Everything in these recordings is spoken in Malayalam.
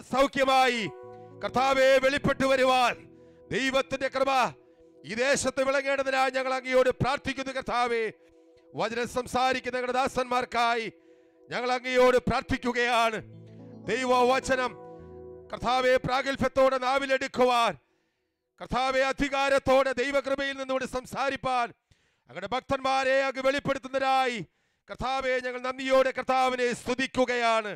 സൗഖ്യമായി കർത്താവെ വെളിപ്പെട്ടു വരുവാൻ ദൈവത്തിന്റെ കൃപ ഈ ദേശത്ത് വിളങ്ങേണ്ടതിനായി ഞങ്ങൾ അങ്ങയോട് പ്രാർത്ഥിക്കുന്നു കർത്താവെ വചനം സംസാരിക്കുന്ന ഞങ്ങളുടെ ദാസന്മാർക്കായി ഞങ്ങൾ അങ്ങയോട് പ്രാർത്ഥിക്കുകയാണ് ദൈവവചനം കർത്താവെ പ്രാഗൽഭ്യത്തോടെ നാവിലെടുക്കുവാൻ കർത്താവെ അധികാരത്തോടെ ദൈവകൃപയിൽ നിന്നുകൊണ്ട് സംസാരിപ്പാൻ ഞങ്ങളുടെ ഭക്തന്മാരെ അങ്ങ് വെളിപ്പെടുത്തുന്നതിനായി കർത്താവെ ഞങ്ങൾ നന്ദിയോടെ കർത്താവിനെ സ്തുതിക്കുകയാണ്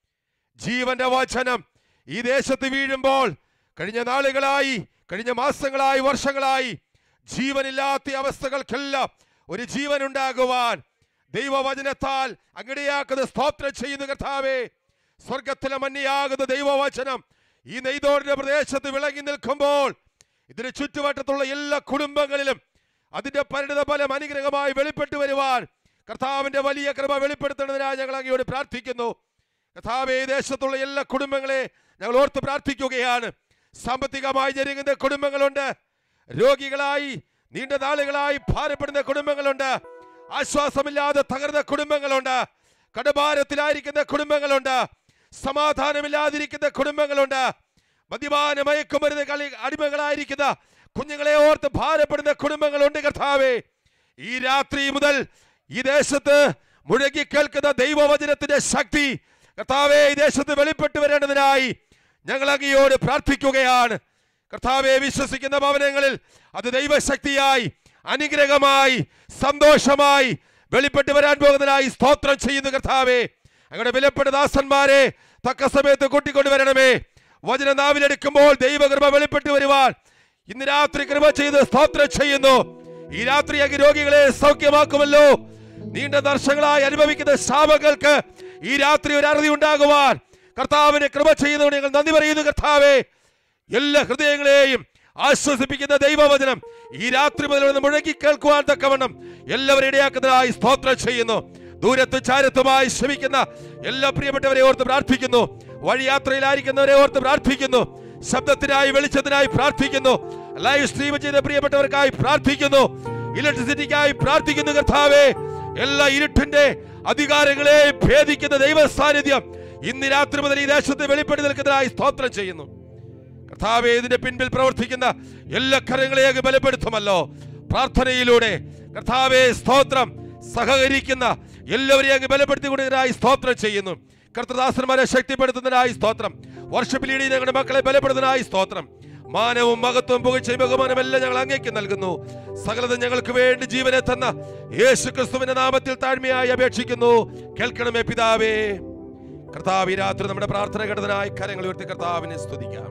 ജീവന്റെ വചനം ഈ ദേശത്ത് വീഴുമ്പോൾ കഴിഞ്ഞ നാളുകളായി കഴിഞ്ഞ മാസങ്ങളായി വർഷങ്ങളായി ജീവനില്ലാത്ത അവസ്ഥകൾക്കെല്ലാം ഒരു ജീവൻ ഉണ്ടാകുവാൻ ദൈവവചനത്താൽ അങ്ങടിയാക്കുന്ന സ്തോത്രം ചെയ്യുന്ന കർത്താവേ സ്വർഗത്തിലെ മഞ്ഞയാകുന്ന ദൈവവചനം ഈ നെയ്തോടിന്റെ പ്രദേശത്ത് വിളങ്ങി നിൽക്കുമ്പോൾ ഇതിന് ചുറ്റുവട്ടത്തുള്ള എല്ലാ കുടുംബങ്ങളിലും അതിന്റെ പരിണിത ഫലം അനുഗ്രഹമായി വെളിപ്പെട്ടു വരുവാൻ കർത്താവിന്റെ വലിയ കൃപ വെളിപ്പെടുത്തുന്നതിനായി ഞങ്ങൾ അങ്ങയോട് പ്രാർത്ഥിക്കുന്നു കർത്താവേ ഈ ദേശത്തുള്ള എല്ലാ കുടുംബങ്ങളെ ഞങ്ങൾ ഓർത്ത് പ്രാർത്ഥിക്കുകയാണ് സാമ്പത്തികമായി ഞെരുങ്ങുന്ന കുടുംബങ്ങളുണ്ട് രോഗികളായി നീണ്ട നാളുകളായി ഭാരപ്പെടുന്ന കുടുംബങ്ങളുണ്ട് ആശ്വാസമില്ലാതെ തകർന്ന കുടുംബങ്ങളുണ്ട് കടഭാരത്തിലായിരിക്കുന്ന കുടുംബങ്ങളുണ്ട് സമാധാനമില്ലാതിരിക്കുന്ന കുടുംബങ്ങളുണ്ട് മദ്യപാന മയക്കുമരുന്ന് കളി അടിമകളായിരിക്കുന്ന കുഞ്ഞുങ്ങളെ ഓർത്ത് ഭാരപ്പെടുന്ന കുടുംബങ്ങളുണ്ട് കർത്താവേ ഈ രാത്രി മുതൽ ഈ ദേശത്ത് മുഴങ്ങി കേൾക്കുന്ന ദൈവവചനത്തിന്റെ ശക്തി കർത്താവെ ഈ ദേശത്ത് വെളിപ്പെട്ടു വരേണ്ടതിനായി ഞങ്ങൾ അങ്ങയോട് പ്രാർത്ഥിക്കുകയാണ് കർത്താവെ വിശ്വസിക്കുന്ന ഭവനങ്ങളിൽ അത് ദൈവശക്തിയായി അനുഗ്രഹമായി സന്തോഷമായി വെളിപ്പെട്ടു വരാൻ പോകുന്നതിനായി സ്തോത്രം ചെയ്യുന്നു കർത്താവെ അങ്ങയുടെ വിലപ്പെട്ട ദാസന്മാരെ തക്ക സമയത്ത് കൂട്ടിക്കൊണ്ടുവരണമേ വചന നാവിലെടുക്കുമ്പോൾ ദൈവകൃപ വെളിപ്പെട്ടു വരുവാൻ ഇന്ന് രാത്രി കൃപ ചെയ്ത് സ്തോത്രം ചെയ്യുന്നു ഈ രാത്രി അങ്ങ് രോഗികളെ സൗഖ്യമാക്കുമല്ലോ നീണ്ട വർഷങ്ങളായി അനുഭവിക്കുന്ന ശാപങ്ങൾക്ക് ഈ രാത്രി ഒരു അറുതി ഉണ്ടാകുവാൻ കർത്താവിനെ കൃപ ചെയ്യുന്നതുകൊണ്ട് ഞങ്ങൾ നന്ദി പറയുന്നു കർത്താവേ എല്ലാ ഹൃദയങ്ങളെയും ആശ്വസിപ്പിക്കുന്ന ദൈവവചനം ഈ രാത്രി മുതൽ ഒന്ന് മുഴങ്ങി കേൾക്കുവാൻ തക്കവണ്ണം എല്ലാവരും ഇടയാക്കുന്നതായി സ്തോത്രം ചെയ്യുന്നു ദൂരത്തും ചാരത്തുമായി ശ്രമിക്കുന്ന എല്ലാ പ്രിയപ്പെട്ടവരെ ഓർത്ത് പ്രാർത്ഥിക്കുന്നു വഴിയാത്രയിലായിരിക്കുന്നവരെ ഓർത്ത് പ്രാർത്ഥിക്കുന്നു ശബ്ദത്തിനായി വെളിച്ചത്തിനായി പ്രാർത്ഥിക്കുന്നു ലൈവ് സ്ട്രീം ചെയ്ത പ്രിയപ്പെട്ടവർക്കായി പ്രാർത്ഥിക്കുന്നു ഇലക്ട്രിസിറ്റിക്കായി പ്രാർത്ഥിക്കുന്നു കർത്താവേ എല്ലാ ഇരുട്ടിന്റെ അധികാരങ്ങളെ ഭേദിക്കുന്ന ദൈവ സാന്നിധ്യം ഇന്ന് രാത്രി മുതൽ ഈ ദേശത്ത് വെളിപ്പെട്ട് നിൽക്കുന്നതിനായി സ്തോത്രം ചെയ്യുന്നു കർത്താവെ ഇതിന്റെ പിൻപിൽ പ്രവർത്തിക്കുന്ന എല്ലാ കരങ്ങളെയും ബലപ്പെടുത്തുമല്ലോ പ്രാർത്ഥനയിലൂടെ കർത്താവെ സ്തോത്രം സഹകരിക്കുന്ന എല്ലാവരെയും അങ്ങ് ബലപ്പെടുത്തിക്കൊണ്ടതിനായി സ്തോത്രം ചെയ്യുന്നു കർത്തദാസന്മാരെ ശക്തിപ്പെടുത്തുന്നതിനായി സ്തോത്രം വർഷപ്പ് ലീഡിൽ ഞങ്ങളുടെ മക്കളെ ബലപ്പെടുത്തുന്നതിനായി സ്തോത്രം മാനവും മഹത്വവും പുകഴ്ചയും ബഹുമാനം എല്ലാം ഞങ്ങൾ അങ്ങേക്ക് നൽകുന്നു സകലതും ഞങ്ങൾക്ക് വേണ്ടി ജീവനെ തന്ന യേശു ക്രിസ്തുവിന്റെ നാമത്തിൽ താഴ്മയായി അപേക്ഷിക്കുന്നു കേൾക്കണമേ പിതാവേ കർത്താവ് ഈ രാത്രി നമ്മുടെ പ്രാർത്ഥന കേട്ടതിനായി കരങ്ങൾ ഉയർത്തി കർത്താവിനെ സ്തുതിക്കാം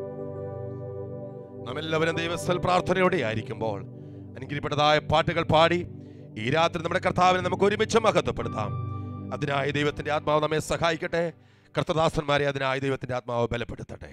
നാം എല്ലാവരും ദൈവസ്ഥൽ പ്രാർത്ഥനയോടെ ആയിരിക്കുമ്പോൾ അനുഗ്രഹപ്പെട്ടതായ പാട്ടുകൾ പാടി ഈ രാത്രി നമ്മുടെ കർത്താവിനെ നമുക്ക് ഒരുമിച്ച് മഹത്വപ്പെടുത്താം അതിനായി ദൈവത്തിന്റെ ആത്മാവ് നമ്മെ സഹായിക്കട്ടെ കർത്തദാസന്മാരെ അതിനായി ദൈവത്തിന്റെ ആത്മാവ് ബലപ്പെടുത്തട്ടെ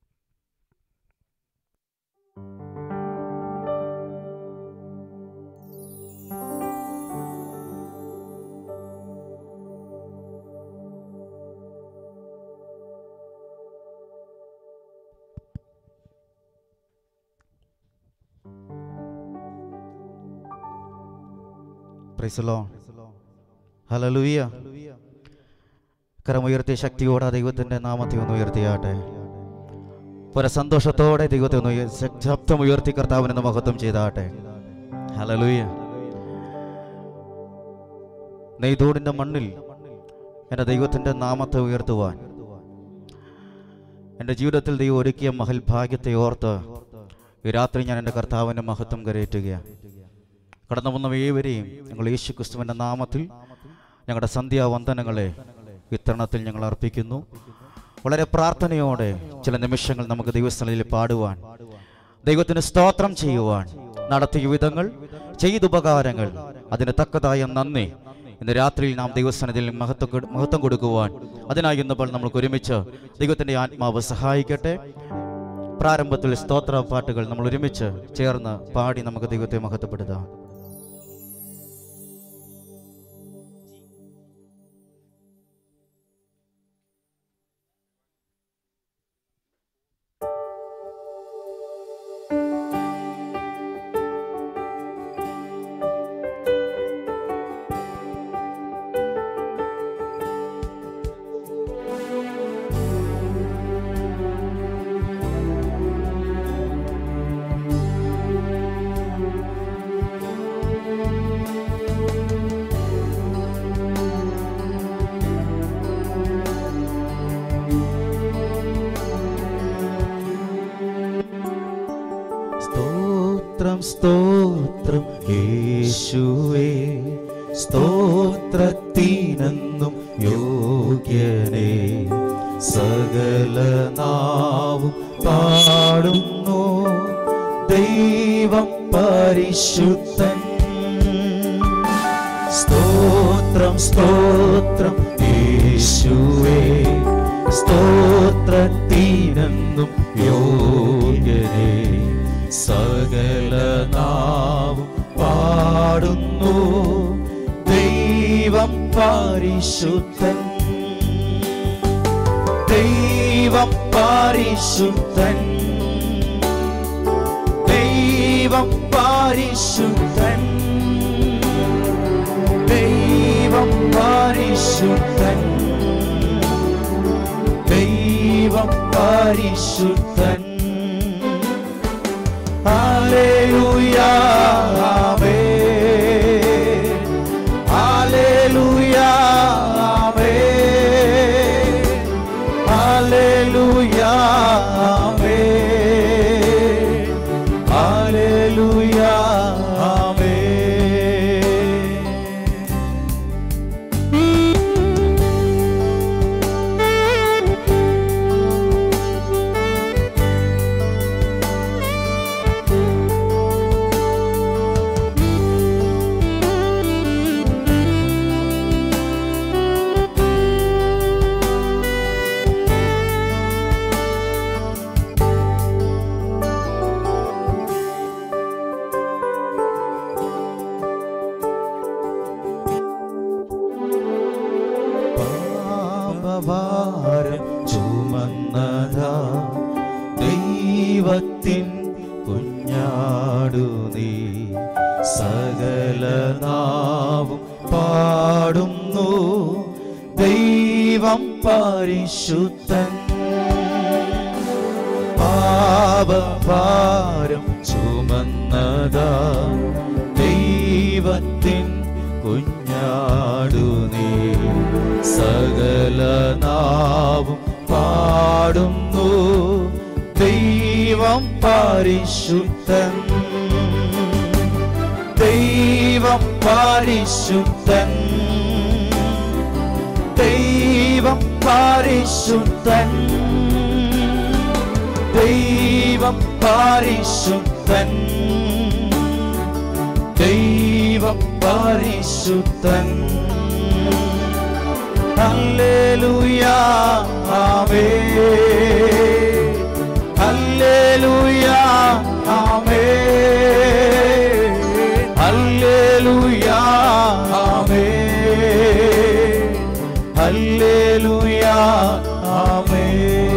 പ്രൈസലോ ഹലലുയ കരമുയർത്തിയ ശക്തിയോടെ ആ ദൈവത്തിൻ്റെ നാമത്തെ ഒന്ന് ഉയർത്തിയാട്ടെ പുര സന്തോഷത്തോടെ ദൈവത്തെ ഒന്ന് ഉയ- ശ- ശബ്ദമുയർത്തി കർത്താവിനെ മഹത്വം ചെയ്താട്ടെ ഹലലുയ നെയ്തോടിൻ്റെ മണ്ണിൽ എൻ്റെ ദൈവത്തിൻ്റെ നാമത്തെ ഉയർത്തുവാൻ എൻ്റെ ജീവിതത്തിൽ ദൈവം ഒരുക്കിയ മഹൽ ഭാഗ്യത്തെ ഓർത്ത് ഈ രാത്രി ഞാൻ എൻ്റെ കർത്താവിൻ്റെ മഹത്വം കരയേറ്റുകയാണ് കടന്നു വന്ന ഏവരെയും ഞങ്ങൾ യേശു ക്രിസ്തുവിൻ്റെ നാമത്തിൽ ഞങ്ങളുടെ സന്ധ്യാവന്ദനങ്ങളെ വിതരണത്തിൽ ഞങ്ങൾ അർപ്പിക്കുന്നു വളരെ പ്രാർത്ഥനയോടെ ചില നിമിഷങ്ങൾ നമുക്ക് ദൈവസ്ഥലയിൽ പാടുവാൻ ദൈവത്തിന് സ്തോത്രം ചെയ്യുവാൻ നടത്തിയ വിധങ്ങൾ ചെയ്ത ഉപകാരങ്ങൾ അതിന് തക്കതായ നന്ദി ഇന്ന് രാത്രിയിൽ നാം ദൈവസ്ഥാനത്തിൽ മഹത്വം കൊട്- മഹത്വം കൊടുക്കുവാൻ അതിനായി ഇന്നപ്പോൾ നമുക്ക് ഒരുമിച്ച് ദൈവത്തിൻ്റെ ആത്മാവ് സഹായിക്കട്ടെ പ്രാരംഭത്തിൽ സ്തോത്ര പാട്ടുകൾ നമ്മൾ ഒരുമിച്ച് ചേർന്ന് പാടി നമുക്ക് ദൈവത്തെ മഹത്വപ്പെടുത്താം യേശുവേ സ്തോത്രം സ്തോത്രം യേശുവേ സ്തോത്രത്തിനെന്നും യോഗ്യനേ സകല നാവും പാടുന്നു ദൈവം പരിശുദ്ധൻ സ്തോത്രം സ്തോത്രം യേശുവേ സ്തോത്രത്തിനെന്നും യോഗ്യനേ സകല നാവും പാടുന്നു ദൈവം പരിശുദ്ധൻ ദൈവം പരിശുദ്ധൻ ദൈവം പരിശുദ്ധൻ ദൈവം പരിശുദ്ധൻ ദൈവം പരിശുദ്ധൻ ഹല്ലേലൂയ ആമേൻ ഹല്ലേലൂയ ആമേൻ ഹല്ലേലൂയ ആമേൻ ഹല്ലേലൂയ ആമേൻ പാപഭാരം ചുമന്നതാ ദൈവത്തിൻ കുഞ്ഞാടു നീ സകല നാവും പാടുന്നു ദൈവം പരിശുദ്ധൻ പാപഭാരം ചുമന്നതാ ദൈവത്തിൻ കുഞ്ഞാടു നീ സകല നാവും പാടുന്നു ദൈവം പരിശുദ്ധൻ ദൈവം പരിശുദ്ധൻ ദൈവം പരിശുദ്ധൻ ദൈവം പരിശുദ്ധൻ ദൈവം പരിശുദ്ധൻ ഹല്ലേലൂയ ആമേൻ ഹല്ലേലൂയ ആമേൻ ഹല്ലേലൂയ ആമേൻ ഹല്ലേലൂയ ആമേൻ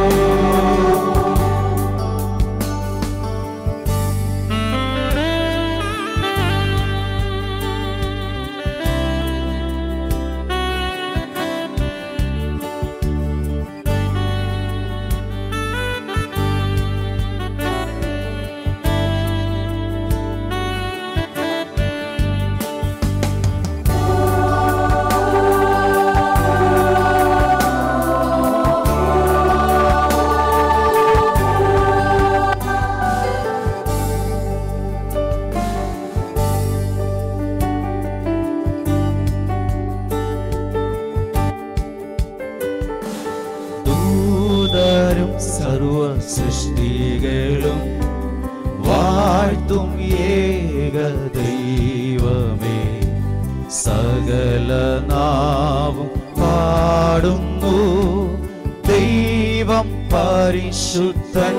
ദൂതരും സർവ സൃഷ്ടികളും വാഴ്ത്തും ഏക ദൈവമേ സകല നാവും പാടുന്നു ദൈവം പരിശുദ്ധൻ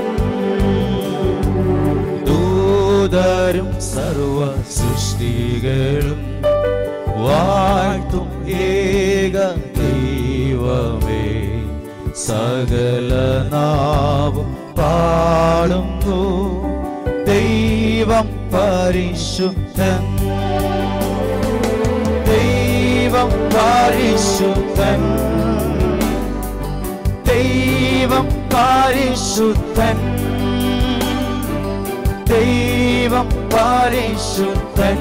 ദൂതരും സർവ സൃഷ്ടികളും വാഴ്ത്തും ഏക ദൈവമേ സകല നാവും പാടുന്നു ദൈവം പരിശുദ്ധൻ ദൈവം പരിശുദ്ധൻ ദൈവം പരിശുദ്ധൻ ദൈവം പരിശുദ്ധൻ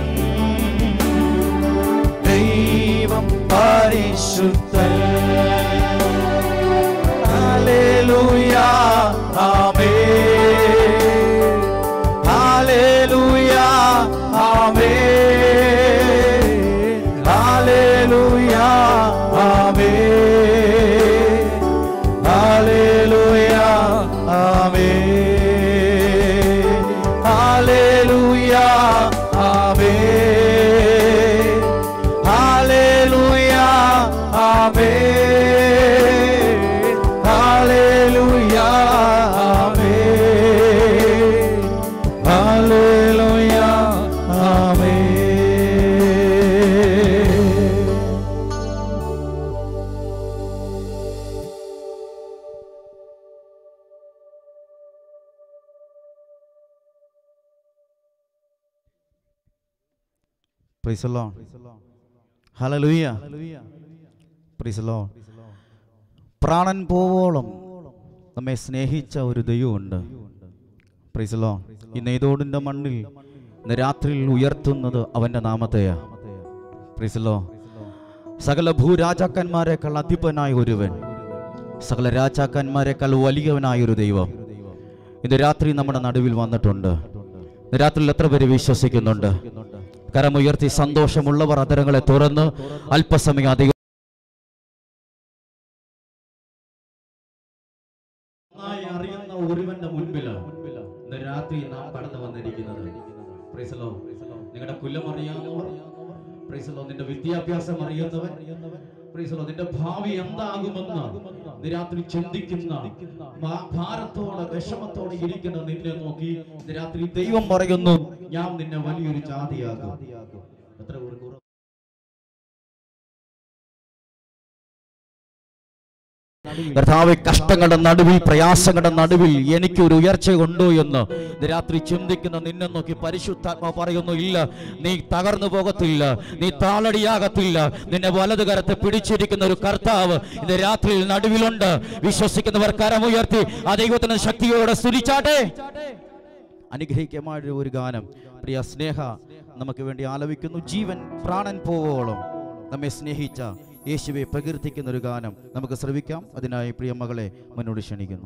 ദൈവം പരിശുദ്ധൻ ഹല്ലേലൂയ ആമേൻ Hallelujah, Amen. Hallelujah, Amen. Hallelujah, Amen. Hallelujah, Amen. Hallelujah, Amen. Hallelujah, Amen. Hallelujah, Amen. Praise the Lord. Hallelujah. Praise the Lord. പ്രാണൻ പോവോളം നമ്മെ സ്നേഹിച്ച ഒരു ദൈവമുണ്ട് Praise the Lord. ഈ നെയ്തോടിന്റെ മണ്ണിൽ ഇന്ന് രാത്രിയിൽ ഉയർത്തുന്നത് അവന്റെ നാമത്തെയാ Praise the Lord. സകല ഭൂരാജാക്കന്മാരെക്കാൾ അധിപനായ ഒരുവൻ സകല രാജാക്കന്മാരെക്കാൾ വലിയവനായ ഒരു ദൈവം ഇന്ന് രാത്രി നമ്മുടെ നടുവിൽ വന്നിട്ടുണ്ട് ഇന്ന് രാത്രിയിൽ എത്ര പേര് വിശ്വസിക്കുന്നുണ്ട് കരമുയർത്തി സന്തോഷമുള്ളവർ അതരങ്ങളെ തുറന്ന് അല്പസമയം അധികം നന്നായി അറിയുന്ന ഒരുവന്റെ മുൻപില് ഇന്ന് രാത്രി നാം കടന്നു വന്നിരിക്കുന്നത് Praise the Lord. നിങ്ങളുടെ കുലം അറിയാവുന്നവർ Praise the Lord. നിന്റെ വിദ്യാഭ്യാസം അറിയുന്നവൻ Praise the Lord. നിന്റെ ഭാവി എന്താകുമെന്ന് ഇന്ന് രാത്രി ചിന്തിക്കുന്ന ഭാ- ഭാരത്തോടെ വിഷമത്തോടെ ഇരിക്കുന്ന നിന്നെ നോക്കി ഇന്ന് രാത്രി ദൈവം പറയുന്നു ഞാൻ നിന്നെ വലിയൊരു ജാതിയാകും എത്ര പേർക്ക് ഉറ- കർത്താവ് കഷ്ടങ്ങളുടെ നടുവിൽ പ്രയാസങ്ങളുടെ നടുവിൽ എനിക്ക് ഒരു ഉയർച്ച ഉണ്ടോ എന്ന് ഇത് രാത്രി ചിന്തിക്കുന്ന നിന്നെ നോക്കി പരിശുദ്ധാത്മ പറയുന്നു ഇല്ല നീ തകർന്നു പോകത്തില്ല നീ താളടിയാകത്തില്ല നിന്നെ വലതു കരത്തെ പിടിച്ചിരിക്കുന്ന ഒരു കർത്താവ് ഇന്ന് രാത്രിയിൽ നടുവിലുണ്ട് വിശ്വസിക്കുന്നവർ കരമുയർത്തി ആ ദൈവത്തിന് ശക്തിയോടെ സ്തുതിച്ചാട്ടെ അനുഗ്രഹിക്കമായ ഒരു ഗാനം പ്രിയ സ്നേഹ നമുക്ക് വേണ്ടി ആലപിക്കുന്നു ജീവൻ പ്രാണൻ പോവോളം നമ്മെ സ്നേഹിച്ച യേശുവെ പ്രകീർത്തിക്കുന്ന ഒരു ഗാനം നമുക്ക് ശ്രവിക്കാം അതിനായി പ്രിയ മകളെ മുന്നോട്ട് ക്ഷണിക്കുന്നു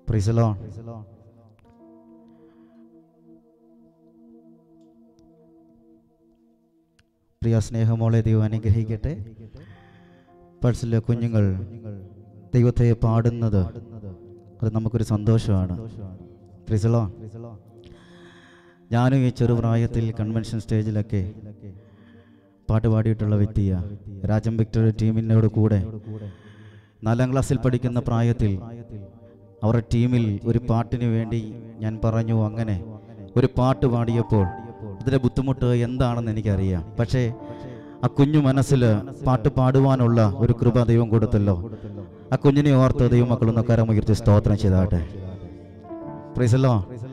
പ്രിസലോ പ്രിയ സ്നേഹമോളെ ദൈവം അനുഗ്രഹിക്കട്ടെ പൾസിലെ കുഞ്ഞുങ്ങൾ ദൈവത്തെ പാടുന്നത് അത് നമുക്കൊരു സന്തോഷമാണ് പ്രിസലോ ഞാനും ഈ ചെറുപ്രായത്തിൽ കൺവെൻഷൻ സ്റ്റേജിലൊക്കെ പാട്ട് പാടിയിട്ടുള്ള വ്യക്തിയാണ് രാജം വിക്ടർ ടീമിനോട് കൂടെ നാലാം ക്ലാസ്സിൽ പഠിക്കുന്ന പ്രായത്തിൽ അവരുടെ ടീമിൽ ഒരു പാട്ടിന് വേണ്ടി ഞാൻ പറഞ്ഞു അങ്ങനെ ഒരു പാട്ട് പാടിയപ്പോൾ അതിൻ്റെ ബുദ്ധിമുട്ട് എന്താണെന്ന് എനിക്കറിയാം പക്ഷേ ആ കുഞ്ഞു മനസ്സിൽ പാട്ട് പാടുവാനുള്ള ഒരു കൃപ ദൈവം കൊടുത്തല്ലോ ആ കുഞ്ഞിനെ ഓർത്ത് ദൈവമക്കളൊന്ന് കരമുയർത്തി സ്തോത്രം ചെയ്താട്ടെ പ്രീസല്ലോ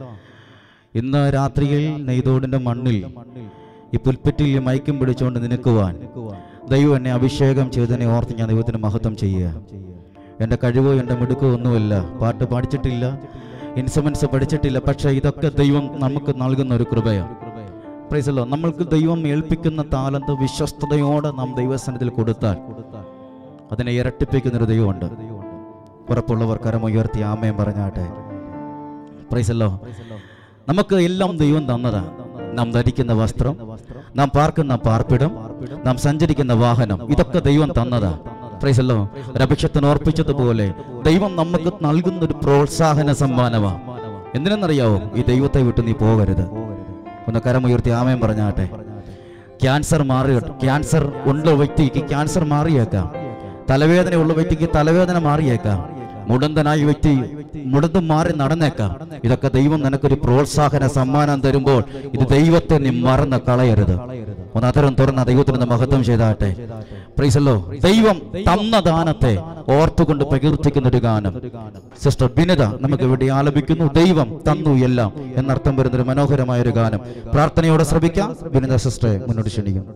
ഇന്ന് രാത്രിയിൽ നെയ്തോടിന്റെ മണ്ണിൽ ഈ പുൽപ്പറ്റിൽ ഈ മയക്കും പിടിച്ചുകൊണ്ട് നിൽക്കുവാൻ ദൈവം എന്നെ അഭിഷേകം ചെയ്തതിനെ ഓർത്ത് ഞാൻ ദൈവത്തിന് മഹത്വം ചെയ്യുക എൻ്റെ കഴിവോ എൻ്റെ മിടുക്കോ ഒന്നുമില്ല പാട്ട് പഠിച്ചിട്ടില്ല ഇൻസ്ട്രുമെന്റ്സ് പഠിച്ചിട്ടില്ല പക്ഷേ ഇതൊക്കെ ദൈവം നമുക്ക് നൽകുന്ന ഒരു കൃപയാണ് പ്രൈസല്ലോ നമ്മൾക്ക് ദൈവം ഏൽപ്പിക്കുന്ന താലന്ത് വിശ്വസ്തയോടെ നാം ദൈവസനത്തിൽ കൊടുത്താൽ അതിനെ ഇരട്ടിപ്പിക്കുന്ന ഒരു ദൈവമുണ്ട് ഉറപ്പുള്ളവർ കരമുയർത്തി ആമയം പറഞ്ഞാട്ടെ പ്രൈസല്ലോ നമുക്ക് എല്ലാം ദൈവം തന്നതാ നാം ധരിക്കുന്ന വസ്ത്രം നാം പാർക്കുന്ന പാർപ്പിടം നാം സഞ്ചരിക്കുന്ന വാഹനം ഇതൊക്കെ ദൈവം തന്നതാ പ്രൈസല്ലോ ഒരഭിക്ഷത്തിന് ഓർപ്പിച്ചതുപോലെ ദൈവം നമുക്ക് നൽകുന്ന ഒരു പ്രോത്സാഹന സമ്മാനമാ എന്തിനെന്നറിയാവോ ഈ ദൈവത്തെ വിട്ട് നീ പോകരുത് ഒന്ന് കരമുയർത്തി ആമയം പറഞ്ഞാട്ടെ ക്യാൻസർ മാറി ക്യാൻസർ ഉള്ള വ്യക്തിക്ക് ക്യാൻസർ മാറിയേക്കാം തലവേദന ഉള്ള വ്യക്തിക്ക് തലവേദന മാറിയേക്കാം മുടന്തനായ വ്യക്തി മുടന്ത് മാറി നടന്നേക്കാം ഇതൊക്കെ ദൈവം നിനക്കൊരു പ്രോത്സാഹന സമ്മാനം തരുമ്പോൾ ഇത് ദൈവത്തെ നീ മറന്ന് കളയരുത് ഒന്ന് അതരം തുറന്ന ദൈവത്തിന് മഹത്വം ചെയ്താട്ടെ പ്രീസല്ലോ ദൈവം തന്ന ദാനത്തെ ഓർത്തുകൊണ്ട് പ്രകീർത്തിക്കുന്ന ഒരു ഗാനം സിസ്റ്റർ ബിനിത നമുക്ക് ഇവിടെ ആലപിക്കുന്നു ദൈവം തന്നു എല്ലാം എന്നർത്ഥം വരുന്ന ഒരു മനോഹരമായ ഒരു ഗാനം പ്രാർത്ഥനയോടെ ശ്രമിക്കാം ബിനിത സിസ്റ്ററെ മുന്നോട്ട് ക്ഷണിക്കും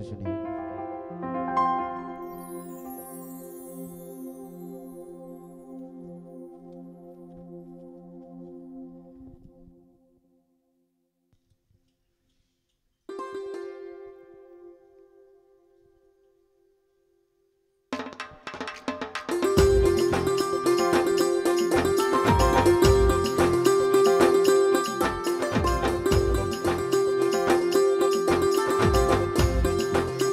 യേശുവേ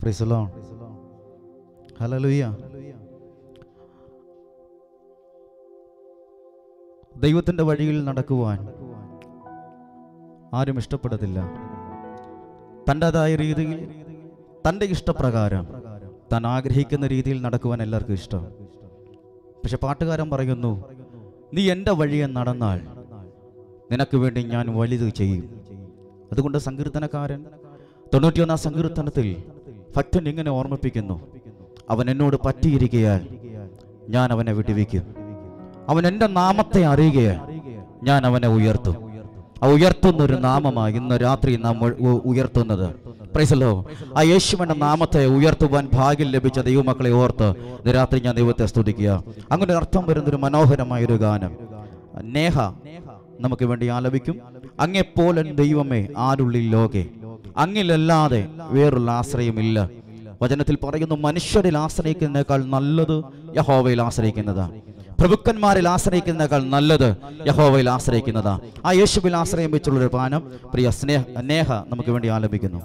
പ്രിസലോ ഹലലുയ്യ ദൈവത്തിൻ്റെ വഴിയിൽ നടക്കുവാൻ ആരും ഇഷ്ടപ്പെടത്തില്ല തൻ്റെതായ രീതിയിൽ തൻ്റെ ഇഷ്ടപ്രകാരം താൻ ആഗ്രഹിക്കുന്ന രീതിയിൽ നടക്കുവാൻ എല്ലാവർക്കും ഇഷ്ടം പക്ഷെ പാട്ടുകാരൻ പറയുന്നു നീ എൻ്റെ വഴിയെ നടന്നാൽ നിനക്ക് വേണ്ടി ഞാൻ വലുത് ചെയ്യും അതുകൊണ്ട് സങ്കീർത്തനക്കാരൻ തൊണ്ണൂറ്റിയൊന്നാം സങ്കീർത്തനത്തിൽ ഭക്തൻ ഇങ്ങനെ ഓർമ്മിപ്പിക്കുന്നു അവൻ എന്നോട് പറ്റിയിരിക്കയാൽ ഞാൻ അവനെ വിടുവിക്കും അവൻ എൻ്റെ നാമത്തെ അറിയുകയാൽ ഞാൻ അവനെ ഉയർത്തും ആ ഉയർത്തുന്ന ഒരു നാമമായി ഇന്ന് രാത്രി നാം ഉ- ഉ- ഉയർത്തുന്നത് പ്രൈസലോ ആ യേശുവിന്റെ നാമത്തെ ഉയർത്തുവാൻ ഭാഗ്യം ലഭിച്ച ദൈവമക്കളെ ഓർത്ത് ഇന്ന് രാത്രി ഞാൻ ദൈവത്തെ സ്തുതിക്കുക അങ്ങനെ അർത്ഥം വരുന്നൊരു മനോഹരമായ ഒരു ഗാനം നേഹ നമുക്ക് വേണ്ടി ആലപിക്കും അങ്ങെപ്പോലൻ ദൈവമേ ആരുള്ളിൽ ലോകെ അങ്ങിലല്ലാതെ വേറുള്ള ആശ്രയമില്ല വചനത്തിൽ പറയുന്നു മനുഷ്യരിൽ ആശ്രയിക്കുന്നതിനേക്കാൾ നല്ലത് യഹോവയിൽ ആശ്രയിക്കുന്നതാണ് പ്രഭുക്കന്മാരിൽ ആശ്രയിക്കുന്നതിനേക്കാൾ നല്ലത് യഹോവയിൽ ആശ്രയിക്കുന്നതാ ആ യേശുവിൽ ആശ്രയം വെച്ചുള്ളൊരു പാനം പ്രിയ സ്നേഹ നേഹ നമുക്ക് വേണ്ടി ആലപിക്കുന്നു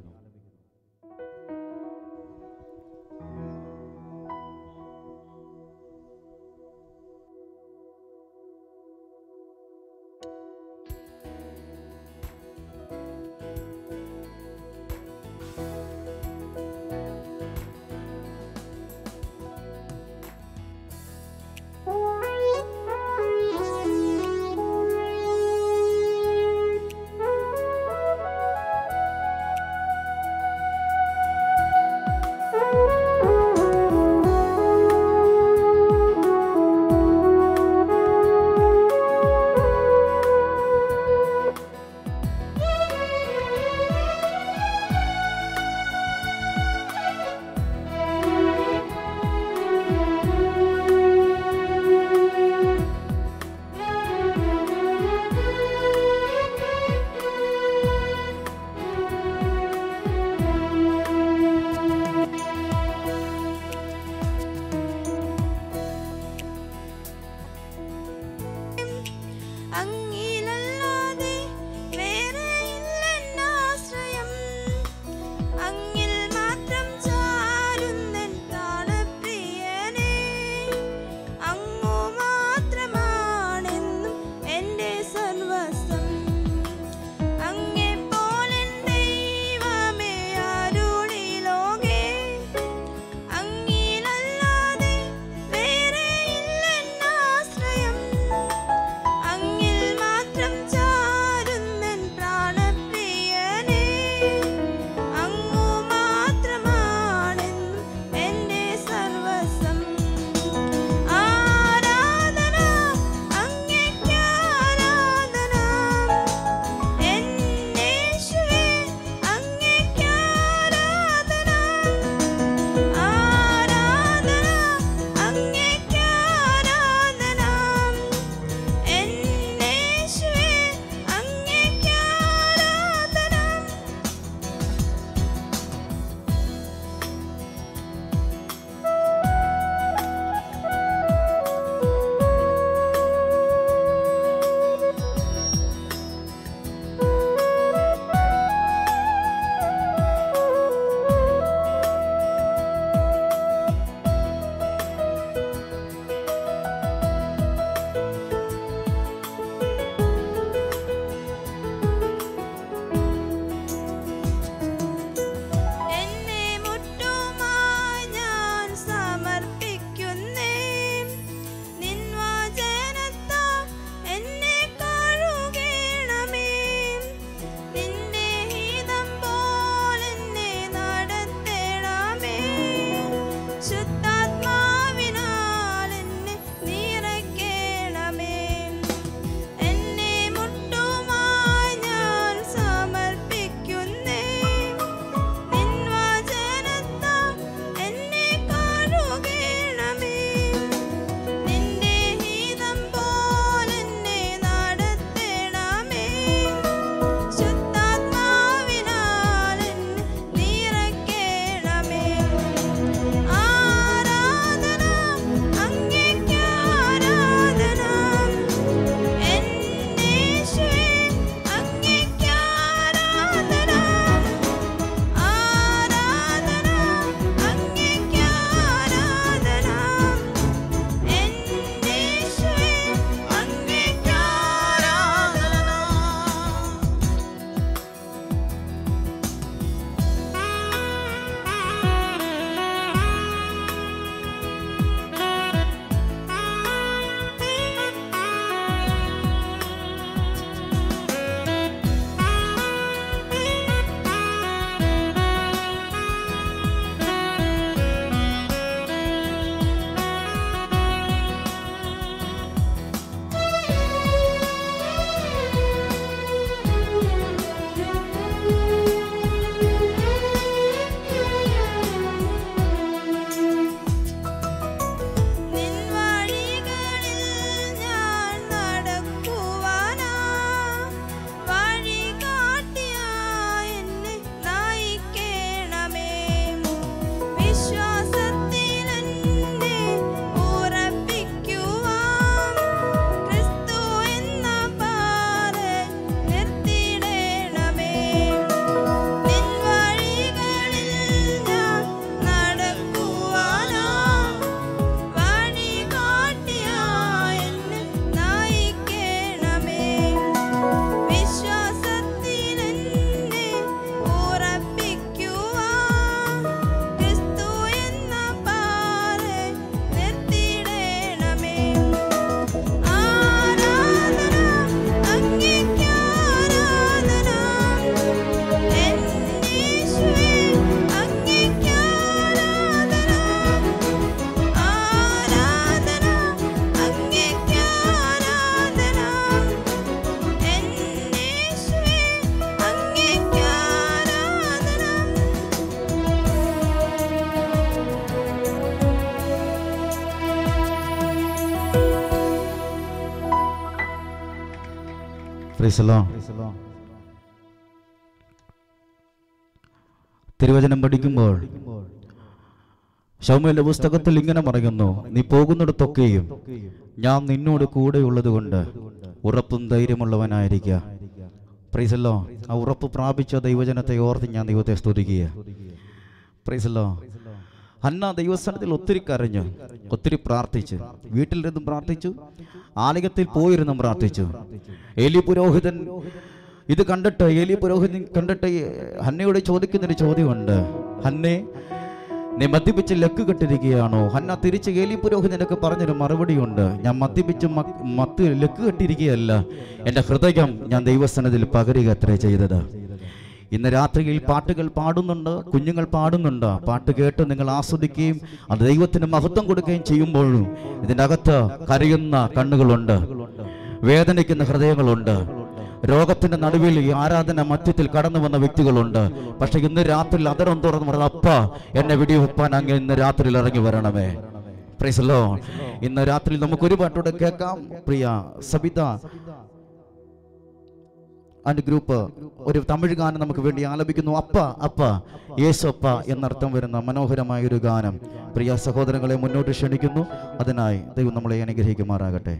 അങ്ങിലല്ലാതെ വേറെ ഇല്ലെന്നാശ്രയം അങ്ങിൽ മാത്രം ചാരുന്നൻ താളപ്രിയനേ അങ്ങു മാത്രമാണെന്നും എൻ്റെ സർവസ്വം അങ്ങെപ്പോലെൻ ദൈവമേ ആരുളി ലോകേ അങ്ങിലല്ലാതെ വേറെ ഇല്ലെന്നാശ്രയം അങ്ങിൽ മാത്രം ചാരുന്നൻ പ്രാണപ്രിയനേ അങ്ങു മാത്രമാണെന്നും എൻ്റെ സർവസ്വം ആരാധന അങ്ങേക്ക് ആരാധന എന്നേക്കും ഫ്രീസലോ തിരുവചനം പഠിക്കുമ്പോൾ ശൗമേലിന്റെ പുസ്തകത്തിൽ ഇങ്ങനെ പറയുന്നു നീ പോകുന്നിടത്തൊക്കെയും ഞാൻ നിന്നോട് കൂടെയുള്ളത് കൊണ്ട് ഉറപ്പും ധൈര്യമുള്ളവനായിരിക്കുക പ്രൈസല്ലോ ആ ഉറപ്പ് പ്രാപിച്ച ദൈവജനത്തെ ഓർത്ത് ഞാൻ ദൈവത്തെ സ്തുതിക്കുക പ്രൈസല്ലോ ഹന്ന ദൈവസ്ഥാനത്തിൽ ഒത്തിരി കരഞ്ഞു ഒത്തിരി പ്രാർത്ഥിച്ചു വീട്ടിലിരുന്നും പ്രാർത്ഥിച്ചു ആലയത്തിൽ പോയിരുന്നും പ്രാർത്ഥിച്ചു ഏലി പുരോഹിതൻ ഇത് കണ്ടിട്ട് ഏലി പുരോഹിതൻ കണ്ടിട്ട് ഈ ഹന്നയോട് ചോദിക്കുന്നൊരു ചോദ്യമുണ്ട് ഹന്നെ നീ മദ്യപിച്ച് ലക്ക് കെട്ടിരിക്കുകയാണോ ഹന്ന തിരിച്ച് ഏലി പുരോഹിതനൊക്കെ പറഞ്ഞൊരു മറുപടിയുണ്ട് ഞാൻ മദ്യപിച്ച് മ- മത്ത് ലക്ക് കെട്ടിരിക്കുകയല്ല എൻ്റെ ഹൃദയം ഞാൻ ദൈവസ്ഥാനത്തിൽ പകരുക അത്രേ ചെയ്തത് ഇന്ന് രാത്രിയിൽ പാട്ടുകൾ പാടുന്നുണ്ട് കുഞ്ഞുങ്ങൾ പാടുന്നുണ്ട് പാട്ട് കേട്ട് നിങ്ങൾ ആസ്വദിക്കുകയും അത് ദൈവത്തിന് മഹത്വം കൊടുക്കുകയും ചെയ്യുമ്പോഴും ഇതിൻ്റെ അകത്ത് കരയുന്ന കണ്ണുകളുണ്ട് വേദനിക്കുന്ന ഹൃദയങ്ങളുണ്ട് രോഗത്തിന്റെ നടുവിൽ ഈ ആരാധന മധ്യത്തിൽ കടന്നു വന്ന വ്യക്തികളുണ്ട് പക്ഷെ ഇന്ന് രാത്രി അതരം തുറന്ന് പറഞ്ഞ അപ്പ എന്നെ വെടിവെപ്പാൻ അങ്ങ് ഇന്ന് രാത്രിയിൽ ഇറങ്ങി വരണമേ പ്രൈസല്ലോ ഇന്ന് രാത്രി നമുക്ക് ഒരു പാട്ടോടെ കേൾക്കാം പ്രിയ സബിത ആൻഡ് ഗ്രൂപ്പ് ഒരു തമിഴ് ഗാനം നമുക്ക് വേണ്ടി ആലപിക്കുന്നു അപ്പ അപ്പ യേശപ്പ എന്നർത്ഥം വരുന്ന മനോഹരമായ ഒരു ഗാനം പ്രിയ സഹോദരങ്ങളെ മുന്നോട്ട് ക്ഷണിക്കുന്നു അതിനായി ദൈവം നമ്മളെ അനുഗ്രഹിക്കുമാറാകട്ടെ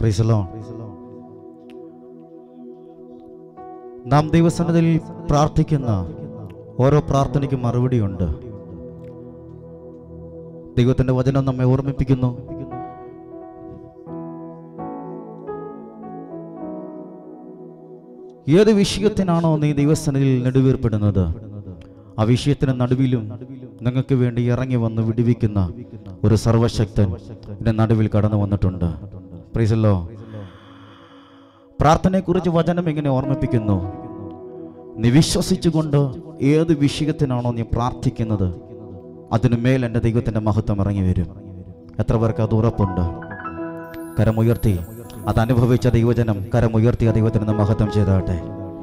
Praise the Lord. നാം ദൈവസന്നിധിയിൽ പ്രാർത്ഥിക്കുന്ന ഓരോ പ്രാർത്ഥനയ്ക്കും മറുപടിയുണ്ട് ദൈവത്തിന്റെ വചനം നമ്മെ ഓർമ്മിപ്പിക്കുന്നു ഏത് വിഷയത്തിനാണോ നീ ദൈവസന്നിധിയിൽ നെടുവീർപ്പെടുന്നത് ആ വിഷയത്തിന് നടുവിലും നിങ്ങൾക്ക് വേണ്ടി ഇറങ്ങി വന്ന് വിടുവിക്കുന്ന ഒരു സർവശക്തൻ എന്റെ നടുവിൽ കടന്നു വന്നിട്ടുണ്ട് പ്രീസല്ലോ പ്രാർത്ഥനയെക്കുറിച്ച് വചനം ഇങ്ങനെ ഓർമ്മിപ്പിക്കുന്നു നീ വിശ്വസിച്ചുകൊണ്ട് ഏത് വിഷയത്തിനാണോ നീ പ്രാർത്ഥിക്കുന്നത് അതിനു മേൽ എൻ്റെ ദൈവത്തിൻ്റെ മഹത്വം ഇറങ്ങി വരും എത്ര പേർക്ക് അത് ഉറപ്പുണ്ട് കരമുയർത്തി അത് അനുഭവിച്ച ദൈവജനം കരമുയർത്തി ആ ദൈവത്തിന് മഹത്വം ചെയ്താട്ടെ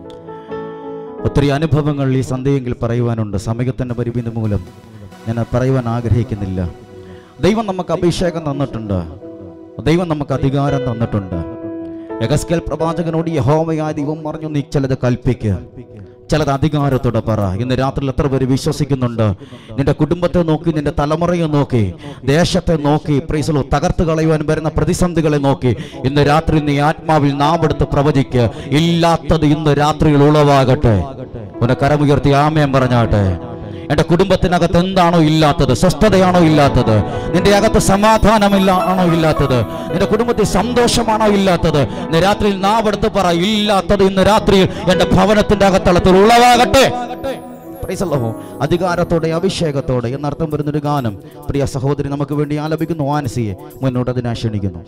ഒത്തിരി അനുഭവങ്ങൾ ഈ സന്ധ്യയെങ്കിൽ പറയുവാനുണ്ട് സമയത്തിൻ്റെ പരിമിതി മൂലം ഞാൻ അത് പറയുവാൻ ആഗ്രഹിക്കുന്നില്ല ദൈവം നമുക്ക് അഭിഷേകം തന്നിട്ടുണ്ട് ദൈവം നമുക്ക് അധികാരം തന്നിട്ടുണ്ട് യഗസ്കേൽ പ്രവാചകനോട് യഹോവയായ ദൈവം പറഞ്ഞു നീ ചിലത് കൽപ്പിക്കുക ചിലത് അധികാരത്തോടെ പറ ഇന്ന് രാത്രിയിൽ എത്ര പേര് വിശ്വസിക്കുന്നുണ്ട് നിന്റെ കുടുംബത്തെ നോക്കി നിന്റെ തലമുറയെ നോക്കി ദേശത്തെ നോക്കി പ്രീസലോ തകർത്ത് കളയുവാൻ വരുന്ന പ്രതിസന്ധികളെ നോക്കി ഇന്ന് രാത്രി നീ ആത്മാവിൽ നാമെടുത്ത് പ്രവചിക്ക് ഇല്ലാത്തത് ഇന്ന് രാത്രിയിൽ ഉളവാകട്ടെ ഒന്ന് കരമുയർത്തി ആമയം പറഞ്ഞാട്ടെ എന്റെ കുടുംബത്തിനകത്ത് എന്താണോ ഇല്ലാത്തത് സ്വസ്ഥതയാണോ ഇല്ലാത്തത് നിന്റെ അകത്ത് സമാധാനമില്ല ആണോ ഇല്ലാത്തത് നിന്റെ കുടുംബത്തിൽ സന്തോഷമാണോ ഇല്ലാത്തത് ഇന്ന് രാത്രിയിൽ നാവെടുത്ത് പറ ഇല്ലാത്തത് ഇന്ന് രാത്രിയിൽ എന്റെ ഭവനത്തിന്റെ അകത്തളത്തിൽ ഉളവാകട്ടെ Praise the Lord. അധികാരത്തോടെ അഭിഷേകത്തോടെ എന്നർത്ഥം വരുന്നൊരു ഗാനം പ്രിയ സഹോദരി നമുക്ക് വേണ്ടി ആലപിക്കുന്നു ആനസിയെ മുന്നോട്ട് അതിനെ ക്ഷണിക്കുന്നു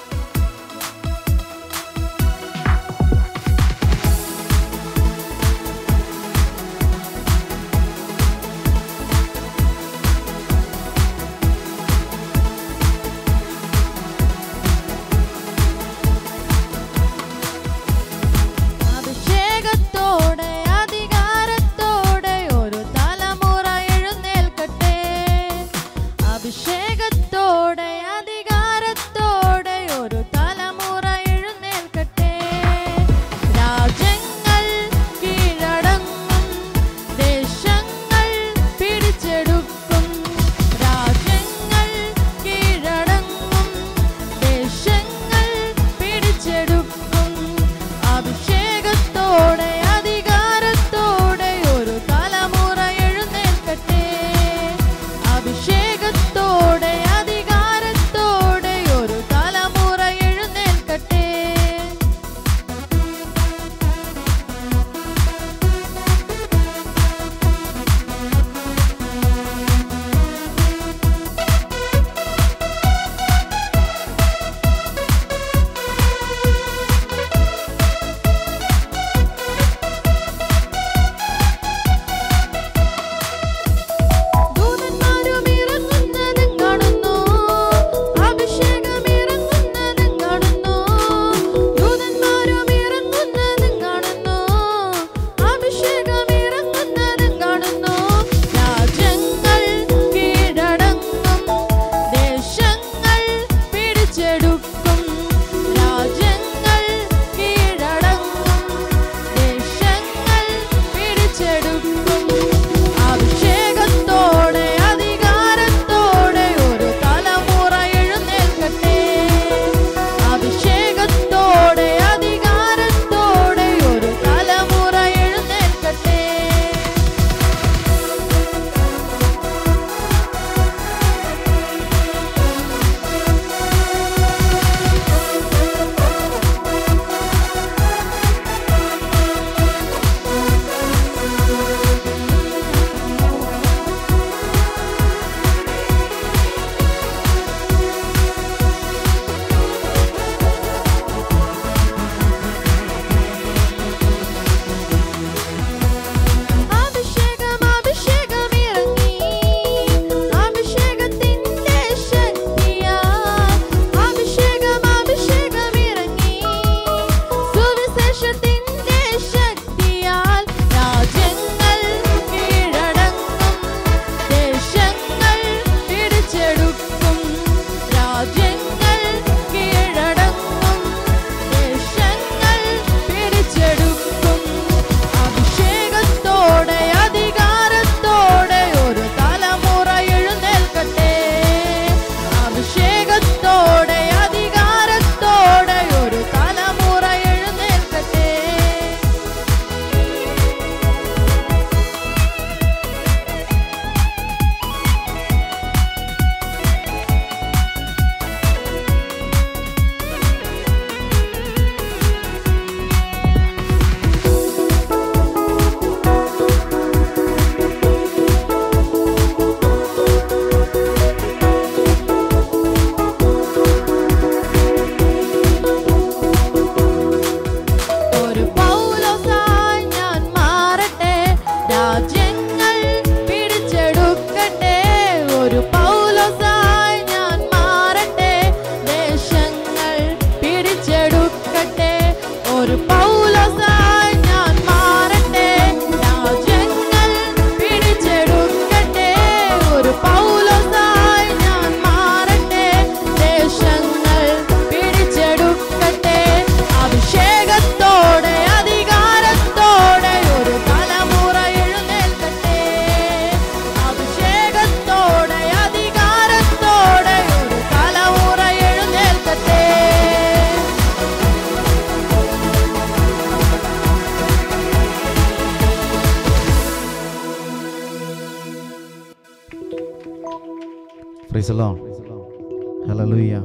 യേശുവേ Praise the Lord. Hallelujah.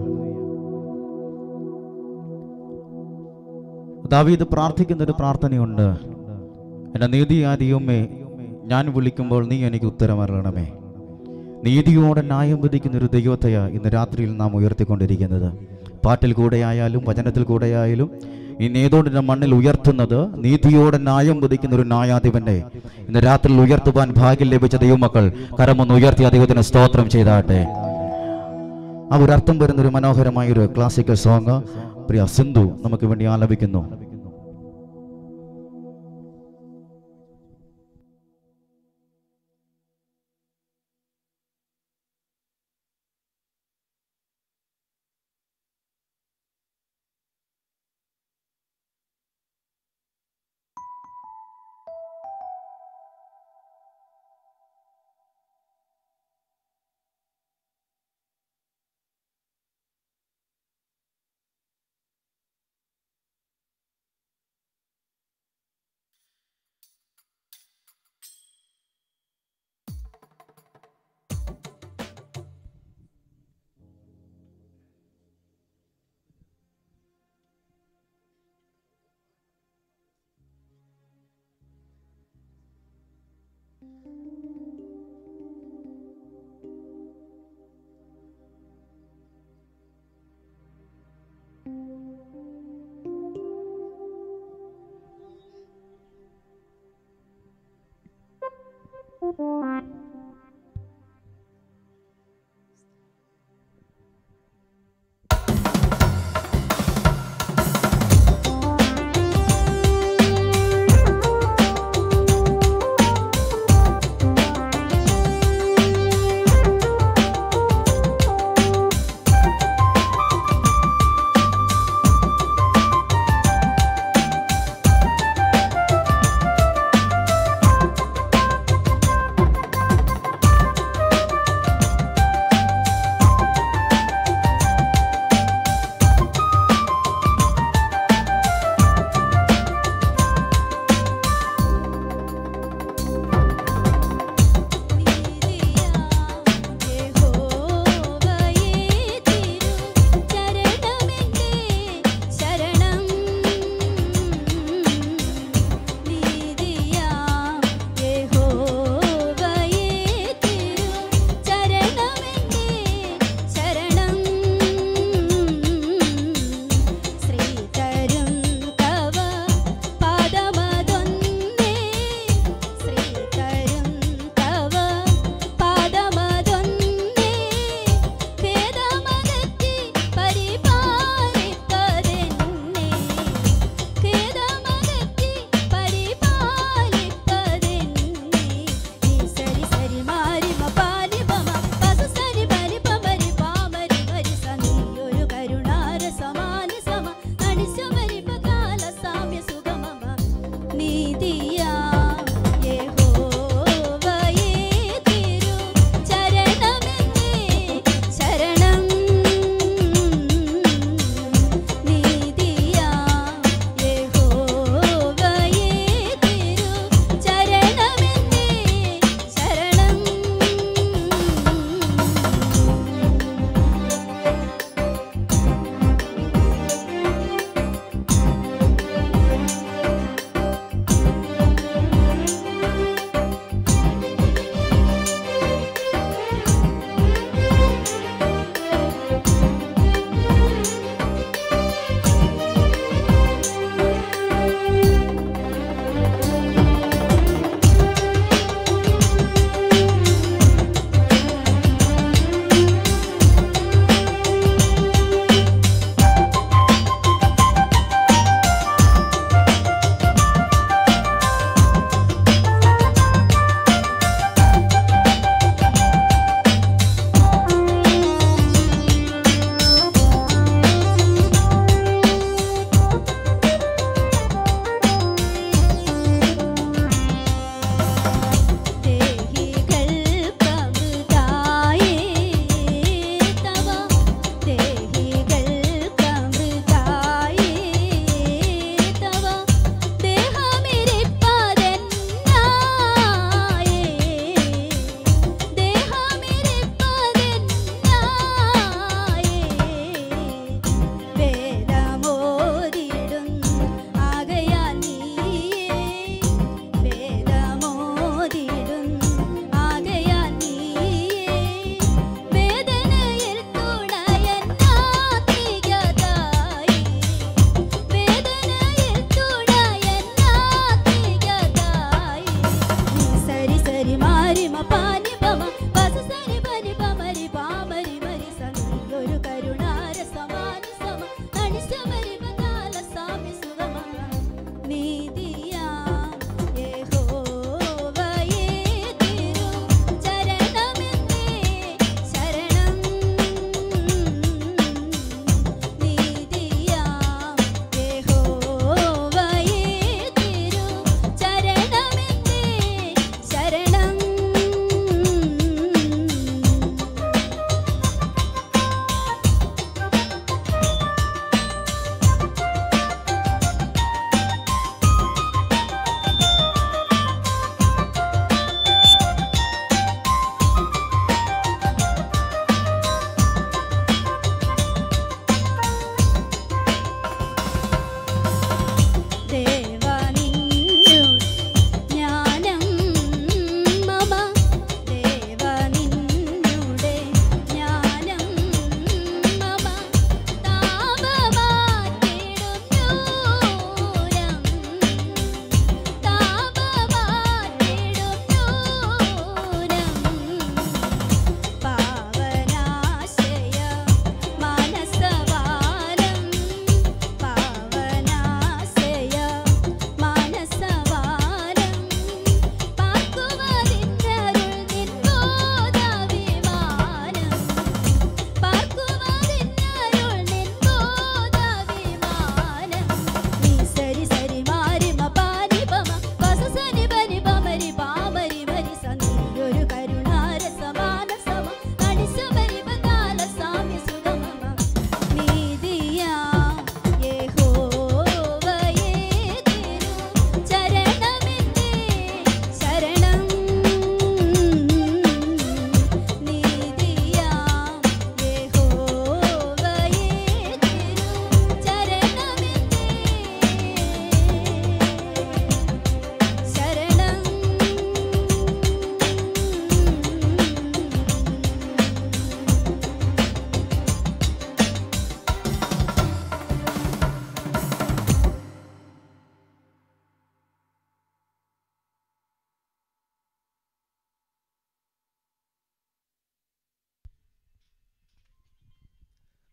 ദാവീദ് പ്രാർത്ഥിക്കുന്ന ഒരു പ്രാർത്ഥനയുണ്ട് എൻ്റെ നീതിയാദിയുമേ ഞാൻ വിളിക്കുമ്പോൾ നീ എനിക്ക് ഉത്തരം അറിയണമേ നീതിയോടെ ന്യായം വിധിക്കുന്ന ഒരു ദൈവത്തെയാ ഇന്ന് രാത്രിയിൽ നാം ഉയർത്തിക്കൊണ്ടിരിക്കുന്നത് പാട്ടിൽ കൂടെയായാലും വചനത്തിൽ കൂടെയായാലും ഇന്ന് ഏതോണ്ടിൻ്റെ മണ്ണിൽ ഉയർത്തുന്നത് നീതിയോടെ ന്യായം വിധിക്കുന്ന ഒരു ന്യായാധിപനെ ഇന്ന് രാത്രിയിൽ ഉയർത്തുവാൻ ഭാഗ്യം ലഭിച്ച ദൈവമക്കൾ കരമൊന്ന് ഉയർത്തിയ ദൈവത്തിന് സ്തോത്രം ചെയ്താട്ടെ ആ ഒരു അർത്ഥം വരുന്ന ഒരു മനോഹരമായ ഒരു ക്ലാസിക്കൽ സോങ് പ്രിയ സിന്ധു നമുക്ക് വേണ്ടി ആലപിക്കുന്നു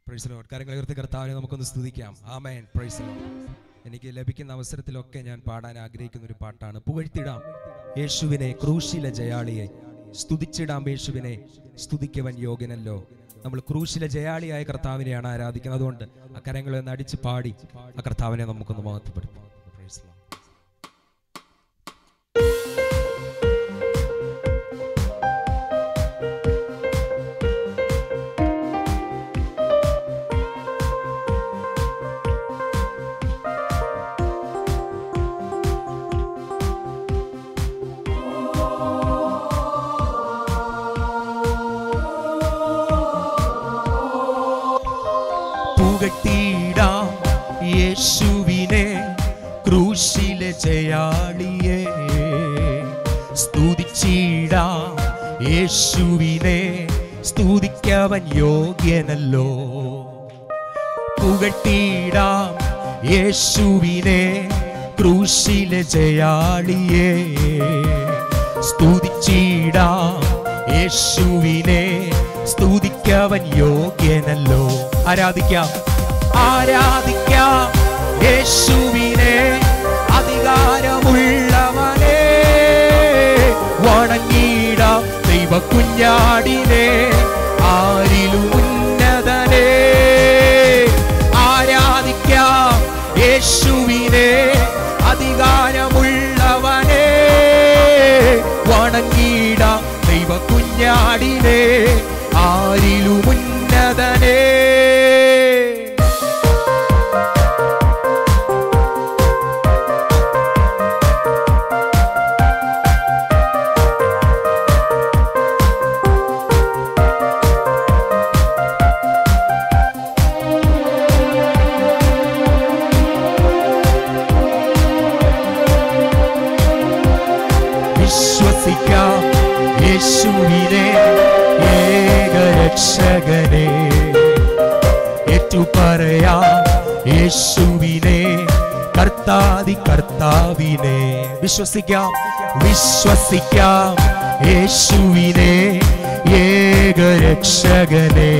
പ്രൈസ് ലോഡ് കാര്യങ്ങൾ ഉയർത്തി കർത്താവിനെ നമുക്കൊന്ന് സ്തുതിക്കാം ആമേൻ പ്രൈസ് ലോഡ് എനിക്ക് ലഭിക്കുന്ന അവസരത്തിലൊക്കെ ഞാൻ പാടാൻ ആഗ്രഹിക്കുന്ന ഒരു പാട്ടാണ് പുകഴ്ത്തിടാം യേശുവിനെ ക്രൂശിലെ ജയാളിയെ സ്തുതിച്ചിടാം യേശുവിനെ സ്തുതിക്കവൻ യോഗ്യനല്ലോ നമ്മൾ ക്രൂശിലെ ജയാളിയായ കർത്താവിനെയാണ് ആരാധിക്കുന്നത് അതുകൊണ്ട് ആ കരങ്ങളെ ഒന്ന് അടിച്ച് പാടി ആ കർത്താവിനെ നമുക്കൊന്ന് മഹത്വപ്പെടുത്താം Praise the Lord. പുകട്ടിടാം യേശുവിനെ ക്രൂശിലെ ജയാളിയെ സ്തുതിച്ചിടാം യേശുവിനെ സ്തുതിക്കവൻ യോഗ്യനല്ലോ പുകട്ടിടാം യേശുവിനെ ക്രൂശിലെ ജയാളിയെ സ്തുതിച്ചിടാം യേശുവിനെ സ്തുതിക്കവൻ യോഗ്യനല്ലോ ആരാധിക്കാം ആരാധിക്കാം യേശുവിനെ അധികാരമുള്ളവനെ വണങ്ങിടാം ദൈവ കുഞ്ഞാടിനെ ആരിലും ഉന്നതനെ ആരാധിക്കാം യേശുവിനെ അധികാരമുള്ളവനെ വണങ്ങിടാം ദൈവ കുഞ്ഞാടിനെ ആരിലും ഉന്നതനെ വിശ്വസിക്കാം യേശുവിനെ ഏകരക്ഷകനെ ഏറ്റുപറയാം യേശുവിനെ കർത്താതി കർത്താവിനെ വിശ്വസിക്കാം വിശ്വസിക്കാം യേശുവിനെ ഏകരക്ഷകനെ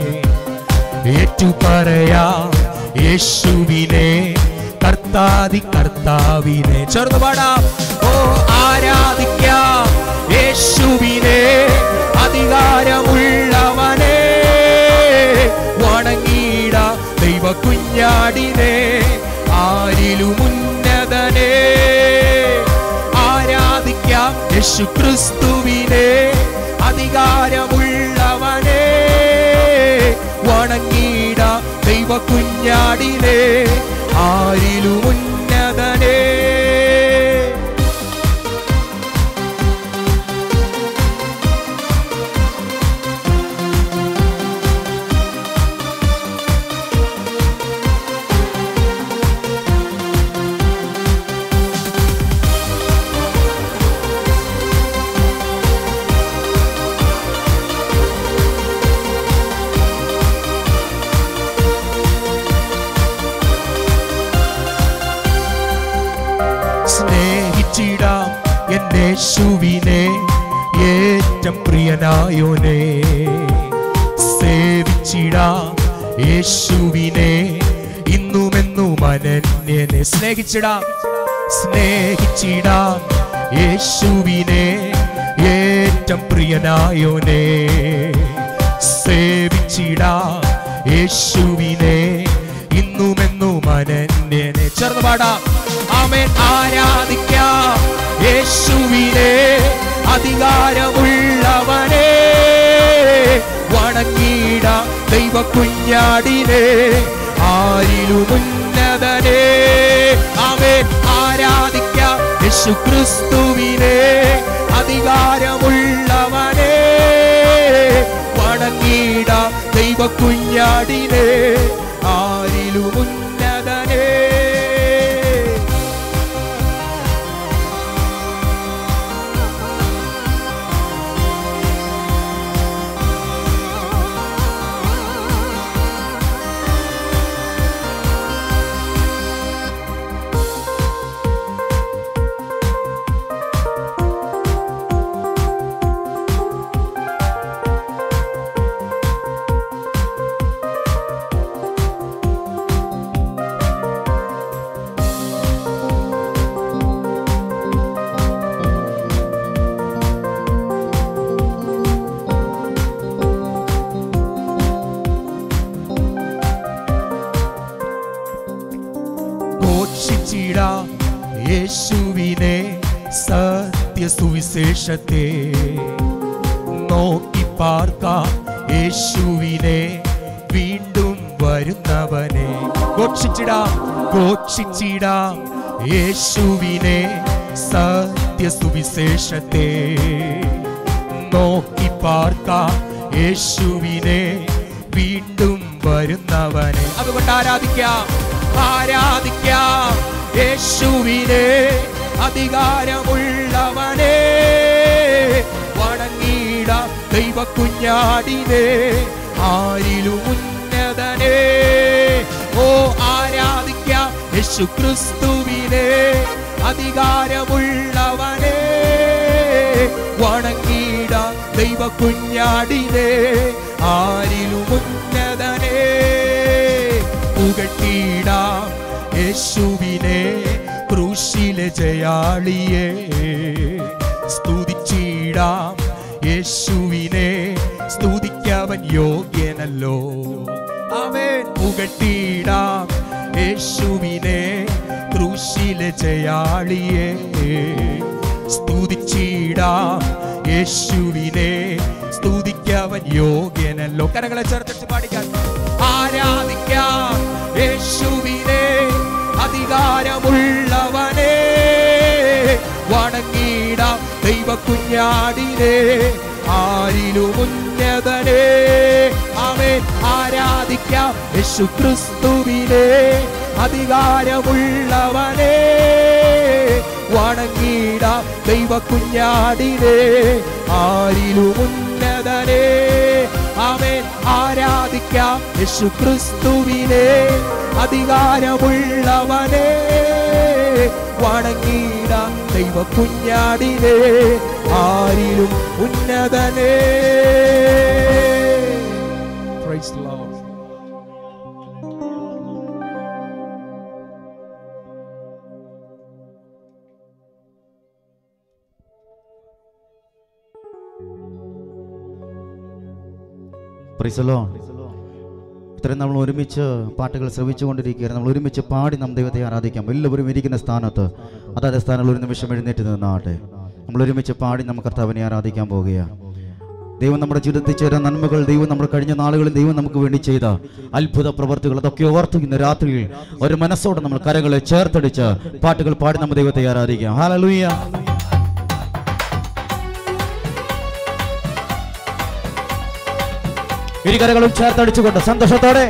ഏറ്റുപറയാം യേശുവിനെ കർത്താതി കർത്താവിനെ ചേർന്ന് പാടാം ഓ ആരാധിക്കാം യേശുവിനെ അധികാരമുള്ളവനെ വണങ്ങിടാം ദൈവ കുഞ്ഞാടിനെ ആരിലും ഉന്നതനെ ആരാധിക്കാം യേശു ക്രിസ്തുവിനെ അധികാരമുള്ളവനെ വണങ്ങിടാം ദൈവ കുഞ്ഞാടിനെ ആരിലും ഉന്നതനെ സ്നേഹിച്ചിടാം എന്റെ യേശുവിനെ ഏറ്റം പ്രിയനായോനെ സേവിച്ചിടാം യേശുവിനെ ഇന്നുമെന്നും അനന്യനെ സ്നേഹിച്ചിടാം സ്നേഹിച്ചിടാം യേശുവിനെ ഏറ്റം പ്രിയനായോനെ സേവിച്ചിടാം യേശുവിനെ ഇന്നുമെന്നും അനന്യനെ ചേർന്ന് പാടാം ആമേൻ ആരാധിക്കാം യേശുവിനെ അധികാരമുള്ളവനെ വണങ്ങിടാം ദൈവ കുഞ്ഞാടിനെ ആരിലും ഉന്നതനെ ആമേൻ ആരാധിക്കാം യേശു ക്രിസ്തുവിനെ അധികാരമുള്ളവനെ വണങ്ങിടാം ദൈവ കുഞ്ഞാടിനെ ആരിലും ഉന്നതനെ യേശുവിനെ സത്യസുവിശേഷത്തെ നോക്കി പാർക്കാം യേശുവിനെ വീണ്ടും വരുന്നവനെ ഘോഷിച്ചിടാം ഘോഷിച്ചിടാം യേശുവിനെ സത്യസുവിശേഷത്തെ നോക്കി പാർക്കാം യേശുവിനെ വീണ്ടും വരുന്നവനെ അതുകൊണ്ട് ആരാധിക്കാം ആരാധിക്കാം യേശുവിനെ അധികാരമുള്ളവനെ വണങ്ങിട ദൈവ കുഞ്ഞാടിനെ ആരിലും ഉന്നതനെ ഓ ആരാധിക്കാം യേശു ക്രിസ്തുവിനെ അധികാരമുള്ളവനെ വണങ്ങിട ദൈവ കുഞ്ഞാടിനെ ആരിലും ഉന്നതനെ പുകട്ടിടാം യേശുവിനെ ക്രൂശിലെ ജയാളിയെ സ്തുതിച്ചിടാം യേശുവിനെ സ്തുതിക്കവൻ യോഗ്യനല്ലോ അവൻ പുകട്ടിടാം യേശുവിനെ ക്രൂശിലെ ജയാളിയെ സ്തുതിച്ചിടാം യേശുവിനെ സ്തുതിക്കവൻ യോഗ്യനല്ലോ കരങ്ങളെ ചേർത്തിട്ട് പാടിക്കാൻ ആരാധിക്കാം യേശുവിനെ അധികാരമുള്ളവനെ വണങ്ങിടാം ദൈവ കുഞ്ഞാടിനെ ആരിലും ഉന്നതനെ അവൻ ആരാധിക്കാം യേശു ക്രിസ്തുവിനെ അധികാരമുള്ളവനെ വണങ്ങിടാം ദൈവ കുഞ്ഞാടിനെ ആരിലും ഉന്നതനെ അവൻ ആരാധിക്കാം യേശു ക്രിസ്തുവിനെ അധികാരമുള്ളവനെ വണങ്ങിടാം ദൈവ കുഞ്ഞാടിനെ ആരിലും ഉന്നതനെ Praise the Lord. പ്രിസലോ ഇത്രയും നമ്മൾ ഒരുമിച്ച് പാട്ടുകൾ ശ്രവിച്ചുകൊണ്ടിരിക്കുകയാണ് നമ്മൾ ഒരുമിച്ച് പാടി നാം ദൈവത്തെ ആരാധിക്കാം എല്ലാവരും ഇരിക്കുന്ന സ്ഥാനത്ത് അതായത് സ്ഥാനങ്ങളിൽ ഒരു നിമിഷം എഴുന്നേറ്റ് നിന്നാട്ടെ നമ്മൾ ഒരുമിച്ച് പാടി നമുക്ക് കർത്താവിനെ ആരാധിക്കാൻ പോവുകയാണ് ദൈവം നമ്മുടെ ജീവിതത്തിൽ ചേരാൻ നന്മകൾ ദൈവം നമ്മുടെ കഴിഞ്ഞ നാളുകളിൽ ദൈവം നമുക്ക് വേണ്ടി ചെയ്ത അത്ഭുത പ്രവർത്തികൾ അതൊക്കെ ഓർത്ത് ഇന്ന് രാത്രിയിൽ ഒരു മനസ്സോടെ നമ്മൾ കരങ്ങളെ ചേർത്തടിച്ച് പാട്ടുകൾ പാടി നമ്മൾ ദൈവത്തെ ആരാധിക്കാം ഹാലലൂയ ഇരുകരകളും ചേർത്തടിച്ചുകൊണ്ട് സന്തോഷത്തോടെ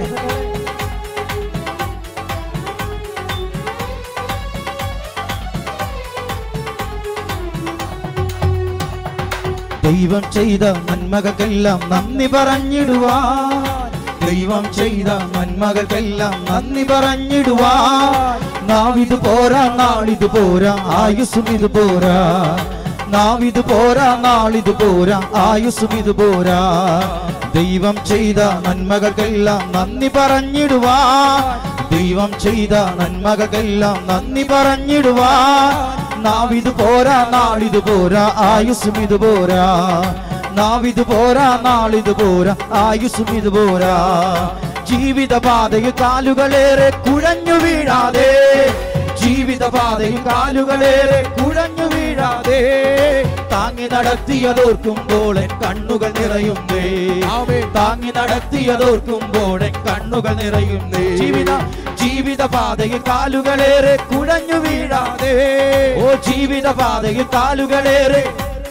ദൈവം ചെയ്ത നന്മകൾക്കെല്ലാം നന്ദി പറഞ്ഞിടുവാൻ ദൈവം ചെയ്ത നന്മകൾക്കെല്ലാം നന്ദി പറഞ്ഞിടുവാൻ നാവിത് പോരാ നാളിത് പോരാ ആയുസ്സും ഇത് പോരാ നാവിത് പോരാ നാളിത് പോരാ ആയുസ്സും ഇത് പോരാ ദൈവം ചെയ്ത നന്മകൾക്കെല്ലാം നന്ദി പറഞ്ഞിടുവാൻ ദൈവം ചെയ്ത നന്മകൾക്കെല്ലാം നന്ദി പറഞ്ഞിടുവാൻ നാവിത് പോരാ നാളിത് പോരാ ആയുസ്സും ഇത് പോരാ നാവിത് പോരാ നാളിത് പോരാ ആയുസ്സും ഇത് പോരാ ജീവിത പാതയിൽ കാലുകളേറെ കുഴഞ്ഞു വീഴാതെ ജീവിത പാതയിൽ കാലുകളേറെ കുഴഞ്ഞു വീഴാതെ താങ്ങി നടത്തിയതോർക്കുമ്പോൾ എൻ കണ്ണുകൾ നിറയുന്നേ താങ്ങി നടത്തിയതോർക്കുമ്പോൾ എൻ കണ്ണുകൾ നിറയുന്നേ ജീവിത ജീവിത പാതയിൽ കാലുകളേറെ കുഴഞ്ഞു വീഴാതെ ഓ ജീവിത പാതയിൽ കാലുകളേറെ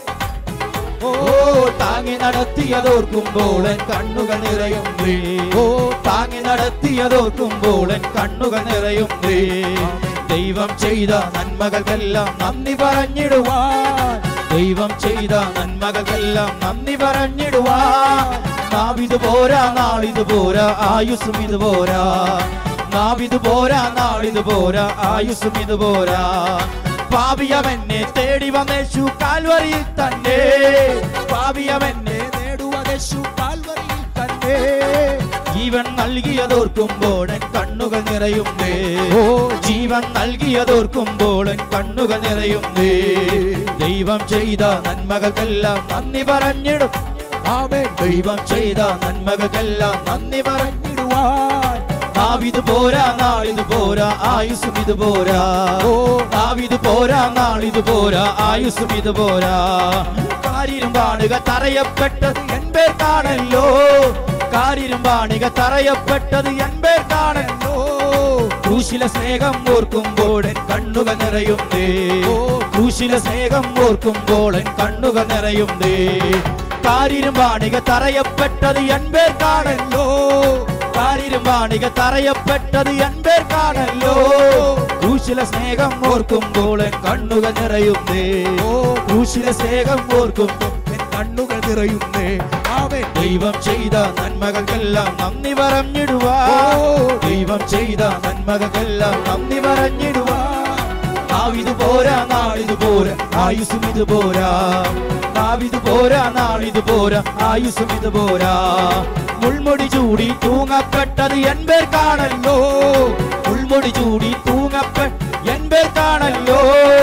ഓ താങ്ങി നടത്തിയതോർക്കുമ്പോൾ എൻ കണ്ണുകൾ നിറയുന്നേ ഓ താങ്ങി നടത്തിയതോർക്കുമ്പോൾ എൻ കണ്ണുകൾ നിറയുന്നേ ദൈവം ചെയ്ത നന്മകൾക്കെല്ലാം നന്ദി പറഞ്ഞിടുവാൻ ദൈവം ചെയ്ത നന്മകൾക്കെല്ലാം നന്ദി പറഞ്ഞിടുവാൻ നാവിത് പോരാ നാളിത് പോരാ ആയുസ്സും ഇത് പോരാ നാവിത് പോരാ നാളിത് പോരാ ആയുസ്സും ഇത് പോരാ പാപിയമെന്നെ തേടി വന്നേശു കാൽവറിയിൽ തന്നെ പാപിയമെന്നെ നേടുവതേശു കാൽവറിയിൽ തന്നെ ജീവൻ നൽകിയതോർക്കുമ്പോൾ എൻ കണ്ണുകൾ നിറയുന്നേ ഓ ജീവൻ നൽകിയതോർക്കുമ്പോൾ എൻ കണ്ണുകൾ നിറയുന്നേ ദൈവം ചെയ്ത നന്മകൾക്കെല്ലാം നന്ദി പറഞ്ഞിടും ആമേ ദൈവം ചെയ്ത നന്മകൾക്കെല്ലാം നന്ദി പറഞ്ഞിടുവാൻ നാവിത് പോരാ നാളിത് പോരാ ആയുസ്സും ഇത് പോരാ ഓ നാവിത് പോരാ നാളിത് പോരാ ആയുസ്സും ഇത് പോരാ കാരിരും പാടുക തറയപ്പെട്ടത് എൻപേർക്കാണല്ലോ കാരിരും പാടുക തറയപ്പെട്ടത് എൻപേർക്കാണല്ലോ ക്രൂശിലെ സ്നേഹം ഓർക്കുമ്പോൾ എൻ കണ്ണുക നിറയുന്നേ ക്രൂശിലെ സ്നേഹം ഓർക്കുമ്പോൾ എൻ കണ്ണുക നിറയുന്നേ കാരിരും പാണിക തറയപ്പെട്ടത് എൻപേർക്കാണല്ലോ കാരിരും പാണിക തറയപ്പെട്ടത് എൻപേർക്കാണല്ലോ ക്രൂശിലെ സ്നേഹം ഓർക്കുമ്പോൾ എൻ കണ്ണുക നിറയുന്നേ ക്രൂശിലെ സ്നേഹം ഓർക്കുമ്പോൾ എൻ കണ്ണുകൾ നിറയുന്നേ ആമേൻ ദൈവം ചെയ്ത നന്മകൾക്കെല്ലാം നന്ദി പറഞ്ഞിടുവാ ദൈവം ചെയ്ത നന്മകൾക്കെല്ലാം നന്ദി പറഞ്ഞിടുവാ നാവിത് പോരാ നാളിത് പോരാ ആയുസും ഇത് പോരാ നാവിത് പോരാ നാളിത് പോരാ ആയുസും ഇത് പോരാ മുൾമുടി ചൂടി തൂങ്ങപ്പെട്ടത് എൻപേർക്കാണല്ലോ മുൾമുടി ചൂടി തൂങ്ങപ്പെട്ട എൻപേർക്കാണല്ലോ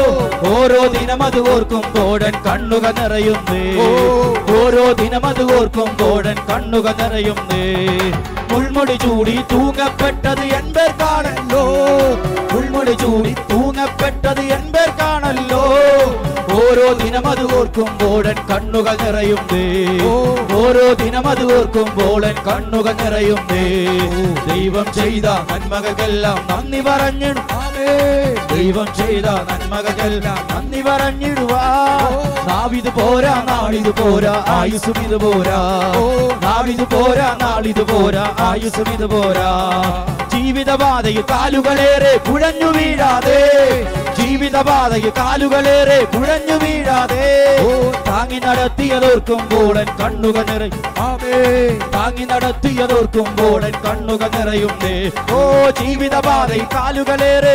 ഓരോ ദിനം അത് ഓർക്കുമ്പോഴൻ കണ്ണുക നിറയുന്നേ ഓരോ ദിനം അത് ഓർക്കുമ്പോഴൻ കണ്ണുക നിറയുന്നേ മുൾമുടി ചൂടി തൂങ്ങപ്പെട്ടത് എൻപേർക്കാണല്ലോ മുൾമുടി ചൂടി തൂങ്ങപ്പെട്ടത് എൻപേർക്കാണല്ലോ ഓരോ ദിനം അത് ഓർക്കുമ്പോഴൻ കണ്ണുകൾ നിറയുന്നേ ഓരോ ദിനം അത് ഓർക്കുമ്പോഴൻ കണ്ണുകൾ നിറയുന്നേ ദൈവം ചെയ്ത നന്മകൾക്കെല്ലാം നന്ദി പറഞ്ഞിടും ദൈവം ചെയ്ത നന്മകൾക്കെല്ലാം നന്ദി പറഞ്ഞിടുവാ നാവിത് പോരാ നാളിത് പോരാ ആയുസും ഇത് പോരാ നാവിത് പോരാ നാളിത് പോരാ ആയുസും ഇത് പോരാ ജീവിതപാതയിൽ കാലുകളേറെ കുഴഞ്ഞു വീഴാതെ ജീവിതപാതയിൽ കാലുകളേറെ കുഴഞ്ഞു വീഴാതെ താങ്ങി നടത്തിയതോർക്കുമ്പോഴൻ കണ്ണുക നിറയും താങ്ങി നടത്തിയതോർക്കുമ്പോഴൻ കണ്ണുക നിറയുന്നേ ഓ ജീവിതപാതയിൽ കാലുകളേറെ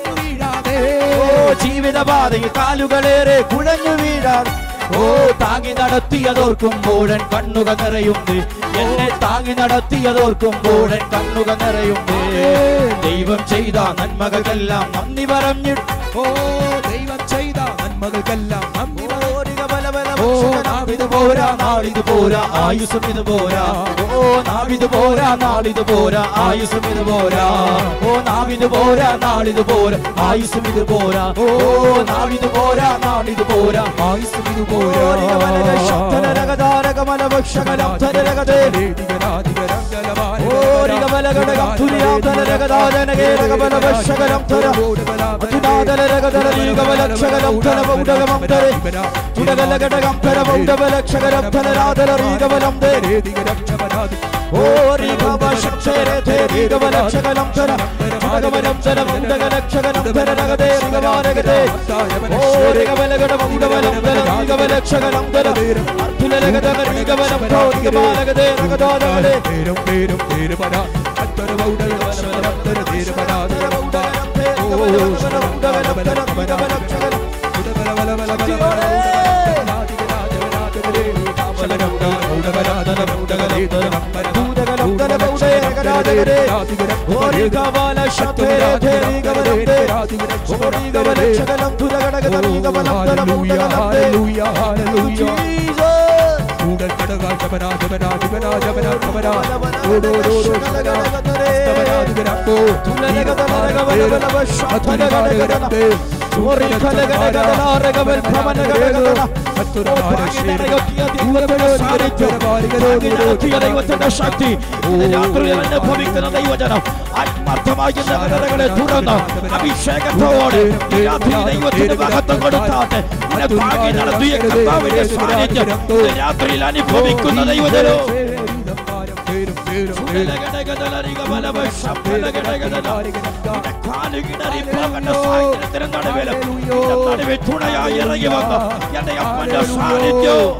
ഓ ജീവിതപാതയിൽ കാലുകളേറെ കുഴഞ്ഞു വീഴാതെ ഓ താങ്ങി നടത്തിയതോർക്കുമ്പോഴൻ കണ്ണുക നിറയുന്നേ എന്നെ താങ്ങി നടത്തിയതോർക്കുമ്പോഴൻ കണ്ണുക നിറയുന്നേ ദൈവം ചെയ്ത നന്മകൾക്കെല്ലാം നന്ദി പറഞ്ഞിട്ട് ഓ ദൈവം ചെയ്ത നന്മകൾക്കെല്ലാം നന്ദി ഓ നാവിത് പോരാ നാളിത് പോരാ ആയുസും ഇത് പോരാ ഓ നാവിത് പോരാ നാളിത് പോരാ ആയുസും ഇത് പോരാ ഓ നാവിത് പോരാ നാളിത് പോരാ ആയുസും ഇത് പോരാ ഓ നാവിത് പോരാ നാളിത് പോരാ ആയുസ്സും ഇത് പേരും പേരും പേര് പരാ അത്തര പൗഡർ അത്തര തീര് പരാതി ദൈവത്തിന്റെ ശക്തി രാത്രി അനുഭവിക്കുന്ന ദൈവജനം ആത്മാർത്ഥമായി നഗരങ്ങളെ തുറന്ന് അഭിഷേകത്തോടെ ഈ രാത്രി ദൈവത്തിന് മഹത്വം കൊടുത്താട്ടെ ഇന്നെ താങ്ങി നടത്തിയ കർത്താവിന്റെ സാന്നിധ്യം ഇന്ന് രാത്രിയിൽ അനുഭവിക്കുന്ന ദൈവജനം തുണയായി ഇറങ്ങി വന്ന എന്റെ അപ്പന്റെ സാന്നിധ്യം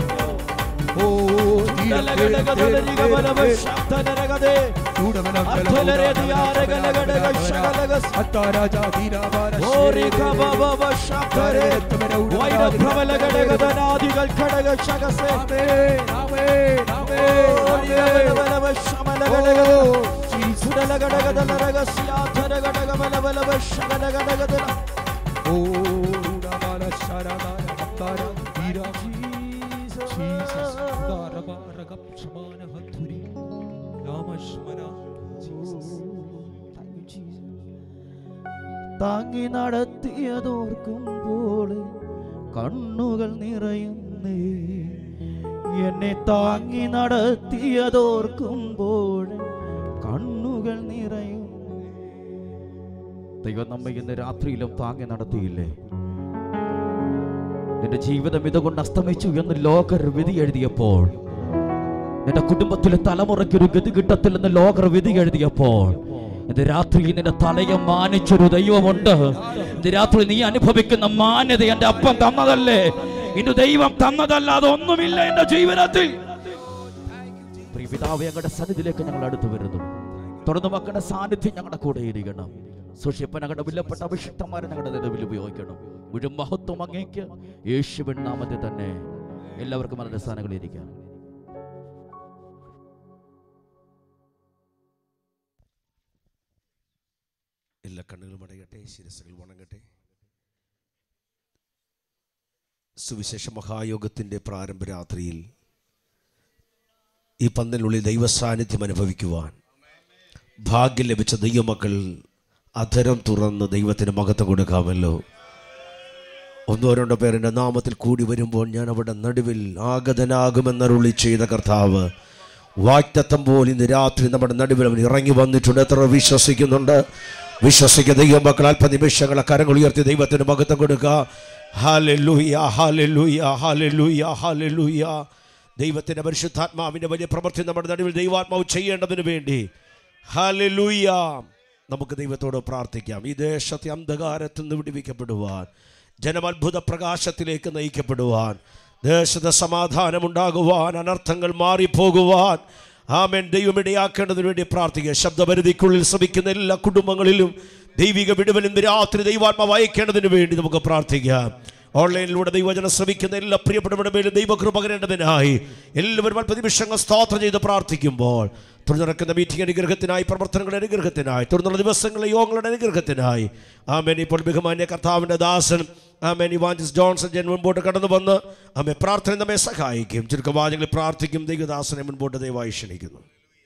താങ്ങി നടത്തിയതോർക്കുമ്പോൾ കണ്ണുകൾ നിറയുന്നേ എന്നെ താങ്ങി നടത്തിയതോർക്കുമ്പോൾ കണ്ണുകൾ നിറയും ദൈവം നമ്മെ ഇന്ന് രാത്രിയിലും താങ്ങി നടത്തിയില്ലേ നിന്റെ ജീവിതം ഇതുകൊണ്ട് അസ്തമിച്ചു എന്ന് ലോകർ വിധി എഴുതിയപ്പോൾ നിന്റെ കുടുംബത്തിലെ തലമുറയ്ക്ക് ഒരു ഗതി കിട്ടത്തില്ലെന്ന് ലോകർ വിധി എഴുതിയപ്പോൾ ഇന്ന് രാത്രി നിന്റെ തലയെ മാനിച്ചൊരു ദൈവമുണ്ട് ഇന്ന് രാത്രി നീ അനുഭവിക്കുന്ന മാന്യത എന്റെ അപ്പം തന്നതല്ലേ ഇന്ന് ദൈവം തന്നതല്ലാതെ ഒന്നുമില്ല എന്റെ ജീവിതത്തിൽ പ്രിയ പിതാവേ ഞങ്ങളുടെ സന്നിധിയിലേക്ക് ഞങ്ങൾ അടുത്തു വരുന്നു തുടർന്ന് മക്കളുടെ സാന്നിധ്യം ഞങ്ങളുടെ കൂടെ ഇരിക്കണം സൂക്ഷിപ്പ ഞങ്ങളുടെ വിലപ്പെട്ട അഭിഷിക്തന്മാരെ ഞങ്ങളുടെ നിലവിൽ ഉപയോഗിക്കണം മുഴുവൻ മഹത്വം അങ്ങേക്ക് യേശുവിൻ നാമത്തിൽ തന്നെ എല്ലാവർക്കും അതിന്റെ സ്ഥാനങ്ങളിൽ ഇരിക്കാം എല്ലാ കണ്ണുകളും അടയട്ടെ ശിരസുകൾ വണങ്ങട്ടെ സുവിശേഷ മഹായോഗത്തിൻ്റെ പ്രാരംഭ രാത്രിയിൽ ഈ പന്തലിനുള്ളിൽ ദൈവസാന്നിധ്യം അനുഭവിക്കുവാൻ ഭാഗ്യം ലഭിച്ച ദൈവമക്കൾ അധരം തുറന്ന് ദൈവത്തിന് മഹത്വം കൊടുക്കാമല്ലോ ഒന്നോ രണ്ടോ പേരുടെ നാമത്തിൽ കൂടി വരുമ്പോൾ ഞാൻ അവിടെ നടുവിൽ ആഗതനാകുമെന്നരുളി ചെയ്ത കർത്താവ് വാക്തത്വം പോലെ ഇന്ന് രാത്രി നമ്മുടെ നടുവിൽ അവൻ ഇറങ്ങി വന്നിട്ടുണ്ട് എത്ര വിശ്വസിക്കുന്നുണ്ട് വിശ്വസിക്കുന്ന ദൈവമക്കൾ അല്പനിമിഷങ്ങളെ കരങ്ങൾ ഉയർത്തി ദൈവത്തിന് മഹത്വം കൊടുക്കുക ഹാലൂയ ഹാലൂയ ഹാലൂയ ഹാലൂയ ദൈവത്തിൻ്റെ പരിശുദ്ധാത്മാവിൻ്റെ വലിയ പ്രവൃത്തി നമ്മുടെ നടുവിൽ ദൈവാത്മാവ് ചെയ്യേണ്ടതിന് വേണ്ടി ഹാലൂയ നമുക്ക് ദൈവത്തോട് പ്രാർത്ഥിക്കാം ഈ ദേശത്തെ അന്ധകാരത്തിൽ നിന്ന് വിടുവിക്കപ്പെടുവാൻ ജനം അത്ഭുത പ്രകാശത്തിലേക്ക് നയിക്കപ്പെടുവാൻ ദേശത്ത് സമാധാനമുണ്ടാകുവാൻ അനർത്ഥങ്ങൾ മാറിപ്പോകുവാൻ ആമേൻ ദൈവം ഇടയാക്കേണ്ടതിന് വേണ്ടി പ്രാർത്ഥിക്കുക ശബ്ദപരിധിക്കുള്ളിൽ ശ്രമിക്കുന്ന എല്ലാ കുടുംബങ്ങളിലും ദൈവിക വിടുവൽ ഇന്ന് രാത്രി ദൈവാത്മാവ് അയക്കേണ്ടതിന് വേണ്ടി നമുക്ക് പ്രാർത്ഥിക്കാം ഓൺലൈനിലൂടെ ദൈവജനം ശ്രമിക്കുന്ന എല്ലാ പ്രിയപ്പെട്ടവരുടെ മേലും ദൈവകൃപ പകരേണ്ടതിനായി എല്ലാവരും അല്പ നിമിഷങ്ങൾ സ്തോത്രം ചെയ്ത് പ്രാർത്ഥിക്കുമ്പോൾ തുടർന്ന് നടക്കുന്ന മീറ്റിംഗ് അനുഗ്രഹത്തിനായി പ്രവർത്തനങ്ങളുടെ അനുഗ്രഹത്തിനായി തുടർന്നുള്ള ദിവസങ്ങളിലെ യോഗങ്ങളുടെ അനുഗ്രഹത്തിനായി ആമേൻ ഇപ്പോൾ ബഹുമാന്യ കർത്താവിൻ്റെ ദാസൻ ആമേൻ ഇവാഞ്ചസ് ജോൺസൺ ജൻ മുൻപോട്ട് കടന്നു വന്ന് ആമേ പ്രാർത്ഥന നമ്മെ സഹായിക്കും ചുരുക്കവാചകളിൽ പ്രാർത്ഥിക്കും ദൈവദാസനെ മുൻപോട്ട് ദയവായി ക്ഷണിക്കുന്നു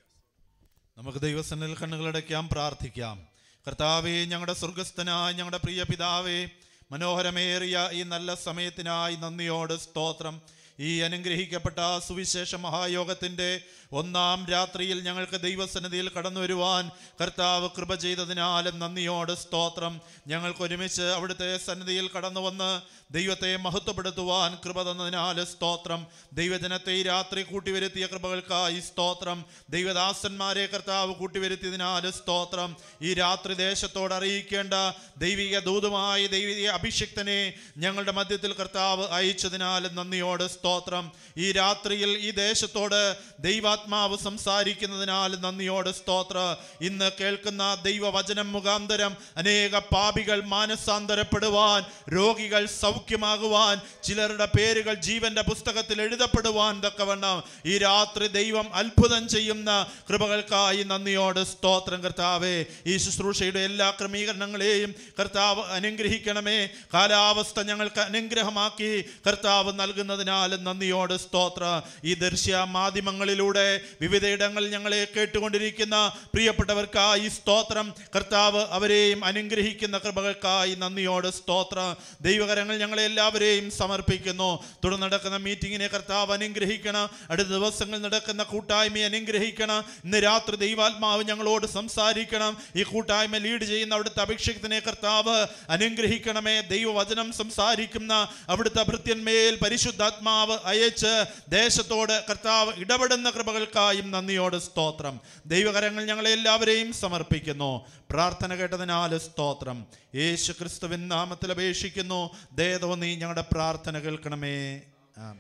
നമുക്ക് ദൈവസന്നിൽ കണ്ണുകളടയ്ക്കാം പ്രാർത്ഥിക്കാം കർത്താവേ ഞങ്ങളുടെ സ്വർഗസ്ഥനായ ഞങ്ങളുടെ പ്രിയ പിതാവേ മനോഹരമേറിയ ഈ നല്ല സമയത്തിനായി നന്ദിയോട് സ്തോത്രം ഈ അനുഗ്രഹിക്കപ്പെട്ട സുവിശേഷ മഹായോഗത്തിൻ്റെ ഒന്നാം രാത്രിയിൽ ഞങ്ങൾക്ക് ദൈവസന്നിധിയിൽ കടന്നു വരുവാൻ കർത്താവ് കൃപ ചെയ്തതിനാലും നന്ദിയോട് സ്തോത്രം ഞങ്ങൾക്ക് ഒരുമിച്ച് അവിടുത്തെ സന്നിധിയിൽ കടന്നു വന്ന് ദൈവത്തെ മഹത്വപ്പെടുത്തുവാൻ കൃപ തന്നതിനാൽ സ്തോത്രം ദൈവജനത്തെ ഈ രാത്രി കൂട്ടിവരുത്തിയ കൃപകൾക്കായി സ്തോത്രം ദൈവദാസന്മാരെ കർത്താവ് കൂട്ടിവരുത്തിയതിനാൽ സ്തോത്രം ഈ രാത്രി ദേശത്തോട് അറിയിക്കേണ്ട ദൈവിക ദൂതുമായി ദൈവിക അഭിഷിക്തനെ ഞങ്ങളുടെ മധ്യത്തിൽ കർത്താവ് അയച്ചതിനാൽ നന്ദിയോട് സ്തോത്രം ഈ രാത്രിയിൽ ഈ ദേശത്തോട് ദൈവാത്മാവ് സംസാരിക്കുന്നതിനാൽ നന്ദിയോട് സ്തോത്ര ഇന്ന് കേൾക്കുന്ന ദൈവവചനം മുഖാന്തരം അനേക പാപികൾ മാനസാന്തരപ്പെടുവാൻ രോഗികൾ സൗഖ്യമാകുവാൻ ചിലരുടെ പേരുകൾ ജീവന്റെ പുസ്തകത്തിൽ എഴുതപ്പെടുവാൻ തക്കവണ്ണം ഈ രാത്രി ദൈവം അത്ഭുതം ചെയ്യുന്ന കൃപകൾക്കായി നന്ദിയോട് സ്തോത്രം കർത്താവേ ഈ ശുശ്രൂഷയുടെ എല്ലാ ക്രമീകരണങ്ങളെയും കർത്താവ് അനുഗ്രഹിക്കണമേ കാലാവസ്ഥ ഞങ്ങൾക്ക് അനുഗ്രഹമാക്കി കർത്താവ് നൽകുന്നതിനാൽ നന്ദിയോട് സ്തോത്ര ഈ ദൃശ്യ മാധ്യമങ്ങളിലൂടെ വിവിധയിടങ്ങളിൽ ഞങ്ങളെ കേട്ടുകൊണ്ടിരിക്കുന്ന പ്രിയപ്പെട്ടവർക്കായി സ്തോത്രം കർത്താവ് അവരെയും അനുഗ്രഹിക്കുന്ന കൃപകൾക്കായി നന്ദിയോട് സ്തോത്ര ദൈവകരങ്ങൾ ഞങ്ങളെ എല്ലാവരെയും സമർപ്പിക്കുന്നു തുടർന്ന് നടക്കുന്ന മീറ്റിങ്ങിനെ കർത്താവ് അനുഗ്രഹിക്കണം അടുത്ത ദിവസങ്ങളിൽ നടക്കുന്ന കൂട്ടായ്മയെ അനുഗ്രഹിക്കണം ഇന്ന് രാത്രി ദൈവാത്മാവ് ഞങ്ങളോട് സംസാരിക്കണം ഈ കൂട്ടായ്മ ലീഡ് ചെയ്യുന്ന അവിടുത്തെ അഭിഷേകത്തിനെ കർത്താവ് അനുഗ്രഹിക്കണമേ ദൈവവചനം സംസാരിക്കുന്ന അവിടുത്തെ ഭൃത്യന്മേൽ പരിശുദ്ധാത്മാവ് അയച്ച് ദേശത്തോട് കർത്താവ് ഇടപെടുന്ന കൃപകൾക്കായും നന്ദിയോട് സ്തോത്രം ദൈവകരങ്ങൾ ഞങ്ങളെ എല്ലാവരെയും സമർപ്പിക്കുന്നു പ്രാർത്ഥന കേട്ടതിനാൽ സ്തോത്രം യേശു ക്രിസ്തുവിൻ നാമത്തിൽ അപേക്ഷിക്കുന്നു ദയതോന്നി ഞങ്ങളുടെ പ്രാർത്ഥന കേൾക്കണമേ ആമേൻ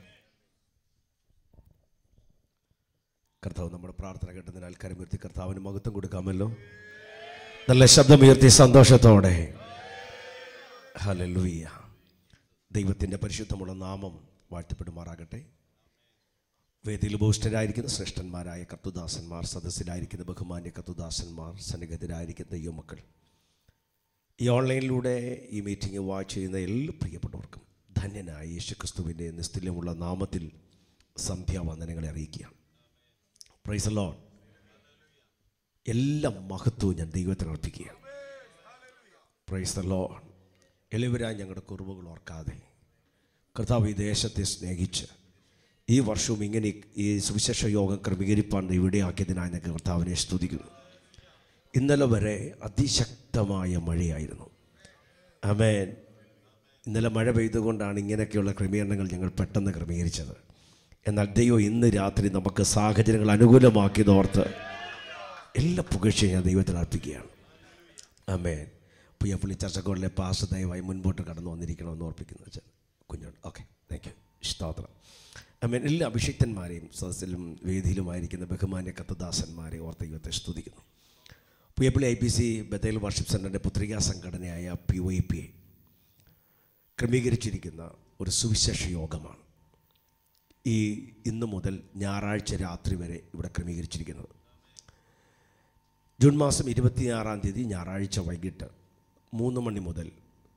കർത്താവ് നമ്മുടെ പ്രാർത്ഥന കേട്ടതിനാൽ കരമുയർത്തി കർത്താവിന് മഹത്വം കൊടുക്കാമല്ലോ നല്ല ശബ്ദമുയർത്തി സന്തോഷത്തോടെ ഹലലുയ്യ ദൈവത്തിൻ്റെ പരിശുദ്ധമുള്ള നാമം വാഴ്ത്തപ്പെടുമാറാകട്ടെ വേദിയിൽ ഉപവിഷ്ടരായിരിക്കുന്ന ശ്രേഷ്ഠന്മാരായ കത്തുദാസന്മാർ സദസ്സിലായിരിക്കുന്ന ബഹുമാന്യ കത്തുദാസന്മാർ സന്നിഹിതരായിരിക്കുന്ന ദൈവമക്കൾ ഈ ഓൺലൈനിലൂടെ ഈ മീറ്റിംഗ് വാച്ച് ചെയ്യുന്ന എല്ലാ പ്രിയപ്പെട്ടവർക്കും ധന്യനായ യേശുക്രിസ്തുവിൻ്റെ നിസ്തുല്യമുള്ള നാമത്തിൽ സന്ധ്യാവന്ദനങ്ങളെ അറിയിക്കുക പ്രൈസ് ലോൺ എല്ലാ മഹത്വവും ഞാൻ ദൈവത്തിന് അർപ്പിക്കുകയാണ് പ്രൈസ് ദ ലോഡ് എളിവരായി ഞങ്ങളുടെ കുറവുകൾ ഓർക്കാതെ കർത്താവ് ഈ ദേശത്തെ സ്നേഹിച്ച് ഈ വർഷവും ഇങ്ങനെ ഈ സുവിശേഷ യോഗം ക്രമീകരിപ്പാൻ ഇവിടെയാക്കിയതിനായി ഞങ്ങൾക്ക് കർത്താവിനെ സ്തുതിക്കുന്നു ഇന്നലെ വരെ അതിശക്തമായ മഴയായിരുന്നു അമേൻ ഇന്നലെ മഴ പെയ്തുകൊണ്ടാണ് ഇങ്ങനെയൊക്കെയുള്ള ക്രമീകരണങ്ങൾ ഞങ്ങൾ പെട്ടെന്ന് ക്രമീകരിച്ചത് എന്നാൽ ദൈവം ഇന്ന് രാത്രി നമുക്ക് സാഹചര്യങ്ങൾ അനുകൂലമാക്കിയതോർത്ത് എല്ലാ പുകഴ്ചയും ഞാൻ ദൈവത്തിൽ അർപ്പിക്കുകയാണ് അമേൻ പുയ്യപ്പള്ളി ചർച്ചക്കോളിലെ പാസ് ദയവായി മുൻപോട്ട് കടന്നു വന്നിരിക്കണമെന്ന് ഓർപ്പിക്കുന്നു വെച്ചാൽ കുഞ്ഞോട് ഓക്കെ താങ്ക് യു സ്തോത്രം അമേൻ എല്ലാ അഭിഷിക്തന്മാരെയും സദസ്സിലും വേദിയിലുമായിരിക്കുന്ന ബഹുമാന്യ കത്തദാസന്മാരെ ഓർത്ത് ദൈവത്തെ സ്തുതിക്കുന്നു Puyyappally I P C Bethel worship സെൻ്ററിൻ്റെ പുത്രികാ സംഘടനയായ പി ഒ പി എ ക്രമീകരിച്ചിരിക്കുന്ന ഒരു സുവിശേഷ യോഗമാണ് ഈ ഇന്ന് മുതൽ ഞായറാഴ്ച രാത്രി വരെ ഇവിടെ ക്രമീകരിച്ചിരിക്കുന്നത് ജൂൺ മാസം ഇരുപത്തിയാറാം തീയതി ഞായറാഴ്ച വൈകിട്ട് മൂന്ന് മണി മുതൽ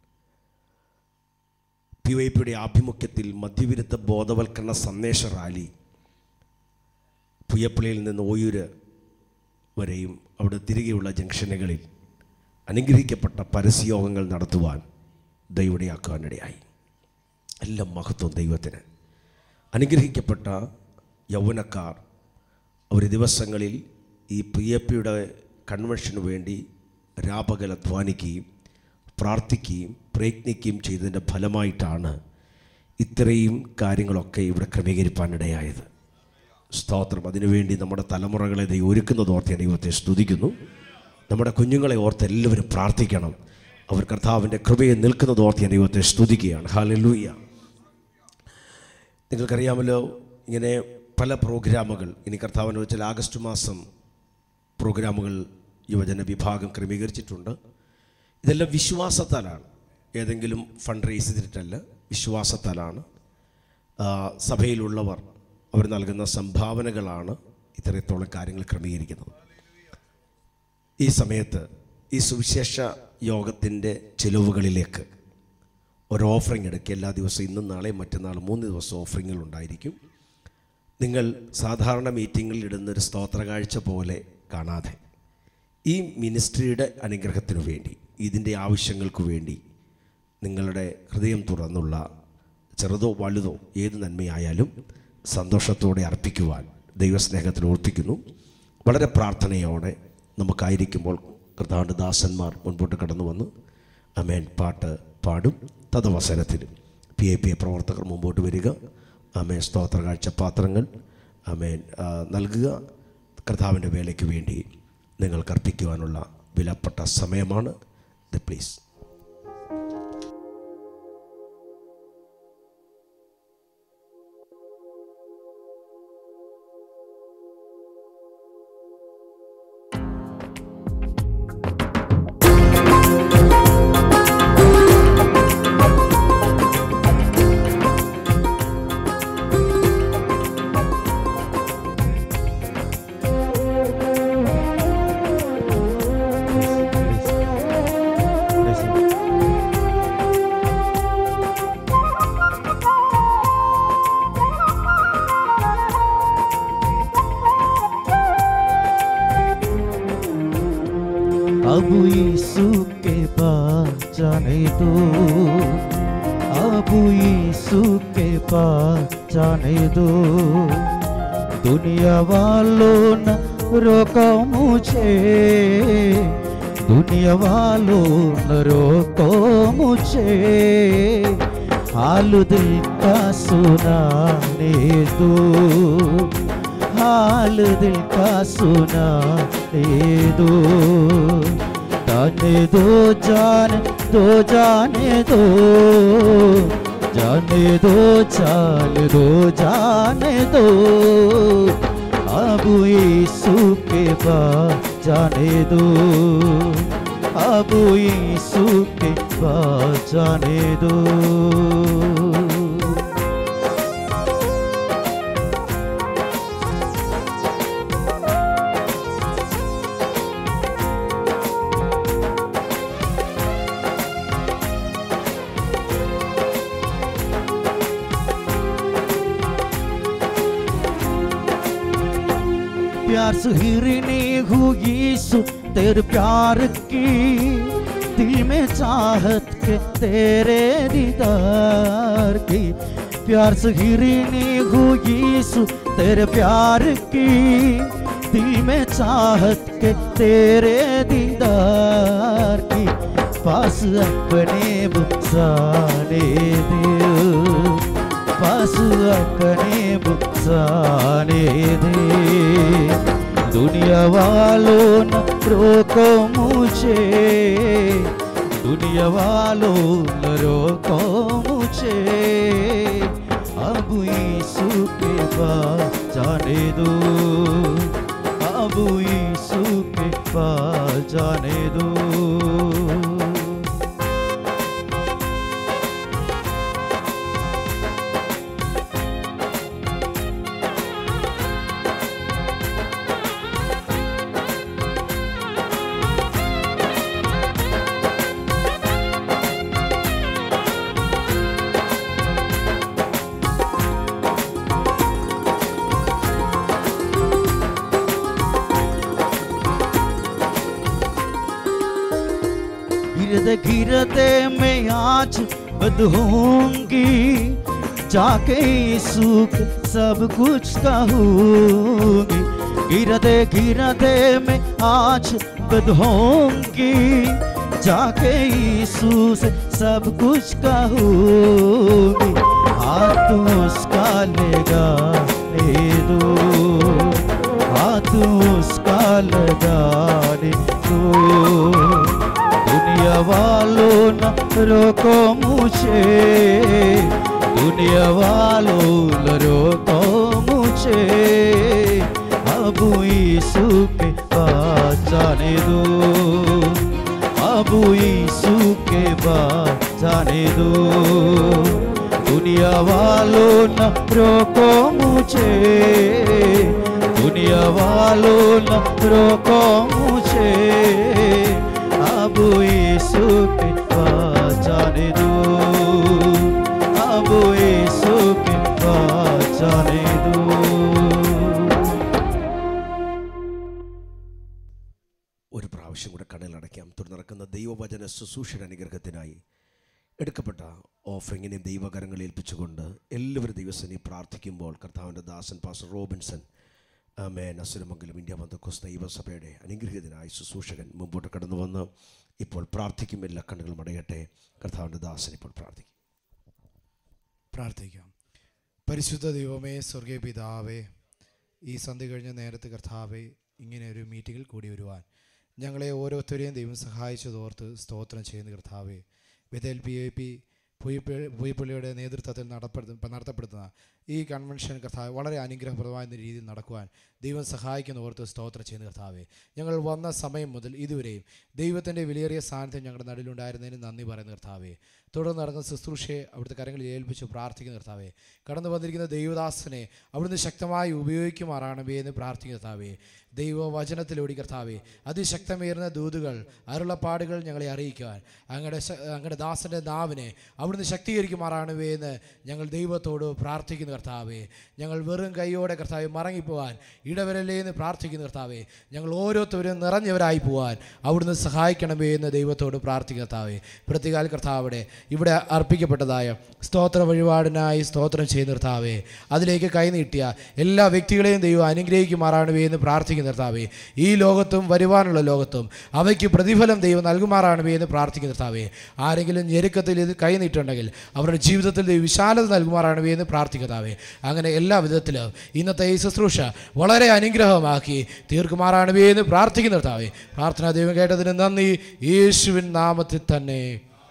പി വൈ പിയുടെ ആഭിമുഖ്യത്തിൽ മദ്യവിരുദ്ധ ബോധവൽക്കരണ സന്ദേശ റാലി പുയ്യപ്പള്ളിയിൽ നിന്ന് ഓയൂര് വരെയും അവിടെ തിരികെയുള്ള ജംഗ്ഷനുകളിൽ അനുഗ്രഹിക്കപ്പെട്ട പരസ്യയോഗങ്ങൾ നടത്തുവാൻ ദൈവടയാക്കാനിടയായി എല്ലാം മഹത്വം ദൈവത്തിന് അനുഗ്രഹിക്കപ്പെട്ട യൗവനക്കാർ ഒരു ദിവസങ്ങളിൽ ഈ പി എ പിയുടെ കൺവെൻഷന് വേണ്ടി രാപകൽ അധ്വാനിക്കുകയും പ്രാർത്ഥിക്കുകയും പ്രയത്നിക്കുകയും ചെയ്തതിൻ്റെ ഫലമായിട്ടാണ് ഇത്രയും കാര്യങ്ങളൊക്കെ ഇവിടെ ക്രമീകരിപ്പാനിടയായത് സ്തോത്രം അതിനുവേണ്ടി നമ്മുടെ തലമുറകളെ ദൈവം ഒരുക്കുന്നത് ഓർത്ത് ഞാൻ ദൈവത്തെ സ്തുതിക്കുന്നു നമ്മുടെ കുഞ്ഞുങ്ങളെ ഓർത്ത് എല്ലാവരും പ്രാർത്ഥിക്കണം അവർ കർത്താവിൻ്റെ കൃപയെ നിൽക്കുന്നത് ഓർത്ത് ഞാൻ ദൈവത്തെ സ്തുതിക്കുകയാണ് ഹാലലൂയ്യ നിങ്ങൾക്കറിയാമല്ലോ ഇങ്ങനെ പല പ്രോഗ്രാമുകൾ ഇനി കർത്താവിൻ്റെ വെച്ചാൽ ആഗസ്റ്റ് മാസം പ്രോഗ്രാമുകൾ യുവജന വിഭാഗം ക്രമീകരിച്ചിട്ടുണ്ട് ഇതെല്ലാം വിശ്വാസത്താലാണ് ഏതെങ്കിലും ഫണ്ട് റേസ് ചെയ്തിട്ടല്ല വിശ്വാസത്താലാണ് ആ, സഭയിലുള്ളവർ അവർ നൽകുന്ന സംഭാവനകളാണ് ഇത്രത്തോളം കാര്യങ്ങൾ ക്രമീകരിക്കുന്നത് ഈ സമയത്ത് ഈ സുവിശേഷ യോഗത്തിൻ്റെ ചിലവുകളിലേക്ക് ഒരു ഓഫറിംഗ് എടുക്കുക എല്ലാ ദിവസവും ഇന്നും നാളെയും മറ്റന്നാളും മൂന്ന് ദിവസം ഓഫറിങ്ങുകൾ ഉണ്ടായിരിക്കും നിങ്ങൾ സാധാരണ മീറ്റിങ്ങിൽ ഇടുന്നൊരു സ്തോത്ര കാഴ്ച പോലെ കാണാതെ ഈ മിനിസ്ട്രിയുടെ അനുഗ്രഹത്തിനു വേണ്ടി ഇതിൻ്റെ ആവശ്യങ്ങൾക്ക് വേണ്ടി നിങ്ങളുടെ ഹൃദയം തുറന്നുള്ള ചെറുതോ വലുതോ ഏത് നന്മയായാലും സന്തോഷത്തോടെ അർപ്പിക്കുവാൻ ദൈവസ്നേഹത്തിൽ ഓർപ്പിക്കുന്നു വളരെ പ്രാർത്ഥനയോടെ നമുക്കായിരിക്കുമ്പോൾ കർത്താവിൻ്റെ ദാസന്മാർ മുൻപോട്ട് കടന്നു വന്ന് അമേൻ പാട്ട് പാടും തദവസരത്തിലും പി ഐ പി എ പ്രവർത്തകർ മുമ്പോട്ട് വരിക അമേൻ സ്തോത്ര കാഴ്ച പാത്രങ്ങൾ അമേൻ ആ, നൽകുക കർത്താവിൻ്റെ വേലയ്ക്ക് വേണ്ടി നിങ്ങൾക്ക് അർപ്പിക്കുവാനുള്ള വിലപ്പെട്ട സമയമാണ് ദ പ്ലീസ് अब यीशु के पास जाने दो अब यीशु के पास जाने दो दुनिया वालों न रोको मुझे दुनिया वालों न रोको मुझे हाल दिल का सुनाने दो हाल दिल का सुनाने दो जाने दो जान दो जाने दो जाने दो चाल दो जाने दो अब यीशु के पास जाने दो अब यीशु के पास जाने दो प्यार से हिरनी हुई यीशु तेरे प्यार की दिल में चाहत के तेरे दीदार की प्यार से हिरनी हुई यीशु तेरे प्यार की दिल में चाहत के तेरे दीदार की पास अपने बुसाने दे पास अपने बुसाने दे दुनिया वालों न रोको मुझे दुनिया वालों न रोको मुझे अब यीशु के पास जाने दो अब यीशु के पास जाने दो गिरते गिरते मैं आज बद होंगी जाके सुख सब कुछ कहूंगी गिरते गिरते मैं आज बद होंगी जाके यीशु से सब कुछ कहूंगी हाथ उसका लेगा ले दो हाथ उसका लगाने दो दुनिया वालों न रोको मुझे दुनिया वालों न रोको मुझे अब यीशु के पास जाने दो अब यीशु के पास जाने दो दुनिया वालों न रोको मुझे दुनिया वालों न रोको मुझे अब यीशु के पास जाने दो अब यीशु के पास जाने दो ഒരു പ്രാവശ്യം കൂടെ കടലടയ്ക്കാം തുടർന്ന് ദൈവവചന ശുശ്രൂഷയുടെ അനുഗ്രഹത്തിനായി എടുക്കപ്പെട്ട ഓഫറിങ്ങിനെയും ദൈവകരങ്ങളിൽ ഏൽപ്പിച്ചുകൊണ്ട് എല്ലാവരും ദിവസം പ്രാർത്ഥിക്കുമ്പോൾ കർത്താവിൻ്റെ ദാസൻ പാസ്റ്റർ റോബിൻസൺ ആമേൻ അസുരമംഗലം ഇന്ത്യ ബന്ധക്കോസ് ദൈവസഭയുടെ അനുഗ്രഹീതനായ ശുശ്രൂഷകൻ മുമ്പോട്ട് കടന്നു വന്ന് ഇപ്പോൾ പ്രാർത്ഥിക്കും എല്ലാ കണ്ണുകളും അടയട്ടെ കർത്താവിൻ്റെ ദാസൻ ഇപ്പോൾ പ്രാർത്ഥിക്കും പ്രാർത്ഥിക്കാം പരിശുദ്ധ ദൈവമേ സ്വർഗീയ പിതാവേ ഈ സന്ധ്യ കഴിഞ്ഞ നേരത്ത് കർത്താവെ ഇങ്ങനെ ഒരു മീറ്റിങ്ങിൽ കൂടി വരുവാൻ ഞങ്ങളെ ഓരോരുത്തരെയും ദൈവം സഹായിച്ചതോർത്ത് സ്തോത്രം ചെയ്യുന്ന കർത്താവെ ബഥേൽ പി ഐ പി പുയ്യപ്പള്ളിയുടെ നേതൃത്വത്തിൽ നടപ്പെടുത്ത നടത്തപ്പെടുന്ന ഈ കൺവെൻഷൻ കർത്താവ് വളരെ അനുഗ്രഹപ്രദമായ രീതിയിൽ നടക്കുവാൻ ദൈവം സഹായിക്കുന്ന ഓർത്ത് സ്തോത്രം ചെയ്യുന്ന കർത്താവെ ഞങ്ങൾ വന്ന സമയം മുതൽ ഇതുവരെയും ദൈവത്തിൻ്റെ വിലയേറിയ സാന്നിധ്യം ഞങ്ങളുടെ നടുവിലുണ്ടായിരുന്നതിന് നന്ദി പറയുന്ന കർത്താവെ തുടർന്ന് നടക്കുന്ന ശുശ്രൂഷയെ അവിടുത്തെ കരങ്ങളിൽ ഏൽപ്പിച്ച് പ്രാർത്ഥിക്കുന്ന കർത്താവെ കടന്നു വന്നിരിക്കുന്ന ദൈവദാസനെ അവിടുന്ന് ശക്തമായി ഉപയോഗിക്കുമാറാണമേ എന്ന് പ്രാർത്ഥിക്കുന്ന കർത്താവെ ദൈവവചനത്തിലൂടെ കർത്താവെ അതിശക്തമേറുന്ന ദൂതുകൾ അരുളപ്പാടുകൾ ഞങ്ങളെ അറിയിക്കാൻ അങ്ങയുടെ ശ- അങ്ങയുടെ ദാസൻ്റെ നാവിനെ അവിടുന്ന് ശക്തീകരിക്കുമാറാണവേ എന്ന് ഞങ്ങൾ ദൈവത്തോട് പ്രാർത്ഥിക്കുന്ന കർത്താവെ ഞങ്ങൾ വെറും കൈയോടെ കർത്താവെ മറങ്ങിപ്പോവാൻ ഇടവരല്ലേ എന്ന് പ്രാർത്ഥിക്കുന്ന കർത്താവെ ഞങ്ങൾ ഓരോരുത്തരും നിറഞ്ഞവരായി പോവാൻ അവിടുന്ന് സഹായിക്കണമേ എന്ന് ദൈവത്തോട് പ്രാർത്ഥിക്കുന്ന കർത്താവെ പ്രതികാല കർത്താവിടെ ഇവിടെ അർപ്പിക്കപ്പെട്ടതായ സ്തോത്ര വഴിപാടിനായി സ്തോത്രം ചെയ്യുന്ന കർത്താവെ അതിലേക്ക് കൈനീട്ടിയ എല്ലാ വ്യക്തികളെയും ദൈവം അനുഗ്രഹിക്കുമാറാണവേ എന്ന് പ്രാർത്ഥിക്കുന്ന കർത്താവെ ഈ ലോകത്തും വരുവാനുള്ള ലോകത്തും അവയ്ക്ക് പ്രതിഫലം ദൈവം നൽകുമാറാണവേ എന്ന് പ്രാർത്ഥിക്കുന്ന കർത്താവെ ആരെങ്കിലും ഞെരുക്കത്തിൽ ഇത് കൈനീട്ടുണ്ടെങ്കിൽ അവരുടെ ജീവിതത്തിൽ ദൈവം വിശാലത നൽകുമാറാണവേ എന്ന് പ്രാർത്ഥിക്കത്താവേ അങ്ങനെ എല്ലാ വിധത്തിലും ഇന്നത്തെ ഈ ശുശ്രൂഷ വളരെ അനുഗ്രഹമാക്കി തീർക്കുമാറാണവേ എന്ന് പ്രാർത്ഥിക്കുന്ന കർത്താവേ പ്രാർത്ഥനാ ദൈവം കേട്ടതിന് നന്ദി യേശുവിൻ നാമത്തിൽ തന്നെ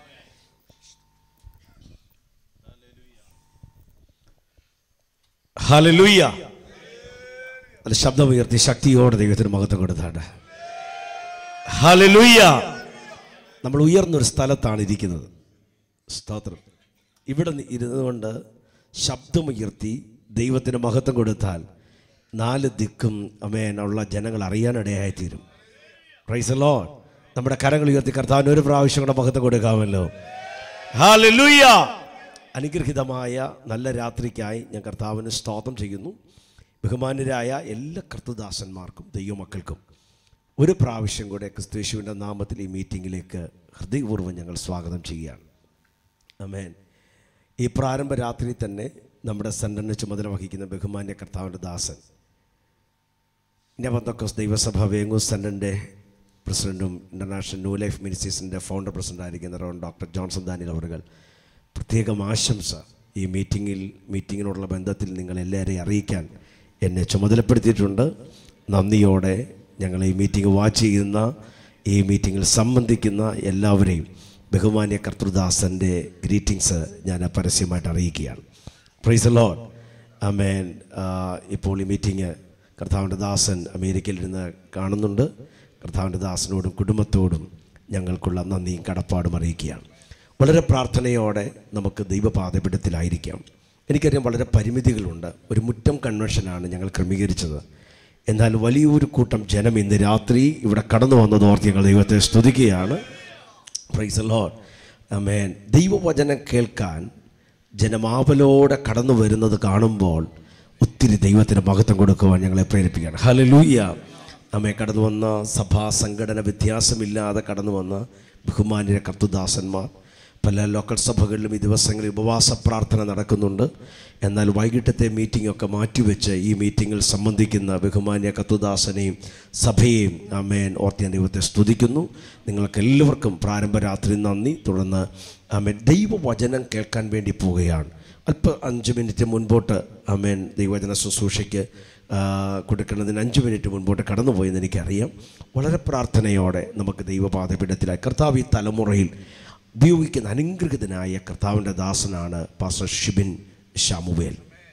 ഹല്ലേലൂയ അത് ശബ്ദമുയർത്തി ശക്തിയോടെ ദൈവത്തിന് മഹത്വം കൊടുത്താണ് ഹല്ലേലൂയ നമ്മൾ ഉയർന്നൊരു സ്ഥലത്താണ് ഇരിക്കുന്നത് സ്തോത്രം ഇവിടെ നി- ഇരുന്നുകൊണ്ട് ശബ്ദമുയർത്തി ദൈവത്തിന് മഹത്വം കൊടുത്താൽ നാല് ദിക്കും അമേൻ ഉള്ള ജനങ്ങൾ അറിയാനിടയായിത്തീരും പ്രൈസ് ലോ നമ്മുടെ കരങ്ങൾ ഉയർത്തി കർത്താവിന് ഒരു പ്രാവശ്യം കൂടെ മഹത്വം കൊടുക്കാമല്ലോ ഹല്ലേലൂയ അനുഗ്രഹീതമായ നല്ല രാത്രിക്കായി ഞാൻ കർത്താവിന് സ്തോത്രം ചെയ്യുന്നു ബഹുമാനരായ എല്ലാ കർത്തദാസന്മാർക്കും ദൈവമക്കൾക്കും ഒരു പ്രാവശ്യം കൂടെ ക്രിസ്തുയേശുവിൻ്റെ നാമത്തിൽ ഈ മീറ്റിങ്ങിലേക്ക് ഹൃദയപൂർവ്വം ഞങ്ങൾ സ്വാഗതം ചെയ്യുകയാണ് അമേൻ ഈ പ്രാരംഭ രാത്രി തന്നെ നമ്മുടെ സെൻറ്ററിന് ചുമതല വഹിക്കുന്ന ബഹുമാന്യ കർത്താവിൻ്റെ ദാസൻ ഇന്നപന്തക്കോസ് ദൈവസഭ വേങ്ങൂർ സെൻറ്ററിൻ്റെ പ്രസിഡൻറ്റും ഇൻ്റർനാഷണൽ ന്യൂ ലൈഫ് മിനിസ്റ്റേഴ്സിൻ്റെ ഫൗണ്ടർ പ്രസിഡൻ്റായിരിക്കുന്ന റോൺ ഡോക്ടർ ജോൺസൺ ദാനിൽ അവറുകൾ പ്രത്യേകം ആശംസ ഈ മീറ്റിങ്ങിൽ മീറ്റിങ്ങിനോടുള്ള ബന്ധത്തിൽ നിങ്ങളെല്ലാവരെയും അറിയിക്കാൻ എന്നെ ചുമതലപ്പെടുത്തിയിട്ടുണ്ട് നന്ദിയോടെ ഞങ്ങൾ ഈ മീറ്റിംഗ് വാച്ച് ചെയ്യുന്ന ഈ മീറ്റിങ്ങിൽ സംബന്ധിക്കുന്ന എല്ലാവരെയും ബഹുമാന്യ കർത്തൃദാസൻ്റെ ഗ്രീറ്റിങ്സ് ഞാൻ പരസ്യമായിട്ട് അറിയിക്കുകയാണ് പ്രൈസ് ലോഡ് അമേൻ ഇപ്പോൾ ഈ മീറ്റിംഗ് കർത്താവിൻ്റെ ദാസൻ അമേരിക്കയിൽ ഇരുന്ന് കാണുന്നുണ്ട് കർത്താവിൻ്റെ ദാസനോടും കുടുംബത്തോടും ഞങ്ങൾക്കുള്ള നന്ദിയും കടപ്പാടും അറിയിക്കുകയാണ് വളരെ പ്രാർത്ഥനയോടെ നമുക്ക് ദൈവപാതപിടത്തിലായിരിക്കാം എനിക്കറിയാം വളരെ പരിമിതികളുണ്ട് ഒരു മുറ്റം കൺവെൻഷനാണ് ഞങ്ങൾ ക്രമീകരിച്ചത് എന്നാൽ വലിയൊരു കൂട്ടം ജനം ഇന്ന് രാത്രി ഇവിടെ കടന്നു വന്നതോർത്ത് ഞങ്ങൾ ദൈവത്തെ സ്തുതിക്കുകയാണ് പ്രൈസ് ലോഡ് അമേൻ ദൈവവചനം കേൾക്കാൻ ജനമാവലോടെ കടന്നു വരുന്നത് കാണുമ്പോൾ ഒത്തിരി ദൈവത്തിന് മഹത്വം കൊടുക്കുവാൻ ഞങ്ങളെ പ്രേരിപ്പിക്കുകയാണ് ഹലലൂയ്യ നമ്മെ കടന്നു വന്ന സഭാ സംഘടന വ്യത്യാസമില്ലാതെ കടന്നു വന്ന ബഹുമാന്യ കർത്തുദാസന്മാർ പല ലോക്കൽ സഭകളിലും ഈ ദിവസങ്ങളിൽ ഉപവാസ പ്രാർത്ഥന നടക്കുന്നുണ്ട് എന്നാൽ വൈകിട്ടത്തെ മീറ്റിംഗ് ഒക്കെ മാറ്റിവെച്ച് ഈ മീറ്റിങ്ങിൽ സംബന്ധിക്കുന്ന ബഹുമാന്യ കത്തുദാസനെയും സഭയെയും അമ്മേൻ ഓർത്ത് ഞാൻ ദൈവത്തെ സ്തുതിക്കുന്നു നിങ്ങൾക്ക് എല്ലാവർക്കും പ്രാരംഭ രാത്രി നന്ദി തുടർന്ന് അമ്മേൻ ദൈവവചനം കേൾക്കാൻ വേണ്ടി പോവുകയാണ് അല്പം അഞ്ച് മിനിറ്റ് മുൻപോട്ട് അമ്മേൻ ദൈവവചന ശുശ്രൂഷയ്ക്ക് ആ, കൊടുക്കുന്നതിന് അഞ്ച് മിനിറ്റ് മുൻപോട്ട് കടന്നുപോയെന്ന് എനിക്കറിയാം വളരെ പ്രാർത്ഥനയോടെ നമുക്ക് ദൈവപാതപീഠത്തിലായി കർത്താവ് ഈ തലമുറയിൽ ഉപയോഗിക്കുന്ന അനുഗ്രഹിതനായ കർത്താവിൻ്റെ ദാസനാണ് പാസ്റ്റർ ഷിബിൻ ഷാമുവേൽ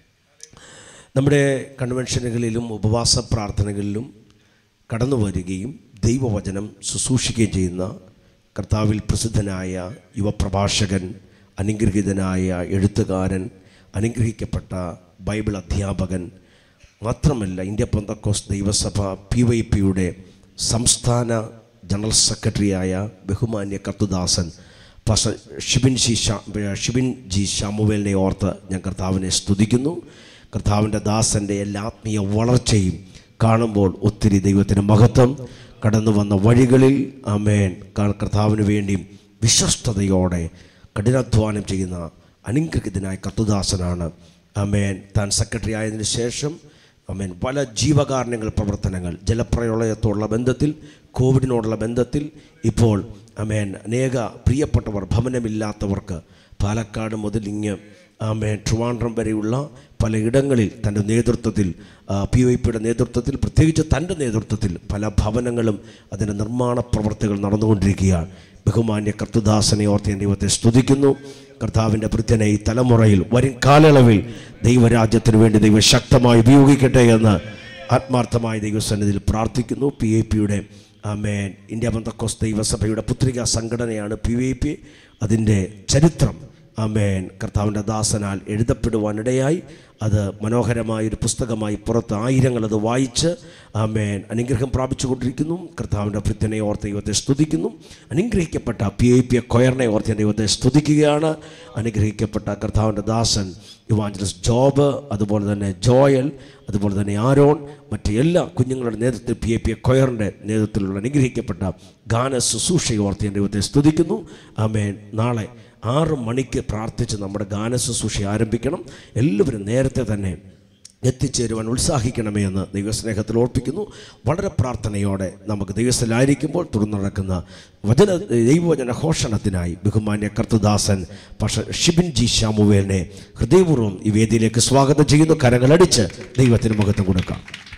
നമ്മുടെ കൺവെൻഷനുകളിലും ഉപവാസ പ്രാർത്ഥനകളിലും കടന്നു വരികയും ദൈവവചനം ശുശ്രൂഷിക്കുകയും ചെയ്യുന്ന കർത്താവിൽ പ്രസിദ്ധനായ യുവപ്രഭാഷകൻ അനുഗ്രഹീതനായ എഴുത്തുകാരൻ അനുഗ്രഹിക്കപ്പെട്ട ബൈബിൾ അധ്യാപകൻ മാത്രമല്ല ഇന്ത്യ പന്തക്കോസ് ദൈവസഭ പി വൈ പിയുടെ സംസ്ഥാന ജനറൽ സെക്രട്ടറിയായ ബഹുമാന്യ കത്തുദാസൻ പാസ്റ്റർ ഷിബിൻ ജി ഷാ ഷിബിൻ ജി ഷാമുവേലിനെ ഓർത്ത് ഞാൻ കർത്താവിനെ സ്തുതിക്കുന്നു കർത്താവിൻ്റെ ദാസൻ്റെ എല്ലാ ആത്മീയ വളർച്ചയും കാണുമ്പോൾ ഒത്തിരി ദൈവത്തിന് മഹത്വം കടന്നു വന്ന വഴികളിൽ അമേൻ ക- കർത്താവിന് വേണ്ടിയും വിശ്വസ്തയോടെ കഠിനാധ്വാനം ചെയ്യുന്ന അനുഗ്രഹിതനായ കത്തുദാസനാണ് അമേൻ താൻ സെക്രട്ടറി ആയതിനു ശേഷം അമേൻ പല ജീവകാരുണ്യങ്ങൾ പ്രവർത്തനങ്ങൾ ജലപ്രളയത്തോടുള്ള ബന്ധത്തിൽ കോവിഡിനോടുള്ള ബന്ധത്തിൽ ഇപ്പോൾ അമേൻ അനേക പ്രിയപ്പെട്ടവർ ഭവനമില്ലാത്തവർക്ക് പാലക്കാട് മുതൽ ഇങ്ങ് ആമേൻ ട്രിവാൻഡ്രം വരെയുള്ള പലയിടങ്ങളിൽ തൻ്റെ നേതൃത്വത്തിൽ പി ഒ പിയുടെ നേതൃത്വത്തിൽ പ്രത്യേകിച്ച് തൻ്റെ നേതൃത്വത്തിൽ പല ഭവനങ്ങളും അതിൻ്റെ നിർമ്മാണ പ്രവർത്തികൾ നടന്നുകൊണ്ടിരിക്കുകയാണ് ബഹുമാന്യ കർത്തുദാസനെ ഓർത്ത് ഞാൻ ദൈവത്തെ സ്തുതിക്കുന്നു കർത്താവിൻ്റെ ഭൃത്യനെ ഈ തലമുറയിൽ വരും കാലയളവിൽ ദൈവരാജ്യത്തിന് വേണ്ടി ദൈവം ശക്തമായി ഉപയോഗിക്കട്ടെ എന്ന് ആത്മാർത്ഥമായി ദൈവസന്നിധിയിൽ പ്രാർത്ഥിക്കുന്നു പി എ പിയുടെ ആമേൻ ഇന്ത്യ ബന്ധക്കോസ് ദൈവസഭയുടെ പുത്രിക സംഘടനയാണ് പി വൈ പി അതിൻ്റെ ചരിത്രം ആമേൻ കർത്താവിൻ്റെ ദാസനാൽ എഴുതപ്പെടുവാനിടയായി അത് മനോഹരമായൊരു പുസ്തകമായി പുറത്ത് ആയിരങ്ങൾ അത് വായിച്ച് ആമേൻ അനുഗ്രഹം പ്രാപിച്ചുകൊണ്ടിരിക്കുന്നു കർത്താവിൻ്റെ ഭൃത്യനെ ഓർത്ത് ദൈവത്തെ സ്തുതിക്കുന്നു അനുഗ്രഹിക്കപ്പെട്ട പി ഐ പി കൊയറിനെ ഓർത്ത് ഞാൻ ദൈവത്തെ സ്തുതിക്കുകയാണ് അനുഗ്രഹിക്കപ്പെട്ട കർത്താവിൻ്റെ ദാസൻ യുവാഞ്ചലസ് ജോബ് അതുപോലെ തന്നെ ജോയൽ അതുപോലെ തന്നെ ആരോൺ മറ്റ് എല്ലാ കുഞ്ഞുങ്ങളുടെ നേതൃത്വത്തിൽ പി എ പി കൊയറിൻ്റെ നേതൃത്വത്തിലുള്ള അനുഗ്രഹിക്കപ്പെട്ട ഗാന ശുശ്രൂഷയെ ഓർത്ത് ഞാൻ ദൈവത്തെ സ്തുതിക്കുന്നു ആമേൻ നാളെ ആറ് മണിക്ക് പ്രാർത്ഥിച്ച് നമ്മുടെ ഗാന ശുശ്രൂഷ ആരംഭിക്കണം എല്ലാവരും നേരത്തെ തന്നെ എത്തിച്ചേരുവാൻ ഉത്സാഹിക്കണമേ എന്ന് ദൈവസ്നേഹത്തിൽ ഓർപ്പിക്കുന്നു വളരെ പ്രാർത്ഥനയോടെ നമുക്ക് ദൈവസ്ഥലായിരിക്കുമ്പോൾ തുടർന്ന് നടക്കുന്ന വചന ദൈവവചന ഘോഷണത്തിനായി ബഹുമാന്യ കർത്തുദാസൻ പക്ഷ ഷിബിൻ ജി ഷാമുവേലിനെ ഹൃദയപൂർവ്വം ഈ വേദിയിലേക്ക് സ്വാഗതം ചെയ്യുന്നു കരങ്ങളടിച്ച് ദൈവത്തിന് മുഖത്ത് കൊടുക്കാം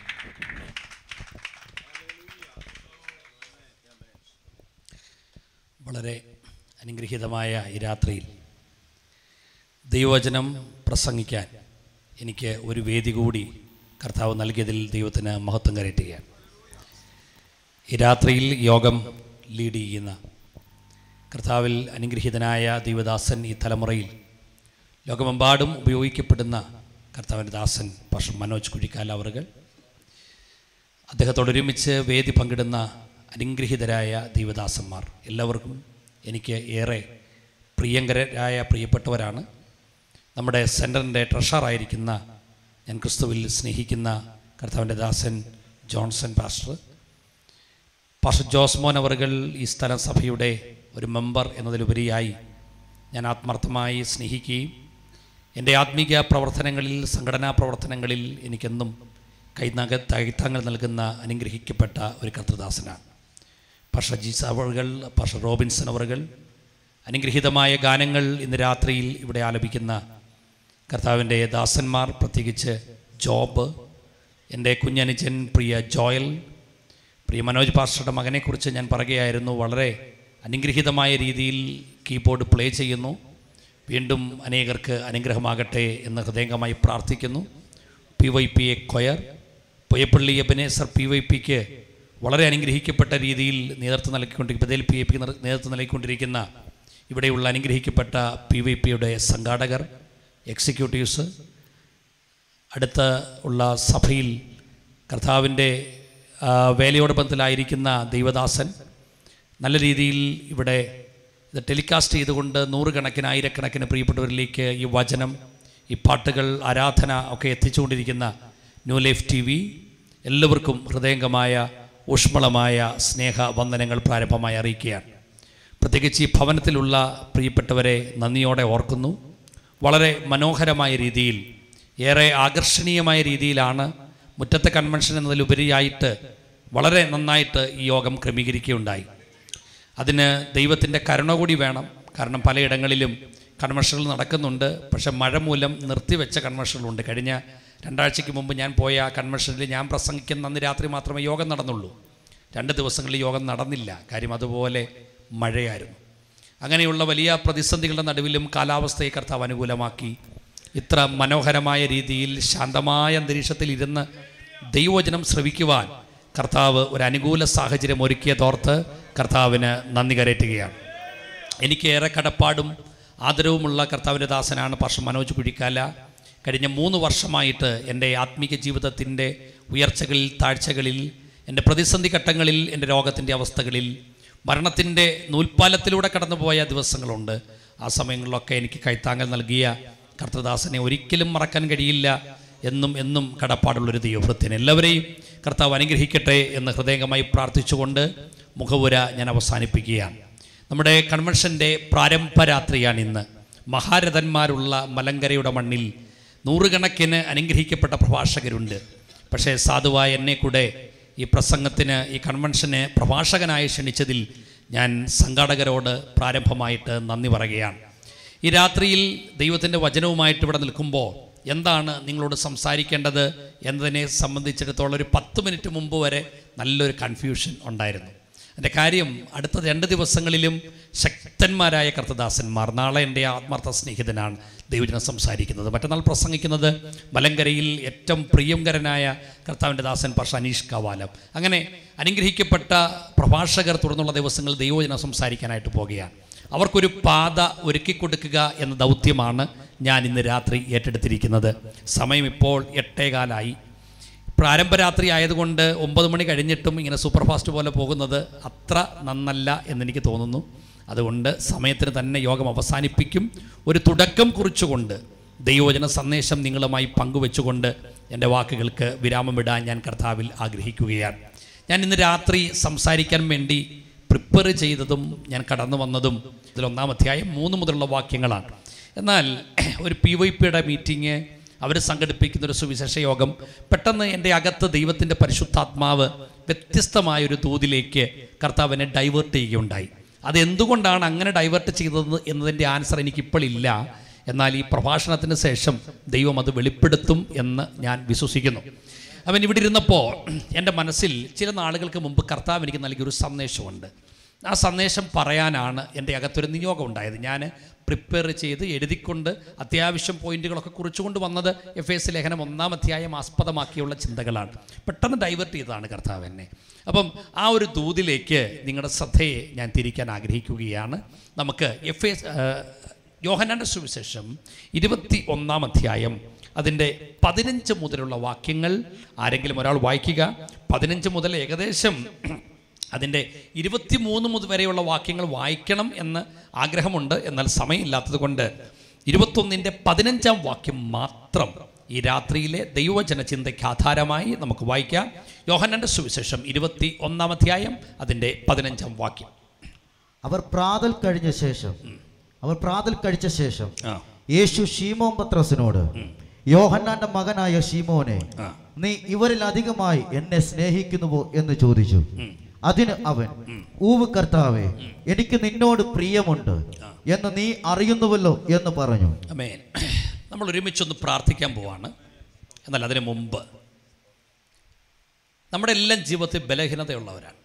വളരെ അനുഗ്രഹീതമായ ഈ രാത്രിയിൽ ദൈവവചനം പ്രസംഗിക്കാൻ എനിക്ക് ഒരു വേദി കൂടി കർത്താവ് നൽകിയതിൽ ദൈവത്തിന് മഹത്വം കരയറ്റുകയാണ് ഈ രാത്രിയിൽ യോഗം ലീഡ് ചെയ്യുന്ന കർത്താവിൽ അനുഗ്രഹീതനായ ദൈവദാസൻ ഈ തലമുറയിൽ ലോകമെമ്പാടും ഉപയോഗിക്കപ്പെടുന്ന കർത്താവിൻ്റെ ദാസൻ പക്ഷം മനോജ് കുഴിക്കാൽ അവറുകൾ അദ്ദേഹത്തോടൊരുമിച്ച് വേദി പങ്കിടുന്ന അനുഗ്രഹീതരായ ദൈവദാസന്മാർ എല്ലാവർക്കും എനിക്ക് ഏറെ പ്രിയങ്കരായ പ്രിയപ്പെട്ടവരാണ് നമ്മുടെ സെൻറ്ററിൻ്റെ ട്രഷറായിരിക്കുന്ന ഞാൻ ക്രിസ്തുവിൽ സ്നേഹിക്കുന്ന കർത്താവിൻ്റെ ദാസൻ ജോൺസൺ പാസ്റ്റർ പാഷ ജോസ്മോൻ അവർകൾ ഈ സ്ഥലം സഭയുടെ ഒരു മെമ്പർ എന്നതിലുപരിയായി ഞാൻ ആത്മാർത്ഥമായി സ്നേഹിക്കുകയും എൻ്റെ ആത്മീക പ്രവർത്തനങ്ങളിൽ സംഘടനാ പ്രവർത്തനങ്ങളിൽ എനിക്കെന്നും കൈനാക കൈത്താങ്ങൾ നൽകുന്ന അനുഗ്രഹിക്കപ്പെട്ട ഒരു കർത്തൃദാസനാണ് പാഷ ജീസ അവറുകൾ പാഷ റോബിൻസൺ അവറുകൾ അനുഗ്രഹീതമായ ഗാനങ്ങൾ ഇന്ന് രാത്രിയിൽ ഇവിടെ ആലപിക്കുന്ന കർത്താവിൻ്റെ ദാസന്മാർ പ്രത്യേകിച്ച് ജോബ് എൻ്റെ കുഞ്ഞനുജൻ പ്രിയ ജോയൽ പ്രിയ മനോജ് പാസ്റ്ററുടെ മകനെക്കുറിച്ച് ഞാൻ പറയുകയായിരുന്നു വളരെ അനുഗ്രഹീതമായ രീതിയിൽ കീബോർഡ് പ്ലേ ചെയ്യുന്നു വീണ്ടും അനേകർക്ക് അനുഗ്രഹമാകട്ടെ എന്ന് ഹൃദയംഗമായി പ്രാർത്ഥിക്കുന്നു P Y P A choir Puyappally Ebenezer P Y പിക്ക് വളരെ അനുഗ്രഹിക്കപ്പെട്ട രീതിയിൽ നേതൃത്വം നൽകിക്കൊണ്ടിരിക്കുന്ന ബദൽ പി എ പിക്ക് നേതൃത്വം നൽകിക്കൊണ്ടിരിക്കുന്ന ഇവിടെയുള്ള അനുഗ്രഹിക്കപ്പെട്ട പി വൈ പിയുടെ സംഘാടകർ എക്സിക്യൂട്ടീവ്സ് അടുത്ത ഉള്ള സഭയിൽ കർത്താവിൻ്റെ ആ, വേലയോടൊപ്പത്തിലായിരിക്കുന്ന ദൈവദാസൻ നല്ല രീതിയിൽ ഇവിടെ ഇത് ടെലികാസ്റ്റ് ചെയ്തുകൊണ്ട് നൂറുകണക്കിന് ആയിരക്കണക്കിന് പ്രിയപ്പെട്ടവരിലേക്ക് ഈ വചനം ഈ പാട്ടുകൾ ആരാധന ഒക്കെ എത്തിച്ചുകൊണ്ടിരിക്കുന്ന ന്യൂ ലൈഫ് ടി വി എല്ലാവർക്കും ഹൃദയംഗമായ ഊഷ്മളമായ സ്നേഹ വന്ദനങ്ങൾ പ്രാരംഭമായി അറിയിക്കുകയാണ് പ്രത്യേകിച്ച് ഈ ഭവനത്തിലുള്ള പ്രിയപ്പെട്ടവരെ നന്ദിയോടെ ഓർക്കുന്നു വളരെ മനോഹരമായ രീതിയിൽ ഏറെ ആകർഷണീയമായ രീതിയിലാണ് മുറ്റത്തെ കൺവെൻഷൻ എന്നതിലുപരിയായിട്ട് വളരെ നന്നായിട്ട് ഈ യോഗം ക്രമീകരിക്കുകയുണ്ടായി അതിന് ദൈവത്തിൻ്റെ കരുണ കൂടി വേണം കാരണം പലയിടങ്ങളിലും കൺവെൻഷനുകൾ നടക്കുന്നുണ്ട് പക്ഷെ മഴ മൂലം നിർത്തിവെച്ച കൺവെൻഷനുകളുണ്ട് കഴിഞ്ഞ രണ്ടാഴ്ചയ്ക്ക് മുമ്പ് ഞാൻ പോയ ആ കൺവെൻഷനിൽ ഞാൻ പ്രസംഗിക്കുന്ന അന്ന് രാത്രി മാത്രമേ യോഗം നടന്നുള്ളൂ രണ്ട് ദിവസങ്ങളിൽ യോഗം നടന്നില്ല കാര്യം അതുപോലെ മഴയായിരുന്നു അങ്ങനെയുള്ള വലിയ പ്രതിസന്ധികളുടെ നടുവിലും കാലാവസ്ഥയെ കർത്താവ് അനുകൂലമാക്കി ഇത്ര മനോഹരമായ രീതിയിൽ ശാന്തമായ അന്തരീക്ഷത്തിൽ ഇരുന്ന് ദൈവവചനം ശ്രവിക്കുവാൻ കർത്താവ് ഒരു അനുകൂല സാഹചര്യം ഒരുക്കിയതോർത്ത് കർത്താവിന് നന്ദി കരയറ്റുകയാണ് എനിക്ക് ഏറെ കടപ്പാടും ആദരവുമുള്ള കർത്താവിൻ്റെ ദാസനാണ് പാർശ്വ മനോജ് കുഴിക്കാല കഴിഞ്ഞ മൂന്ന് വർഷമായിട്ട് എൻ്റെ ആത്മീക ജീവിതത്തിൻ്റെ ഉയർച്ചകളിൽ താഴ്ചകളിൽ എൻ്റെ പ്രതിസന്ധി ഘട്ടങ്ങളിൽ എൻ്റെ രോഗത്തിൻ്റെ അവസ്ഥകളിൽ മരണത്തിൻ്റെ നൂൽപ്പാലത്തിലൂടെ കടന്നുപോയ ദിവസങ്ങളുണ്ട് ആ സമയങ്ങളിലൊക്കെ എനിക്ക് കൈത്താങ്ങൽ നൽകിയ കർത്തദാസനെ ഒരിക്കലും മറക്കാൻ കഴിയില്ല എന്നും എന്നും കടപ്പാടുള്ളൊരു ദൈവഭൃത്യൻ എല്ലാവരെയും കർത്താവ് അനുഗ്രഹിക്കട്ടെ എന്ന് ഹൃദയംഗമായി പ്രാർത്ഥിച്ചുകൊണ്ട് മുഖവുര ഞാൻ അവസാനിപ്പിക്കുകയാണ് നമ്മുടെ കൺവെൻഷൻ്റെ പ്രാരംഭരാത്രിയാണ് ഇന്ന് മഹാരഥന്മാരുള്ള മലങ്കരയുടെ മണ്ണിൽ നൂറുകണക്കിന് അനുഗ്രഹിക്കപ്പെട്ട പ്രഭാഷകരുണ്ട് പക്ഷേ സാധുവായ എന്നെ കൂടെ ഈ പ്രസംഗത്തിന് ഈ കൺവെൻഷന് പ്രഭാഷകനായി ക്ഷണിച്ചതിൽ ഞാൻ സംഘാടകരോട് പ്രാരംഭമായിട്ട് നന്ദി പറയുകയാണ് ഈ രാത്രിയിൽ ദൈവത്തിൻ്റെ വചനവുമായിട്ട് ഇവിടെ നിൽക്കുമ്പോൾ എന്താണ് നിങ്ങളോട് സംസാരിക്കേണ്ടത് എന്നതിനെ സംബന്ധിച്ചിടത്തോളം ഒരു പത്ത് മിനിറ്റ് മുമ്പ് വരെ നല്ലൊരു കൺഫ്യൂഷൻ ഉണ്ടായിരുന്നു എൻ്റെ കാര്യം അടുത്ത രണ്ട് ദിവസങ്ങളിലും ശക്തന്മാരായ കർത്തദാസന്മാർ നാളെ എൻ്റെ ആത്മാർത്ഥ സ്നേഹിതനാണ് ദൈവജനം സംസാരിക്കുന്നത് മറ്റന്നാൾ പ്രസംഗിക്കുന്നത് മലങ്കരയിൽ ഏറ്റവും പ്രിയങ്കരനായ കർത്താവിൻ്റെ ദാസൻ പക്ഷ അനീഷ് കവാലം അങ്ങനെ അനുഗ്രഹിക്കപ്പെട്ട പ്രഭാഷകർ തുടർന്നുള്ള ദിവസങ്ങൾ ദൈവജനം സംസാരിക്കാനായിട്ട് പോകുകയാണ് അവർക്കൊരു പാത ഒരുക്കി കൊടുക്കുക എന്ന ദൗത്യമാണ് ഞാൻ ഇന്ന് രാത്രി ഏറ്റെടുത്തിരിക്കുന്നത് സമയം ഇപ്പോൾ എട്ടേകാലായി പ്രാരംഭരാത്രി ആയതുകൊണ്ട് ഒമ്പത് മണി കഴിഞ്ഞിട്ടും ഇങ്ങനെ സൂപ്പർ ഫാസ്റ്റ് പോലെ പോകുന്നത് അത്ര നന്നല്ല എന്നെനിക്ക് തോന്നുന്നു അതുകൊണ്ട് സമയത്തിന് തന്നെ യോഗം അവസാനിപ്പിക്കും ഒരു തുടക്കം കുറിച്ചുകൊണ്ട് ദൈവവചന സന്ദേശം നിങ്ങളുമായി പങ്കുവെച്ചുകൊണ്ട് എൻ്റെ വാക്കുകൾക്ക് വിരാമമിടാൻ ഞാൻ കർത്താവിൽ ആഗ്രഹിക്കുകയാണ് ഞാൻ ഇന്ന് രാത്രി സംസാരിക്കാൻ വേണ്ടി പ്രിപ്പയർ ചെയ്തതും ഞാൻ കടന്നു വന്നതും ഇതിലൊന്നാം അധ്യായം മൂന്ന് മുതലുള്ള വാക്യങ്ങളാണ് എന്നാൽ ഒരു പി വൈ പിയുടെ മീറ്റിംഗ് അവർ സംഘടിപ്പിക്കുന്ന ഒരു സുവിശേഷ യോഗം പെട്ടെന്ന് എൻ്റെ അകത്ത് ദൈവത്തിൻ്റെ പരിശുദ്ധാത്മാവ് വ്യത്യസ്തമായൊരു തോതിലേക്ക് കർത്താവിനെ ഡൈവേർട്ട് ചെയ്യുകയുണ്ടായി അതെന്തുകൊണ്ടാണ് അങ്ങനെ ഡൈവേർട്ട് ചെയ്തത് എന്നതിൻ്റെ ആൻസർ എനിക്കിപ്പോൾ ഇല്ല എന്നാൽ ഈ പ്രഭാഷണത്തിന് ശേഷം ദൈവം അത് വെളിപ്പെടുത്തും എന്ന് ഞാൻ വിശ്വസിക്കുന്നു അവൻ ഇവിടെ ഇരുന്നപ്പോൾ എൻ്റെ മനസ്സിൽ ചില നാളുകൾക്ക് മുമ്പ് കർത്താവ് എനിക്ക് നൽകിയൊരു സന്ദേശമുണ്ട് ആ സന്ദേശം പറയാനാണ് എൻ്റെ അകത്തൊരു നിയോഗം ഉണ്ടായത് ഞാൻ പ്രിപ്പയർ ചെയ്ത് എഴുതിക്കൊണ്ട് അത്യാവശ്യം പോയിന്റുകളൊക്കെ കുറിച്ചുകൊണ്ട് വന്നത് എഫ് എസ് ലേഖനം ഒന്നാം അധ്യായം ആസ്പദമാക്കിയുള്ള ചിന്തകളാണ് പെട്ടെന്ന് ഡൈവേർട്ട് ചെയ്തതാണ് കർത്താവ് എന്നെ അപ്പം ആ ഒരു ദൂതിലേക്ക് നിങ്ങളുടെ ശ്രദ്ധയെ ഞാൻ തിരിക്കാൻ ആഗ്രഹിക്കുകയാണ് നമുക്ക് എഫ് എസ് യോഹനാന്റെ സുവിശേഷം ഇരുപത്തി ഒന്നാം അധ്യായം അതിൻ്റെ പതിനഞ്ച് മുതലുള്ള വാക്യങ്ങൾ ആരെങ്കിലും ഒരാൾ വായിക്കുക പതിനഞ്ച് മുതൽ ഏകദേശം അതിൻ്റെ ഇരുപത്തിമൂന്ന് മുതൽ വരെയുള്ള വാക്യങ്ങൾ വായിക്കണം എന്ന് ആഗ്രഹമുണ്ട് എന്നാൽ സമയമില്ലാത്തത് കൊണ്ട് ഇരുപത്തൊന്നിൻ്റെ പതിനഞ്ചാം വാക്യം മാത്രം ഈ രാത്രിയിലെ ദൈവജന ചിന്തയ്ക്ക് ആധാരമായി നമുക്ക് വായിക്കാം യോഹന്നൻ്റെ സുവിശേഷം ഇരുപത്തി ഒന്നാം അധ്യായം അതിൻ്റെ പതിനഞ്ചാം വാക്യം അവർ പ്രാതൽ കഴിഞ്ഞ ശേഷം അവർ പ്രാതൽ കഴിച്ച ശേഷം ആ. യേശു ഷീമോൻ പത്രോസിനോട് യോഹന്നാന്റെ മകനായ ഷീമോനെ ആ. നീ ഇവരിൽ അധികമായി എന്നെ സ്നേഹിക്കുന്നുവോ എന്ന് ചോദിച്ചു അതിന് അവൻ ഊവ് കർത്താവേ എനിക്ക് നിന്നോട് പ്രിയമുണ്ട് എന്ന് നീ അറിയുന്നുവല്ലോ എന്ന് പറഞ്ഞു അമേൻ നമ്മൾ ഒരുമിച്ചൊന്ന് പ്രാർത്ഥിക്കാൻ പോവാണ് എന്നാൽ അതിനു മുമ്പ് നമ്മുടെ എല്ലാം ജീവിതത്തിൽ ബലഹീനതയുള്ളവരാണ്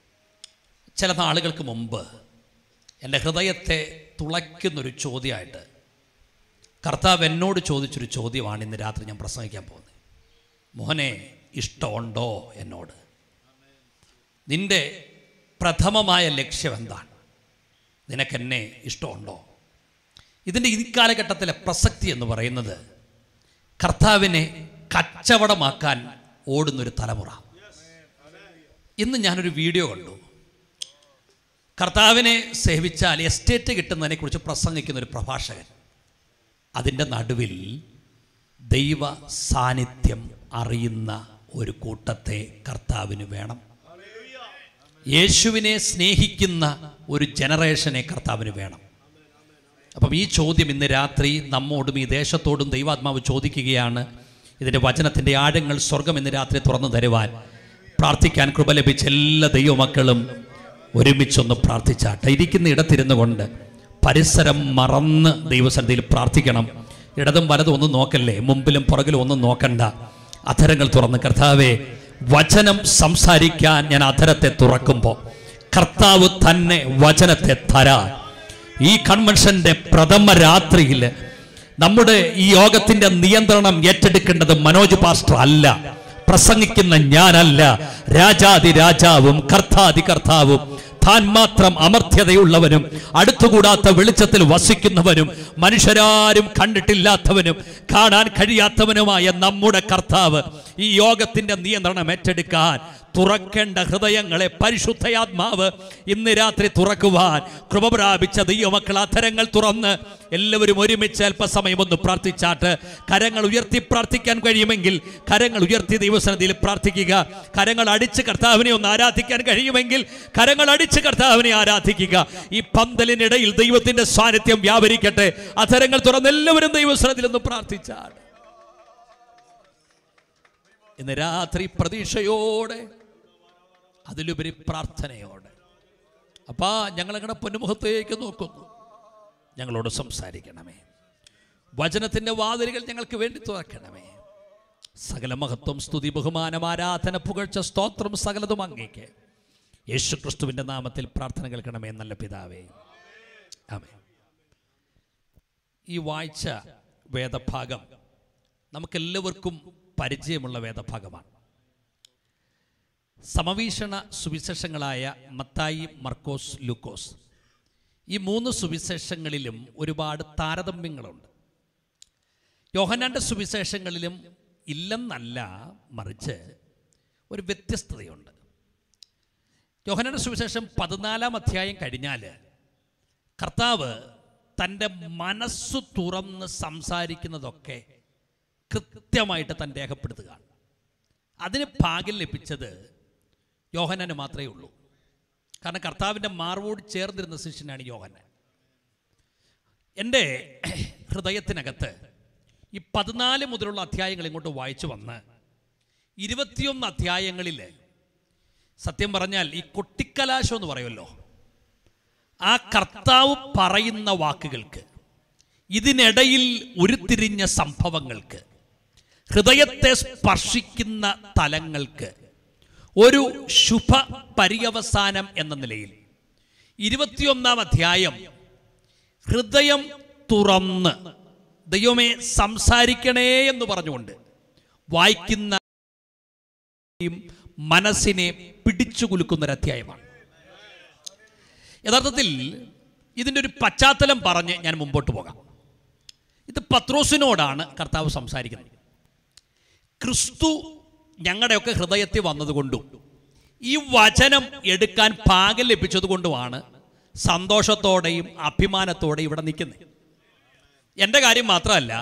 ചില നാളുകൾക്ക് മുമ്പ് എൻ്റെ ഹൃദയത്തെ തുളയ്ക്കുന്നൊരു ചോദ്യമായിട്ട് കർത്താവ് എന്നോട് ചോദിച്ചൊരു ചോദ്യമാണ് ഇന്ന് രാത്രി ഞാൻ പ്രസംഗിക്കാൻ പോകുന്നത് മോനെ ഇഷ്ടമുണ്ടോ എന്നോട് നിന്റെ പ്രഥമമായ ലക്ഷ്യം എന്താണ് നിനക്കെന്നെ ഇഷ്ടമുണ്ടോ ഇതിൻ്റെ ഈ കാലഘട്ടത്തിലെ പ്രസക്തി എന്ന് പറയുന്നത് കർത്താവിനെ കച്ചവടമാക്കാൻ ഓടുന്നൊരു തലമുറ ഇന്ന് ഞാനൊരു വീഡിയോ കണ്ടു കർത്താവിനെ സേവിച്ചാൽ എസ്റ്റേറ്റ് കിട്ടുന്നതിനെക്കുറിച്ച് പ്രസംഗിക്കുന്ന ഒരു പ്രഭാഷകൻ അതിൻ്റെ നടുവിൽ ദൈവ സാന്നിധ്യം അറിയുന്ന ഒരു കൂട്ടത്തെ കർത്താവിന് വേണം യേശുവിനെ സ്നേഹിക്കുന്ന ഒരു ജനറേഷനെ കർത്താവിന് വേണം അപ്പം ഈ ചോദ്യം ഇന്ന് രാത്രി നമ്മോടും ഈ ദേശത്തോടും ദൈവാത്മാവ് ചോദിക്കുകയാണ് ഇതിൻ്റെ വചനത്തിൻ്റെ ആഴങ്ങൾ സ്വർഗം ഇന്ന് രാത്രി തുറന്നു തരുവാൻ പ്രാർത്ഥിക്കാൻ കൃപ ലഭിച്ച എല്ലാ ദൈവമക്കളും ഒരുമിച്ചൊന്ന് പ്രാർത്ഥിച്ചാട്ടെ ഇരിക്കുന്ന ഇടത്തിരുന്നു കൊണ്ട് പരിസരം മറന്ന് ദൈവസന്നിധിയിൽ പ്രാർത്ഥിക്കണം ഇടതും വലതും ഒന്നും നോക്കല്ലേ മുമ്പിലും പുറകിലും ഒന്നും നോക്കണ്ട അധരങ്ങൾ തുറന്ന് കർത്താവേ വചനം സംസാരിക്കാൻ ഞാൻ അധരത്തെ തുറക്കുമ്പോൾ കർത്താവ് തന്നെ വചനത്തെ തരാൻ ഈ കൺവെൻഷന്റെ പ്രഥമ രാത്രിയിൽ നമ്മുടെ ഈ യോഗത്തിന്റെ നിയന്ത്രണം ഏറ്റെടുക്കേണ്ടത് മനോജ് പാസ്റ്റർ അല്ല പ്രസംഗിക്കുന്ന ഞാനല്ല രാജാതി രാജാവും കർത്താതി കർത്താവും താൻ മാത്രം അമർത്യതയുള്ളവനും അടുത്തുകൂടാത്ത വെളിച്ചത്തിൽ വസിക്കുന്നവനും മനുഷ്യരാരും കണ്ടിട്ടില്ലാത്തവനും കാണാൻ കഴിയാത്തവനുമായ നമ്മുടെ കർത്താവ് ഈ യോഗത്തിന്റെ നിയന്ത്രണം ഏറ്റെടുക്കാൻ തുറക്കേണ്ട ഹൃദയങ്ങളെ പരിശുദ്ധയാത്മാവ് ഇന്ന് രാത്രി തുറക്കുവാൻ കൃപ പ്രാപിച്ച ദൈവമക്കൾ അധരങ്ങൾ തുറന്ന് എല്ലാവരും ഒരുമിച്ച് അല്പസമയം ഒന്ന് പ്രാർത്ഥിച്ചാട്ട് കരങ്ങൾ ഉയർത്തി പ്രാർത്ഥിക്കാൻ കഴിയുമെങ്കിൽ കരങ്ങൾ ഉയർത്തി ദൈവസന്നിധിയിൽ പ്രാർത്ഥിക്കുക കരങ്ങൾ അടിച്ച് കർത്താവിനെ ഒന്ന് ആരാധിക്കാൻ കഴിയുമെങ്കിൽ കരങ്ങൾ അടിച്ച് കർത്താവിനെ ആരാധിക്കുക ഈ പന്തലിനിടയിൽ ദൈവത്തിന്റെ സാന്നിധ്യം വ്യാപരിക്കട്ടെ അധരങ്ങൾ തുറന്ന് എല്ലാവരും ദൈവസന്നിധിയിൽ ഒന്ന് പ്രാർത്ഥിച്ചാണ് ഇന്ന് രാത്രി പ്രതീക്ഷയോടെ അതിലുപരി പ്രാർത്ഥനയോടെ അപ്പാ ഞങ്ങളങ്ങനെ പൊന്നുമുഖത്തേക്ക് നോക്കുന്നു ഞങ്ങളോട് സംസാരിക്കണമേ വചനത്തിൻ്റെ വാതിലുകൾ ഞങ്ങൾക്ക് വേണ്ടി തുറക്കണമേ സകല മഹത്വം സ്തുതി ബഹുമാനം ആരാധന പുകഴ്ച സ്തോത്രം സകലതും അങ്ങേക്ക് യേശു ക്രിസ്തുവിൻ്റെ നാമത്തിൽ പ്രാർത്ഥന കേൾക്കണമേ നല്ല പിതാവേ ആമേ ഈ വായിച്ച വേദഭാഗം നമുക്കെല്ലാവർക്കും പരിചയമുള്ള വേദഭാഗമാണ് സമവീക്ഷണ സുവിശേഷങ്ങളായ മത്തായി മർക്കോസ് ലൂക്കോസ് ഈ മൂന്ന് സുവിശേഷങ്ങളിലും ഒരുപാട് താരതമ്യങ്ങളുണ്ട് യോഹനാന്റെ സുവിശേഷങ്ങളിലും ഇല്ലെന്നല്ല മറിച്ച് ഒരു വ്യത്യസ്തതയുണ്ട് യോഹനാന്റെ സുവിശേഷം പതിനാലാം അധ്യായം കഴിഞ്ഞാൽ കർത്താവ് തൻ്റെ മനസ്സു തുറന്ന് സംസാരിക്കുന്നതൊക്കെ കൃത്യമായിട്ട് താൻ രേഖപ്പെടുത്തുകയാണ് അതിന് ഭാഗ്യം ലഭിച്ചത് യോഹനന് മാത്രമേ ഉള്ളൂ കാരണം കർത്താവിൻ്റെ മാർവോട് ചേർന്നിരുന്ന ശിഷ്യനാണ് യോഹനൻ എൻ്റെ ഹൃദയത്തിനകത്ത് ഈ പതിനാല് മുതലുള്ള അധ്യായങ്ങൾ ഇങ്ങോട്ട് വായിച്ചു വന്ന് ഇരുപത്തിയൊന്ന് അധ്യായങ്ങളിൽ സത്യം പറഞ്ഞാൽ ഈ കൊട്ടിക്കലാശം എന്ന് പറയുമല്ലോ ആ കർത്താവ് പറയുന്ന വാക്കുകൾക്ക് ഇതിനിടയിൽ ഉരുത്തിരിഞ്ഞ സംഭവങ്ങൾക്ക് ഹൃദയത്തെ സ്പർശിക്കുന്ന തലങ്ങൾക്ക് ഒരു ശുഭ പര്യവസാനം എന്ന നിലയിൽ ഇരുപത്തിയൊന്നാം അധ്യായം ഹൃദയം തുറന്ന് ദൈവമേ സംസാരിക്കണേ എന്ന് പറഞ്ഞുകൊണ്ട് വായിക്കുന്ന മനസ്സിനെ പിടിച്ചു കുലുക്കുന്ന ഒരു അധ്യായമാണ് യഥാർത്ഥത്തിൽ ഇതിൻ്റെ ഒരു പശ്ചാത്തലം പറഞ്ഞ് ഞാൻ മുമ്പോട്ട് പോകാം ഇത് പത്രോസിനോടാണ് കർത്താവ് സംസാരിക്കുന്നത് ക്രിസ്തു ഞങ്ങളുടെയൊക്കെ ഹൃദയത്തിൽ വന്നതുകൊണ്ടും ഈ വചനം എടുക്കാൻ പാകം ലഭിച്ചതുകൊണ്ടുമാണ് സന്തോഷത്തോടെയും അഭിമാനത്തോടെയും ഇവിടെ നിൽക്കുന്നത് എൻ്റെ കാര്യം മാത്രമല്ല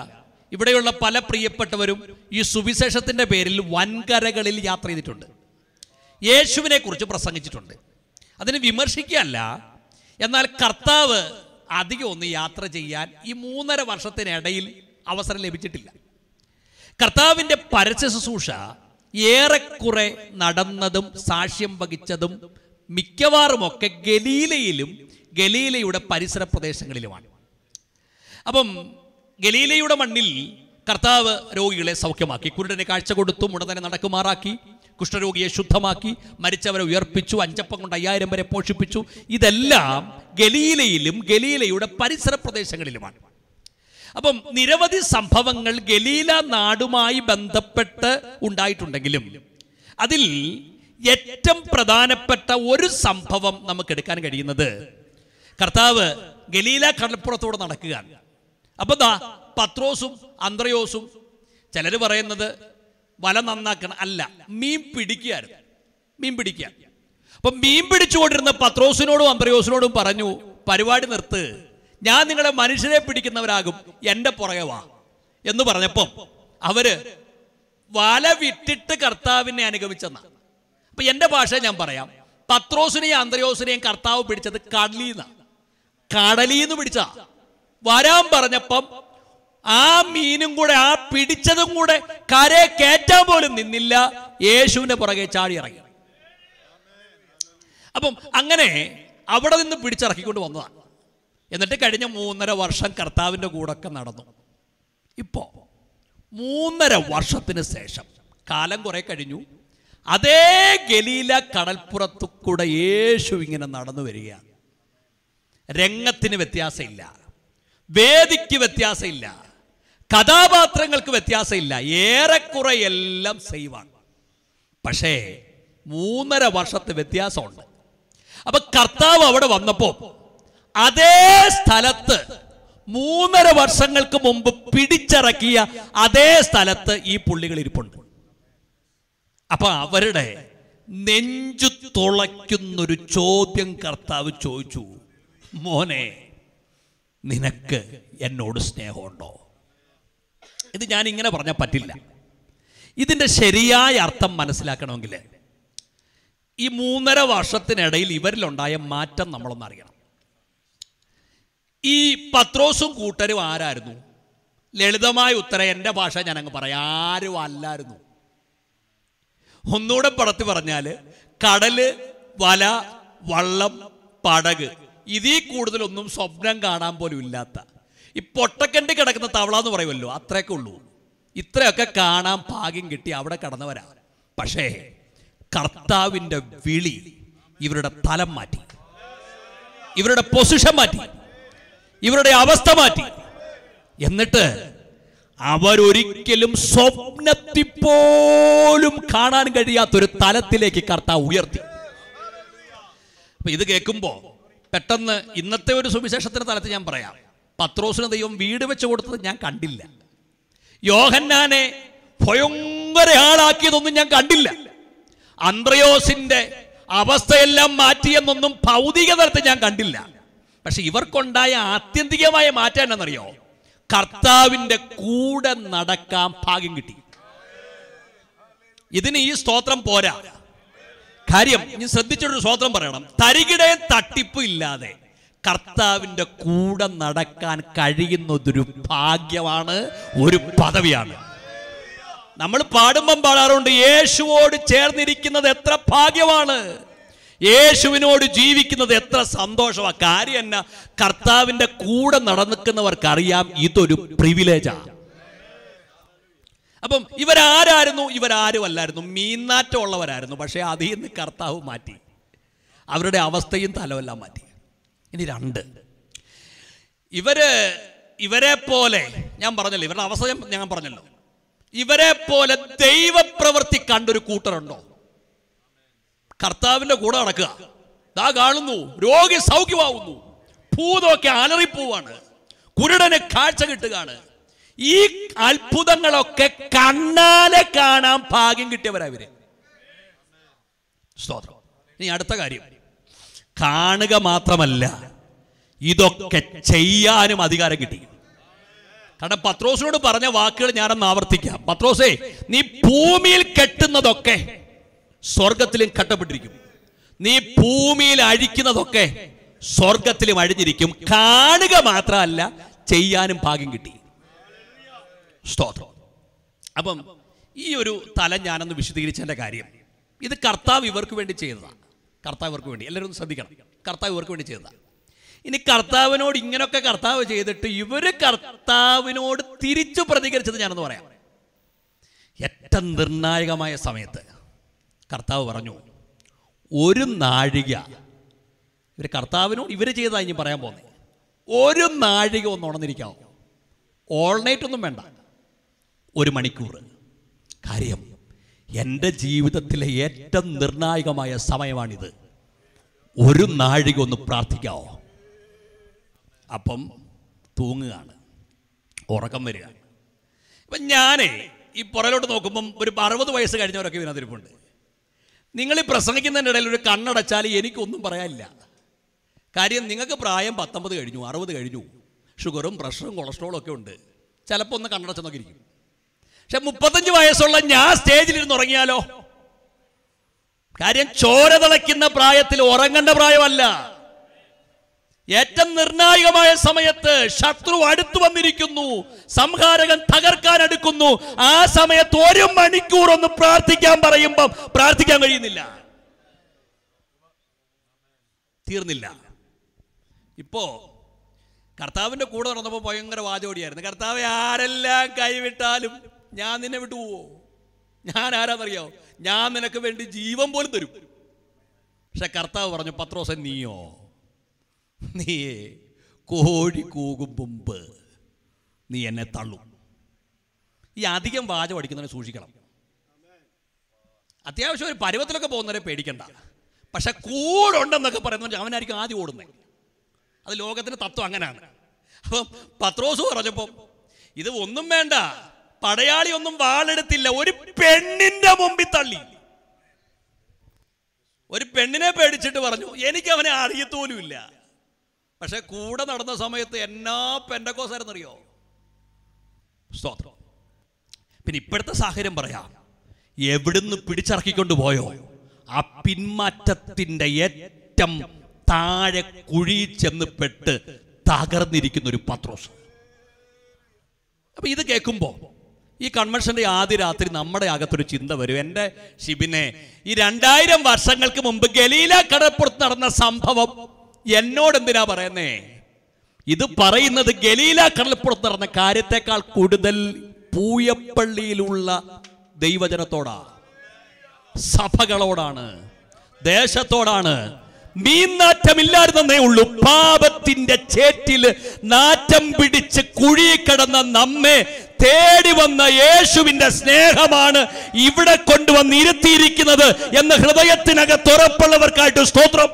ഇവിടെയുള്ള പല പ്രിയപ്പെട്ടവരും ഈ സുവിശേഷത്തിൻ്റെ പേരിൽ വൻകരകളിൽ യാത്ര ചെയ്തിട്ടുണ്ട് യേശുവിനെ കുറിച്ച് പ്രസംഗിച്ചിട്ടുണ്ട് അതിന് വിമർശിക്കുകയല്ല എന്നാൽ കർത്താവ് അധികം ഒന്ന് യാത്ര ചെയ്യാൻ ഈ മൂന്നര വർഷത്തിനിടയിൽ അവസരം ലഭിച്ചിട്ടില്ല കർത്താവിൻ്റെ പരസ്യ ശുശ്രൂഷ ഏറെക്കുറെ നടന്നതും സാക്ഷ്യം വഹിച്ചതും മിക്കവാറുമൊക്കെ ഗലീലയിലും ഗലീലയുടെ പരിസര പ്രദേശങ്ങളിലുമാണ് അപ്പം ഗലീലയുടെ മണ്ണിൽ കർത്താവ് രോഗികളെ സൗഖ്യമാക്കി കുരുടനെ കാഴ്ച കൊടുത്തു മുടനെ നടക്കുമാറാക്കി കുഷ്ഠരോഗിയെ ശുദ്ധമാക്കി മരിച്ചവരെ ഉയർപ്പിച്ചു അഞ്ചപ്പം കൊണ്ട് അയ്യായിരം വരെ പോഷിപ്പിച്ചു ഇതെല്ലാം ഗലീലയിലും ഗലീലയുടെ പരിസര പ്രദേശങ്ങളിലുമാണ് അപ്പം നിരവധി സംഭവങ്ങൾ ഗലീല നാടുമായി ബന്ധപ്പെട്ട് ഉണ്ടായിട്ടുണ്ടെങ്കിലും അതിൽ ഏറ്റവും പ്രധാനപ്പെട്ട ഒരു സംഭവം നമുക്ക് എടുക്കാൻ കഴിയുന്നത് കർത്താവ് ഗലീല കടൽപ്പുറത്തൂടെ നടക്കുകയാണ് അപ്പൊ ദാ പത്രോസും അന്ത്രയോസും ചിലർ പറയുന്നത് വല നന്നാക്കണം അല്ല മീൻ പിടിക്കുകയായിരുന്നു മീൻ പിടിക്കുക അപ്പൊ മീൻ പിടിച്ചുകൊണ്ടിരുന്ന പത്രോസിനോടും അന്ത്രയോസിനോടും പറഞ്ഞു പരിപാടി നിർത്ത് ഞാൻ നിങ്ങളെ മനുഷ്യരെ പിടിക്കുന്നവരാകും എന്റെ പുറകെ വാ എന്ന് പറഞ്ഞപ്പം അവര് വല വിട്ടിട്ട് കർത്താവിനെ അനുഗമിച്ചെന്ന അപ്പൊ എന്റെ ഭാഷ ഞാൻ പറയാം പത്രോസിനെയും അന്ത്രയോസിനെയും കർത്താവ് പിടിച്ചത് കടലീന്ന കടലീന്ന് പിടിച്ച വരാൻ പറഞ്ഞപ്പം ആ മീനും കൂടെ ആ പിടിച്ചതും കൂടെ കരയെ കയറ്റാൻ പോലും നിന്നില്ല യേശുവിന്റെ പുറകെ ചാടി ഇറങ്ങി അപ്പം അങ്ങനെ അവിടെ നിന്ന് പിടിച്ചിറക്കിക്കൊണ്ട് വന്നതാണ് എന്നിട്ട് കഴിഞ്ഞ മൂന്നര വർഷം കർത്താവിൻ്റെ കൂടൊക്കെ നടന്നു ഇപ്പോ മൂന്നര വർഷത്തിന് ശേഷം കാലം കുറെ കഴിഞ്ഞു അതേ ഗലീല കടൽപ്പുറത്തു കൂടെ യേശു ഇങ്ങനെ നടന്നു വരികയാണ് രംഗത്തിന് വ്യത്യാസമില്ല വേദിക്ക് വ്യത്യാസമില്ല കഥാപാത്രങ്ങൾക്ക് വ്യത്യാസമില്ല ഏറെക്കുറെ എല്ലാം സെയിമാണ് പക്ഷേ മൂന്നര വർഷത്തെ വ്യത്യാസമുണ്ട് അപ്പൊ കർത്താവ് അവിടെ വന്നപ്പോ അതേ സ്ഥലത്ത് മൂന്നര വർഷങ്ങൾക്ക് മുമ്പ് പിടിച്ചിറക്കിയ അതേ സ്ഥലത്ത് ഈ പുള്ളികൾ ഇരിപ്പുണ്ട് അപ്പൊ അവരുടെ നെഞ്ചു തുളയ്ക്കുന്നൊരു ചോദ്യം കർത്താവ് ചോദിച്ചു മോനെ നിനക്ക് എന്നോട് സ്നേഹമുണ്ടോ ഇത് ഞാൻ ഇങ്ങനെ പറഞ്ഞാൽ പറ്റില്ല ഇതിന്റെ ശരിയായ അർത്ഥം മനസ്സിലാക്കണമെങ്കിൽ ഈ മൂന്നര വർഷത്തിനിടയിൽ ഇവരിലുണ്ടായ മാറ്റം നമ്മളൊന്ന് അറിയണം ഈ പത്രോസും കൂട്ടരും ആരായിരുന്നു ലളിതമായ ഉത്തരം എൻ്റെ ഭാഷ ഞാൻ അങ്ങ് പറയാം ആരും അല്ലായിരുന്നു ഒന്നുകൂടെ പടത്തി പറഞ്ഞാൽ കടല് വല വള്ളം പടക് ഇതിൽ കൂടുതലൊന്നും സ്വപ്നം കാണാൻ പോലും ഇല്ലാത്ത ഈ പൊട്ടക്കണ്ടി കിടക്കുന്ന തവള എന്ന് പറയുമല്ലോ അത്രയൊക്കെ ഉള്ളൂ ഇത്രയൊക്കെ കാണാൻ ഭാഗ്യം കിട്ടി അവിടെ കടന്നവരാ പക്ഷേ കർത്താവിൻ്റെ വിളി ഇവരുടെ തലം മാറ്റി ഇവരുടെ പൊസിഷൻ മാറ്റി ഇവരുടെ അവസ്ഥ മാറ്റി എന്നിട്ട് അവരൊരിക്കലും സ്വപ്നത്തിൽ പോലും കാണാൻ കഴിയാത്തൊരു തലത്തിലേക്ക് കർത്താവ് ഉയർത്തി അപ്പൊ ഇത് കേൾക്കുമ്പോ പെട്ടെന്ന് ഇന്നത്തെ ഒരു സുവിശേഷത്തിന്റെ തലത്തിൽ ഞാൻ പറയാം പത്രോസിന് ദൈവം വീട് വെച്ച് കൊടുത്തത് ഞാൻ കണ്ടില്ല യോഹന്നാനെ ഭയങ്കര ആളാക്കിയതൊന്നും ഞാൻ കണ്ടില്ല അന്ത്രയോസിന്റെ അവസ്ഥയെല്ലാം മാറ്റിയെന്നൊന്നും ഭൗതിക തലത്തിൽ ഞാൻ കണ്ടില്ല പക്ഷെ ഇവർക്കുണ്ടായ ആത്യന്തികമായ മാറ്റം എന്നറിയോ കർത്താവിന്റെ കൂടെ നടക്കാൻ ഭാഗ്യം കിട്ടി ഇതിന് ഈ സ്തോത്രം പോരാ കാര്യം ഇനി ശ്രദ്ധിച്ചൊരു സ്തോത്രം പറയണം തരികിടെ തട്ടിപ്പ് ഇല്ലാതെ കർത്താവിന്റെ കൂടെ നടക്കാൻ കഴിയുന്നതൊരു ഭാഗ്യമാണ് ഒരു പദവിയാണ് നമ്മൾ പാടുമ്പം പാടാറുണ്ട് യേശുവോട് ചേർന്നിരിക്കുന്നത് എത്ര ഭാഗ്യമാണ് യേശുവിനോട് ജീവിക്കുന്നത് എത്ര സന്തോഷമാണ് കാര്യം എന്നാ കർത്താവിന്റെ കൂടെ നടന്നിക്കുന്നവർക്കറിയാം ഇതൊരു പ്രിവിലേജാണ് അപ്പം ഇവരാരായിരുന്നു ഇവരാരും അല്ലായിരുന്നു മീന്നാറ്റം ഉള്ളവരായിരുന്നു പക്ഷേ അതിൽ നിന്ന് കർത്താവ് മാറ്റി അവരുടെ അവസ്ഥയും തലമെല്ലാം മാറ്റി ഇനി രണ്ട് ഇവര് ഇവരെ പോലെ ഞാൻ പറഞ്ഞല്ലോ ഇവരുടെ അവസ്ഥ ഞാൻ- ഞാൻ പറഞ്ഞല്ലോ ഇവരെ പോലെ ദൈവപ്രവൃത്തി കണ്ടൊരു കൂട്ടരുണ്ടോ കർത്താവിന്റെ കൂടെ നടക്കുക ദാ കാണുന്നു രോഗി സൗഖ്യമാവുന്നു ഭൂതമൊക്കെ അലറിപ്പോവാണ് കുരുടന് കാഴ്ച കിട്ടുകയാണ് ഈ അത്ഭുതങ്ങളൊക്കെ കണ്ണാലെ കാണാൻ ഭാഗ്യം കിട്ടിയവരാ ഇവര് സ്തോത്രം ഇനി അടുത്ത കാര്യം കാണുക മാത്രമല്ല ഇതൊക്കെ ചെയ്യാനും അധികാരം കിട്ടി കാരണം പത്രോസിനോട് പറഞ്ഞ വാക്കുകൾ ഞാനൊന്ന് ആവർത്തിക്കാം പത്രോസേ നീ ഭൂമിയിൽ കെട്ടുന്നതൊക്കെ സ്വർഗത്തിലും കെട്ടപ്പെട്ടിരിക്കും നീ ഭൂമിയിൽ അഴിക്കുന്നതൊക്കെ സ്വർഗത്തിലും അഴിഞ്ഞിരിക്കും കാണുക മാത്രമല്ല ചെയ്യാനും ഭാഗ്യം കിട്ടി സ്തോത്രം അപ്പം ഈ ഒരു തലം ഞാനൊന്ന് വിശദീകരിച്ചതിൻ്റെ കാര്യം ഇത് കർത്താവ് ഇവർക്ക് വേണ്ടി ചെയ്തതാണ് കർത്താവ് ഇവർക്ക് വേണ്ടി എല്ലാവരും ഒന്ന് ശ്രദ്ധിക്കണം കർത്താവ് ഇവർക്ക് വേണ്ടി ചെയ്തതാണ് ഇനി കർത്താവിനോട് ഇങ്ങനൊക്കെ കർത്താവ് ചെയ്തിട്ട് ഇവര് കർത്താവിനോട് തിരിച്ചു പ്രതികരിച്ചത് ഞാനൊന്ന് പറയാം ഏറ്റവും നിർണായകമായ സമയത്ത് കർത്താവ് പറഞ്ഞു ഒരു നാഴിക ഇവർ കർത്താവിനോട് ഇവർ ചെയ്തതാ ഇനി പറയാൻ പോകുന്നത് ഒരു നാഴിക ഒന്ന് ഉണർന്നിരിക്കാവോ ഓൾ നൈറ്റ് ഒന്നും വേണ്ട ഒരു മണിക്കൂർ കാര്യം എൻ്റെ ജീവിതത്തിലെ ഏറ്റവും നിർണായകമായ സമയമാണിത് ഒരു നാഴിക ഒന്ന് പ്രാർത്ഥിക്കാവോ അപ്പം തൂങ്ങുകയാണ് ഉറക്കം വരികയാണ് ഇപ്പം ഞാനേ ഈ പുറലോട്ട് നോക്കുമ്പം ഒരു അറുപത് വയസ്സ് കഴിഞ്ഞവരൊക്കെ ഇതിനകത്തിരിപ്പുണ്ട് നിങ്ങൾ ഈ പ്രസംഗിക്കുന്നതിൻ്റെ ഇടയിൽ ഒരു കണ്ണടച്ചാൽ എനിക്കൊന്നും പറയാനില്ല കാര്യം നിങ്ങൾക്ക് പ്രായം പത്തൊമ്പത് കഴിഞ്ഞു അറുപത് കഴിഞ്ഞു ഷുഗറും പ്രഷറും കൊളസ്ട്രോളും ഒക്കെ ഉണ്ട് ചിലപ്പോൾ ഒന്ന് കണ്ണടച്ചെന്നൊക്കെ ഇരിക്കും പക്ഷെ മുപ്പത്തഞ്ച് വയസ്സുള്ള ഞാൻ സ്റ്റേജിലിരുന്ന് ഉറങ്ങിയാലോ കാര്യം ചോര തിളയ്ക്കുന്ന പ്രായത്തിൽ ഉറങ്ങേണ്ട പ്രായമല്ല ഏറ്റവും നിർണായകമായ സമയത്ത് ശത്രു അടുത്തു വന്നിരിക്കുന്നു സംഹാരകൻ തകർക്കാൻ അടുക്കുന്നു ആ സമയത്ത് ഒരു മണിക്കൂർ ഒന്ന് പ്രാർത്ഥിക്കാൻ പറയുമ്പം പ്രാർത്ഥിക്കാൻ കഴിയുന്നില്ല തീർന്നില്ല ഇപ്പോ കർത്താവിന്റെ കൂടെ നടന്നപ്പോൾ ഭയങ്കര വാചോടിയായിരുന്നു കർത്താവ് ആരെല്ലാം കൈവിട്ടാലും ഞാൻ നിന്നെ വിട്ടുപോവോ ഞാൻ ആരാന്നറിയോ ഞാൻ നിനക്ക് വേണ്ടി ജീവൻ പോലും തരും പക്ഷെ കർത്താവ് പറഞ്ഞു പത്രോസൻ നീയോ നീയേ കോഴി കൂകും മുമ്പ് നീ എന്നെ തള്ളും ഈ അധികം വാചം അടിക്കുന്നവനെ സൂക്ഷിക്കണം അത്യാവശ്യം ഒരു പരുവത്തിലൊക്കെ പോകുന്നവരെ പേടിക്കണ്ട പക്ഷെ കൂടുണ്ടെന്നൊക്കെ പറയുന്നവൻ അവനായിരിക്കും ആദ്യം ഓടുന്നത് അത് ലോകത്തിന്റെ തത്വം അങ്ങനെയാണ് അപ്പം പത്രോസ് പറഞ്ഞപ്പം ഇത് ഒന്നും വേണ്ട പടയാളി ഒന്നും വാളെടുത്തില്ല ഒരു പെണ്ണിന്റെ മുമ്പിൽ തള്ളി ഒരു പെണ്ണിനെ പേടിച്ചിട്ട് പറഞ്ഞു എനിക്ക് അവനെ അറിയത്തോലുമില്ല പക്ഷെ കൂടെ നടന്ന സമയത്ത് എന്നാ പെൻഡക്കോസായിരുന്നറിയോ സ്തോത്രം പിന്നെ ഇപ്പോഴത്തെ സാഹചര്യം പറയാം എവിടുന്ന് പിടിച്ചിറക്കിക്കൊണ്ട് പോയോ ആ പിന്മാറ്റത്തിന്റെ ഏറ്റവും താഴെ കുഴി ചെന്ന് പെട്ട് തകർന്നിരിക്കുന്ന ഒരു പത്രോസ് അപ്പൊ ഇത് കേൾക്കുമ്പോൾ ഈ കൺവെൻഷന്റെ ആദ്യ രാത്രി നമ്മുടെ അകത്തൊരു ചിന്ത വരും എൻ്റെ ഷിബിനെ ഈ രണ്ടായിരം വർഷങ്ങൾക്ക് മുമ്പ് ഗലീല കടപ്പുറത്ത് നടന്ന സംഭവം എന്നോട് എന്തിനാ പറയുന്നേ ഇത് പറയുന്നത് ഗലീല കടൽപ്പുറത്ത് നടന്ന കാര്യത്തെക്കാൾ കൂടുതൽ പൂയപ്പള്ളിയിലുള്ള ദൈവജനത്തോടാ സഭകളോടാണ് ദേശത്തോടാണ് മീൻ നാറ്റമില്ലായിരുന്നേ ഉള്ളൂ പാപത്തിന്റെ ചേറ്റില് നാറ്റം പിടിച്ച് കുഴി കിടന്ന നമ്മെ തേടി വന്ന യേശുവിന്റെ സ്നേഹമാണ് ഇവിടെ കൊണ്ടുവന്ന് ഇരുത്തിയിരിക്കുന്നത് എന്ന് ഹൃദയത്തിനകത്ത് ഉറപ്പുള്ളവർക്കായിട്ട് സ്തോത്രം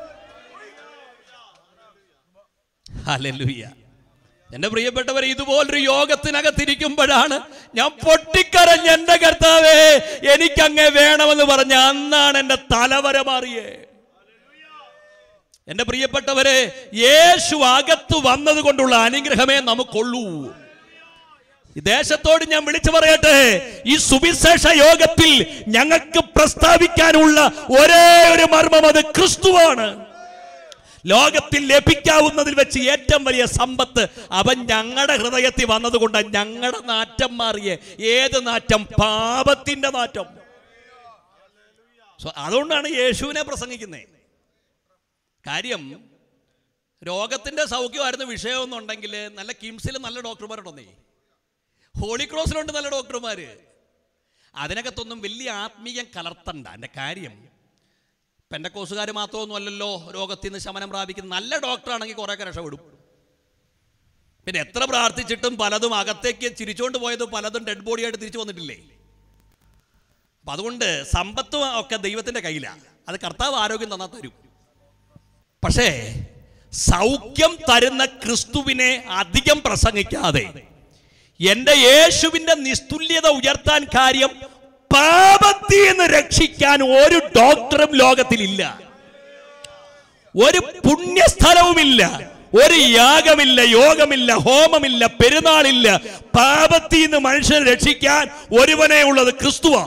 ഹല്ലേലൂയ എന്റെ പ്രിയപ്പെട്ടവർ ഇതുപോലൊരു യോഗത്തിനകത്തിരിക്കുമ്പോഴാണ് ഞാൻ പൊട്ടിക്കരഞ്ഞ എന്റെ കർത്താവേ എനിക്കങ്ങേ വേണമെന്ന് പറഞ്ഞ അന്നാണ് എന്റെ തലവര മാറിയേ എന്റെ പ്രിയപ്പെട്ടവരെ യേശു അകത്ത് വന്നത് കൊണ്ടുള്ള അനുഗ്രഹമേ നമുക്കുള്ളൂ ഈ ദേശത്തോട് ഞാൻ വിളിച്ചു പറയട്ടെ ഈ സുവിശേഷ യോഗത്തിൽ ഞങ്ങൾക്ക് പ്രസ്താവിക്കാനുള്ള ഒരേ ഒരു മർമ്മം അത് ക്രിസ്തുവാണ് ലോകത്തിൽ ലഭിക്കാവുന്നതിൽ വെച്ച് ഏറ്റവും വലിയ സമ്പത്ത് അവൻ ഞങ്ങളുടെ ഹൃദയത്തിൽ വന്നതുകൊണ്ട് ഞങ്ങളുടെ നാറ്റം മാറിയ ഏത് നാറ്റം പാപത്തിന്റെ നാറ്റം So, അതുകൊണ്ടാണ് യേശുവിനെ പ്രസംഗിക്കുന്നത് കാര്യം രോഗത്തിന്റെ സൗഖ്യമായിരുന്നു വിഷയമെന്നുണ്ടെങ്കിൽ നല്ല കിംസിൽ നല്ല ഡോക്ടർമാരുണ്ടെന്നേ ഹോളി ക്രോസിലുണ്ട് നല്ല ഡോക്ടർമാര് അതിനകത്തൊന്നും വലിയ ആത്മീയം കലർത്തണ്ട എൻ്റെ കാര്യം പെൻഡക്കോസുകാർ മാത്രമൊന്നും അല്ലല്ലോ രോഗത്തിൽ നിന്ന് ശമനം പ്രാപിക്കുന്ന നല്ല ഡോക്ടറാണെങ്കിൽ കുറേയൊക്കെ രക്ഷപ്പെടും പിന്നെ എത്ര പ്രാർത്ഥിച്ചിട്ടും പലതും അകത്തേക്ക് ചിരിച്ചുകൊണ്ട് പോയത് പലതും ഡെഡ് ബോഡിയായിട്ട് തിരിച്ചു വന്നിട്ടില്ലേ അപ്പം അതുകൊണ്ട് സമ്പത്തും ഒക്കെ ദൈവത്തിൻ്റെ കയ്യിലാണ് അത് കർത്താവ് ആരോഗ്യം തന്നാൽ തരും പക്ഷേ സൗഖ്യം തരുന്ന ക്രിസ്തുവിനെ അധികം പ്രസംഗിക്കാതെ എന്റെ യേശുവിന്റെ നിസ്തുല്യത ഉയർത്താൻ കാര്യം പാപത്തിൽ നിന്ന് രക്ഷിക്കാൻ ഒരു ഡോക്ടറും ലോകത്തിലില്ല ഒരു പുണ്യസ്ഥലവുമില്ല ഒരു യാഗമില്ല യോഗമില്ല ഹോമമില്ല പെരുന്നാളില്ല പാപത്തിൽ നിന്ന് മനുഷ്യനെ രക്ഷിക്കാൻ ഒരുവനേ ഉള്ളത് ക്രിസ്തുവാ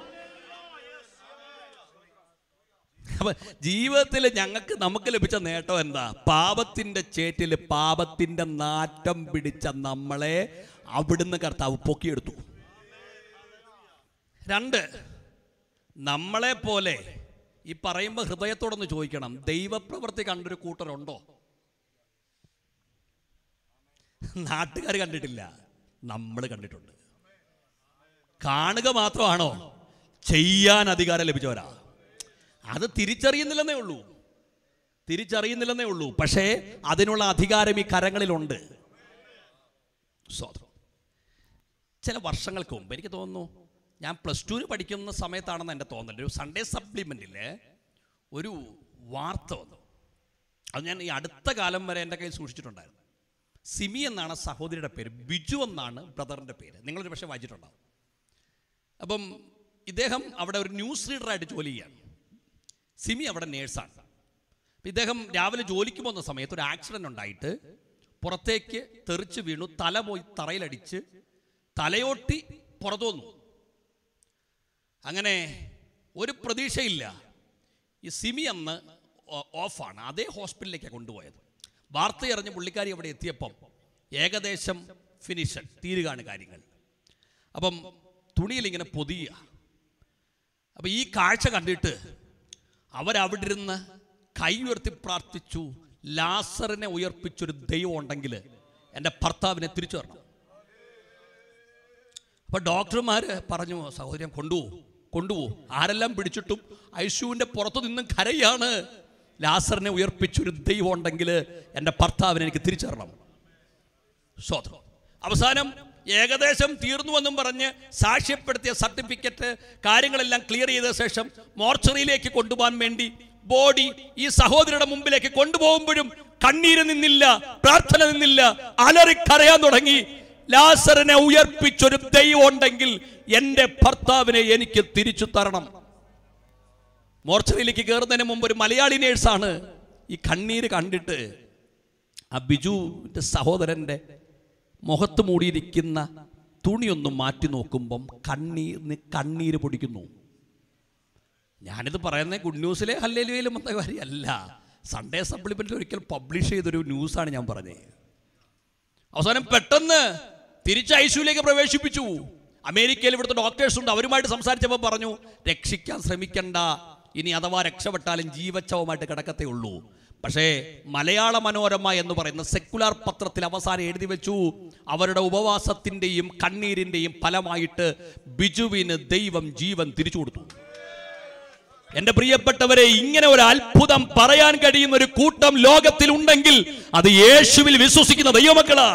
അപ്പൊ ജീവിതത്തിൽ ഞങ്ങൾക്ക് നമുക്ക് ലഭിച്ച നേട്ടം എന്താ പാപത്തിന്റെ ചേറ്റിൽ പാപത്തിന്റെ നാറ്റം പിടിച്ച നമ്മളെ അവിടുന്ന് കർത്താവ് പൊക്കിയെടുത്തു രണ്ട് നമ്മളെ പോലെ ഈ പറയുമ്പോൾ ഹൃദയത്തോടൊന്ന് ചോദിക്കണം ദൈവപ്രവൃത്തി കണ്ടൊരു കൂട്ടരുണ്ടോ നാട്ടുകാർ കണ്ടിട്ടില്ല നമ്മൾ കണ്ടിട്ടുണ്ട് കാണുക മാത്രമാണോ ചെയ്യാൻ അധികാരം ലഭിച്ചവരാ അത് തിരിച്ചറിയുന്നില്ലെന്നേ ഉള്ളൂ തിരിച്ചറിയുന്നില്ലെന്നേ ഉള്ളൂ പക്ഷേ അതിനുള്ള അധികാരം ഈ കരങ്ങളിലുണ്ട് സ്വതന്ത്രം ചില വർഷങ്ങൾക്ക് മുമ്പ് എനിക്ക് തോന്നുന്നു ഞാൻ പ്ലസ് ടുവിന് പഠിക്കുന്ന സമയത്താണെന്ന് എൻ്റെ തോന്നൽ ഒരു സൺഡേ സപ്ലിമെൻറ്റിൽ ഒരു വാർത്ത വന്നു അത് ഞാൻ ഈ അടുത്ത കാലം വരെ എൻ്റെ കയ്യിൽ സൂക്ഷിച്ചിട്ടുണ്ടായിരുന്നു സിമി എന്നാണ് സഹോദരിയുടെ പേര് ബിജു എന്നാണ് ബ്രദറിൻ്റെ പേര് നിങ്ങളൊരു പക്ഷേ വായിച്ചിട്ടുണ്ടാവും അപ്പം ഇദ്ദേഹം അവിടെ ഒരു ന്യൂസ് റീഡറായിട്ട് ജോലി ചെയ്യാണ് സിമി അവിടെ നേഴ്സാണ് അപ്പം ഇദ്ദേഹം രാവിലെ ജോലിക്ക് പോകുന്ന സമയത്ത് ഒരു ആക്സിഡൻ്റ് ഉണ്ടായിട്ട് പുറത്തേക്ക് തെറിച്ച് വീണു തല പോയി തറയിലടിച്ച് തലയോട്ടി പുറത്തു വന്നു അങ്ങനെ ഒരു പ്രതീക്ഷയില്ല ഈ സിമി അന്ന് ഓ- ഓഫാണ് അതേ ഹോസ്പിറ്റലിലേക്കാണ് കൊണ്ടുപോയത് വാർത്ത അറിഞ്ഞ് പുള്ളിക്കാരി അവിടെ എത്തിയപ്പം ഏകദേശം ഫിനിഷ് തീരുകയാണ് കാര്യങ്ങൾ അപ്പം തുണിയിൽ ഇങ്ങനെ പൊതിയ അപ്പം ഈ കാഴ്ച കണ്ടിട്ട് അവരവിടെ ഇരുന്ന് കൈ ഉയർത്തി പ്രാർത്ഥിച്ചു ലാസറിനെ ഉയർപ്പിച്ചൊരു ദൈവം ഉണ്ടെങ്കിൽ എൻ്റെ ഭർത്താവിനെ തിരിച്ചു തരണം അപ്പൊ ഡോക്ടർമാർ പറഞ്ഞു സഹോദരൻ കൊണ്ടുപോകും കൊണ്ടുപോകും ആരെല്ലാം പിടിച്ചിട്ടും ഐശുവിന്റെ പുറത്തു നിന്നും കരയാണ് ലാസറിനെ ഉയർപ്പിച്ചൊരു ദൈവം ഉണ്ടെങ്കിൽ എൻ്റെ ഭർത്താവിനെ എനിക്ക് തിരിച്ചു തരണം സ്വതന്ത്രം അവസാനം ഏകദേശം തീർന്നുവെന്നും പറഞ്ഞ് സാക്ഷ്യപ്പെടുത്തിയ സർട്ടിഫിക്കറ്റ് കാര്യങ്ങളെല്ലാം ക്ലിയർ ചെയ്ത ശേഷം മോർച്ചറിയിലേക്ക് കൊണ്ടുപോകാൻ വേണ്ടി ബോഡി ഈ സഹോദരിയുടെ മുമ്പിലേക്ക് കൊണ്ടുപോകുമ്പോഴും കണ്ണീര് നിന്നില്ല പ്രാർത്ഥന നിന്നില്ല അലറിക്കരയാൻ തുടങ്ങി ലാസറിനെ ഉയർപ്പിച്ചൊരു ദൈവം ഉണ്ടെങ്കിൽ എന്റെ ഭർത്താവിനെ എനിക്ക് തിരിച്ചു തരണം മോർച്ചറിയിലേക്ക് കയറുന്നതിന് മുമ്പ് ഒരു മലയാളി നേഴ്സാണ് ഈ കണ്ണീര് കണ്ടിട്ട് ആ ബിജുവിൻ്റെ സഹോദരൻ്റെ മുഖത്ത് മൂടിയിരിക്കുന്ന തുണിയൊന്ന് മാറ്റി നോക്കുമ്പം കണ്ണീർ കണ്ണീര് പൊടിക്കുന്നു ഞാനിത് പറയുന്നത് ഗുഡ് ന്യൂസിലെ ഹല്ലേലുവയിലും വന്ന കാര്യമല്ല സൺഡേ സപ്ലിമെന്റിൽ ഒരിക്കൽ പബ്ലിഷ് ചെയ്തൊരു ന്യൂസാണ് ഞാൻ പറഞ്ഞത് അവസാനം പെട്ടെന്ന് തിരിച്ച് ഐസിയുലേക്ക് പ്രവേശിപ്പിച്ചു അമേരിക്കയിൽ ഇവിടുത്തെ ഡോക്ടേഴ്സ് ഉണ്ട് അവരുമായിട്ട് സംസാരിച്ചപ്പോൾ പറഞ്ഞു രക്ഷിക്കാൻ ശ്രമിക്കണ്ട ഇനി അഥവാ രക്ഷപ്പെട്ടാലും ജീവച്ഛവമായിട്ട് കിടക്കത്തേ ഉള്ളൂ പക്ഷേ മലയാള മനോരമ എന്ന് പറയുന്ന സെക്കുലാർ പത്രത്തിൽ അവസാനം എഴുതി വെച്ചു അവരുടെ ഉപവാസത്തിന്റെയും കണ്ണീരിന്റെയും ഫലമായിട്ട് ബിജുവിന് ദൈവം ജീവൻ തിരിച്ചു കൊടുത്തു എന്റെ പ്രിയപ്പെട്ടവരെ ഇങ്ങനെ ഒരു അത്ഭുതം പറയാൻ കഴിയുന്ന ഒരു കൂട്ടം ലോകത്തിൽ ഉണ്ടെങ്കിൽ അത് യേശുവിൽ വിശ്വസിക്കുന്ന ദൈവമക്കളാ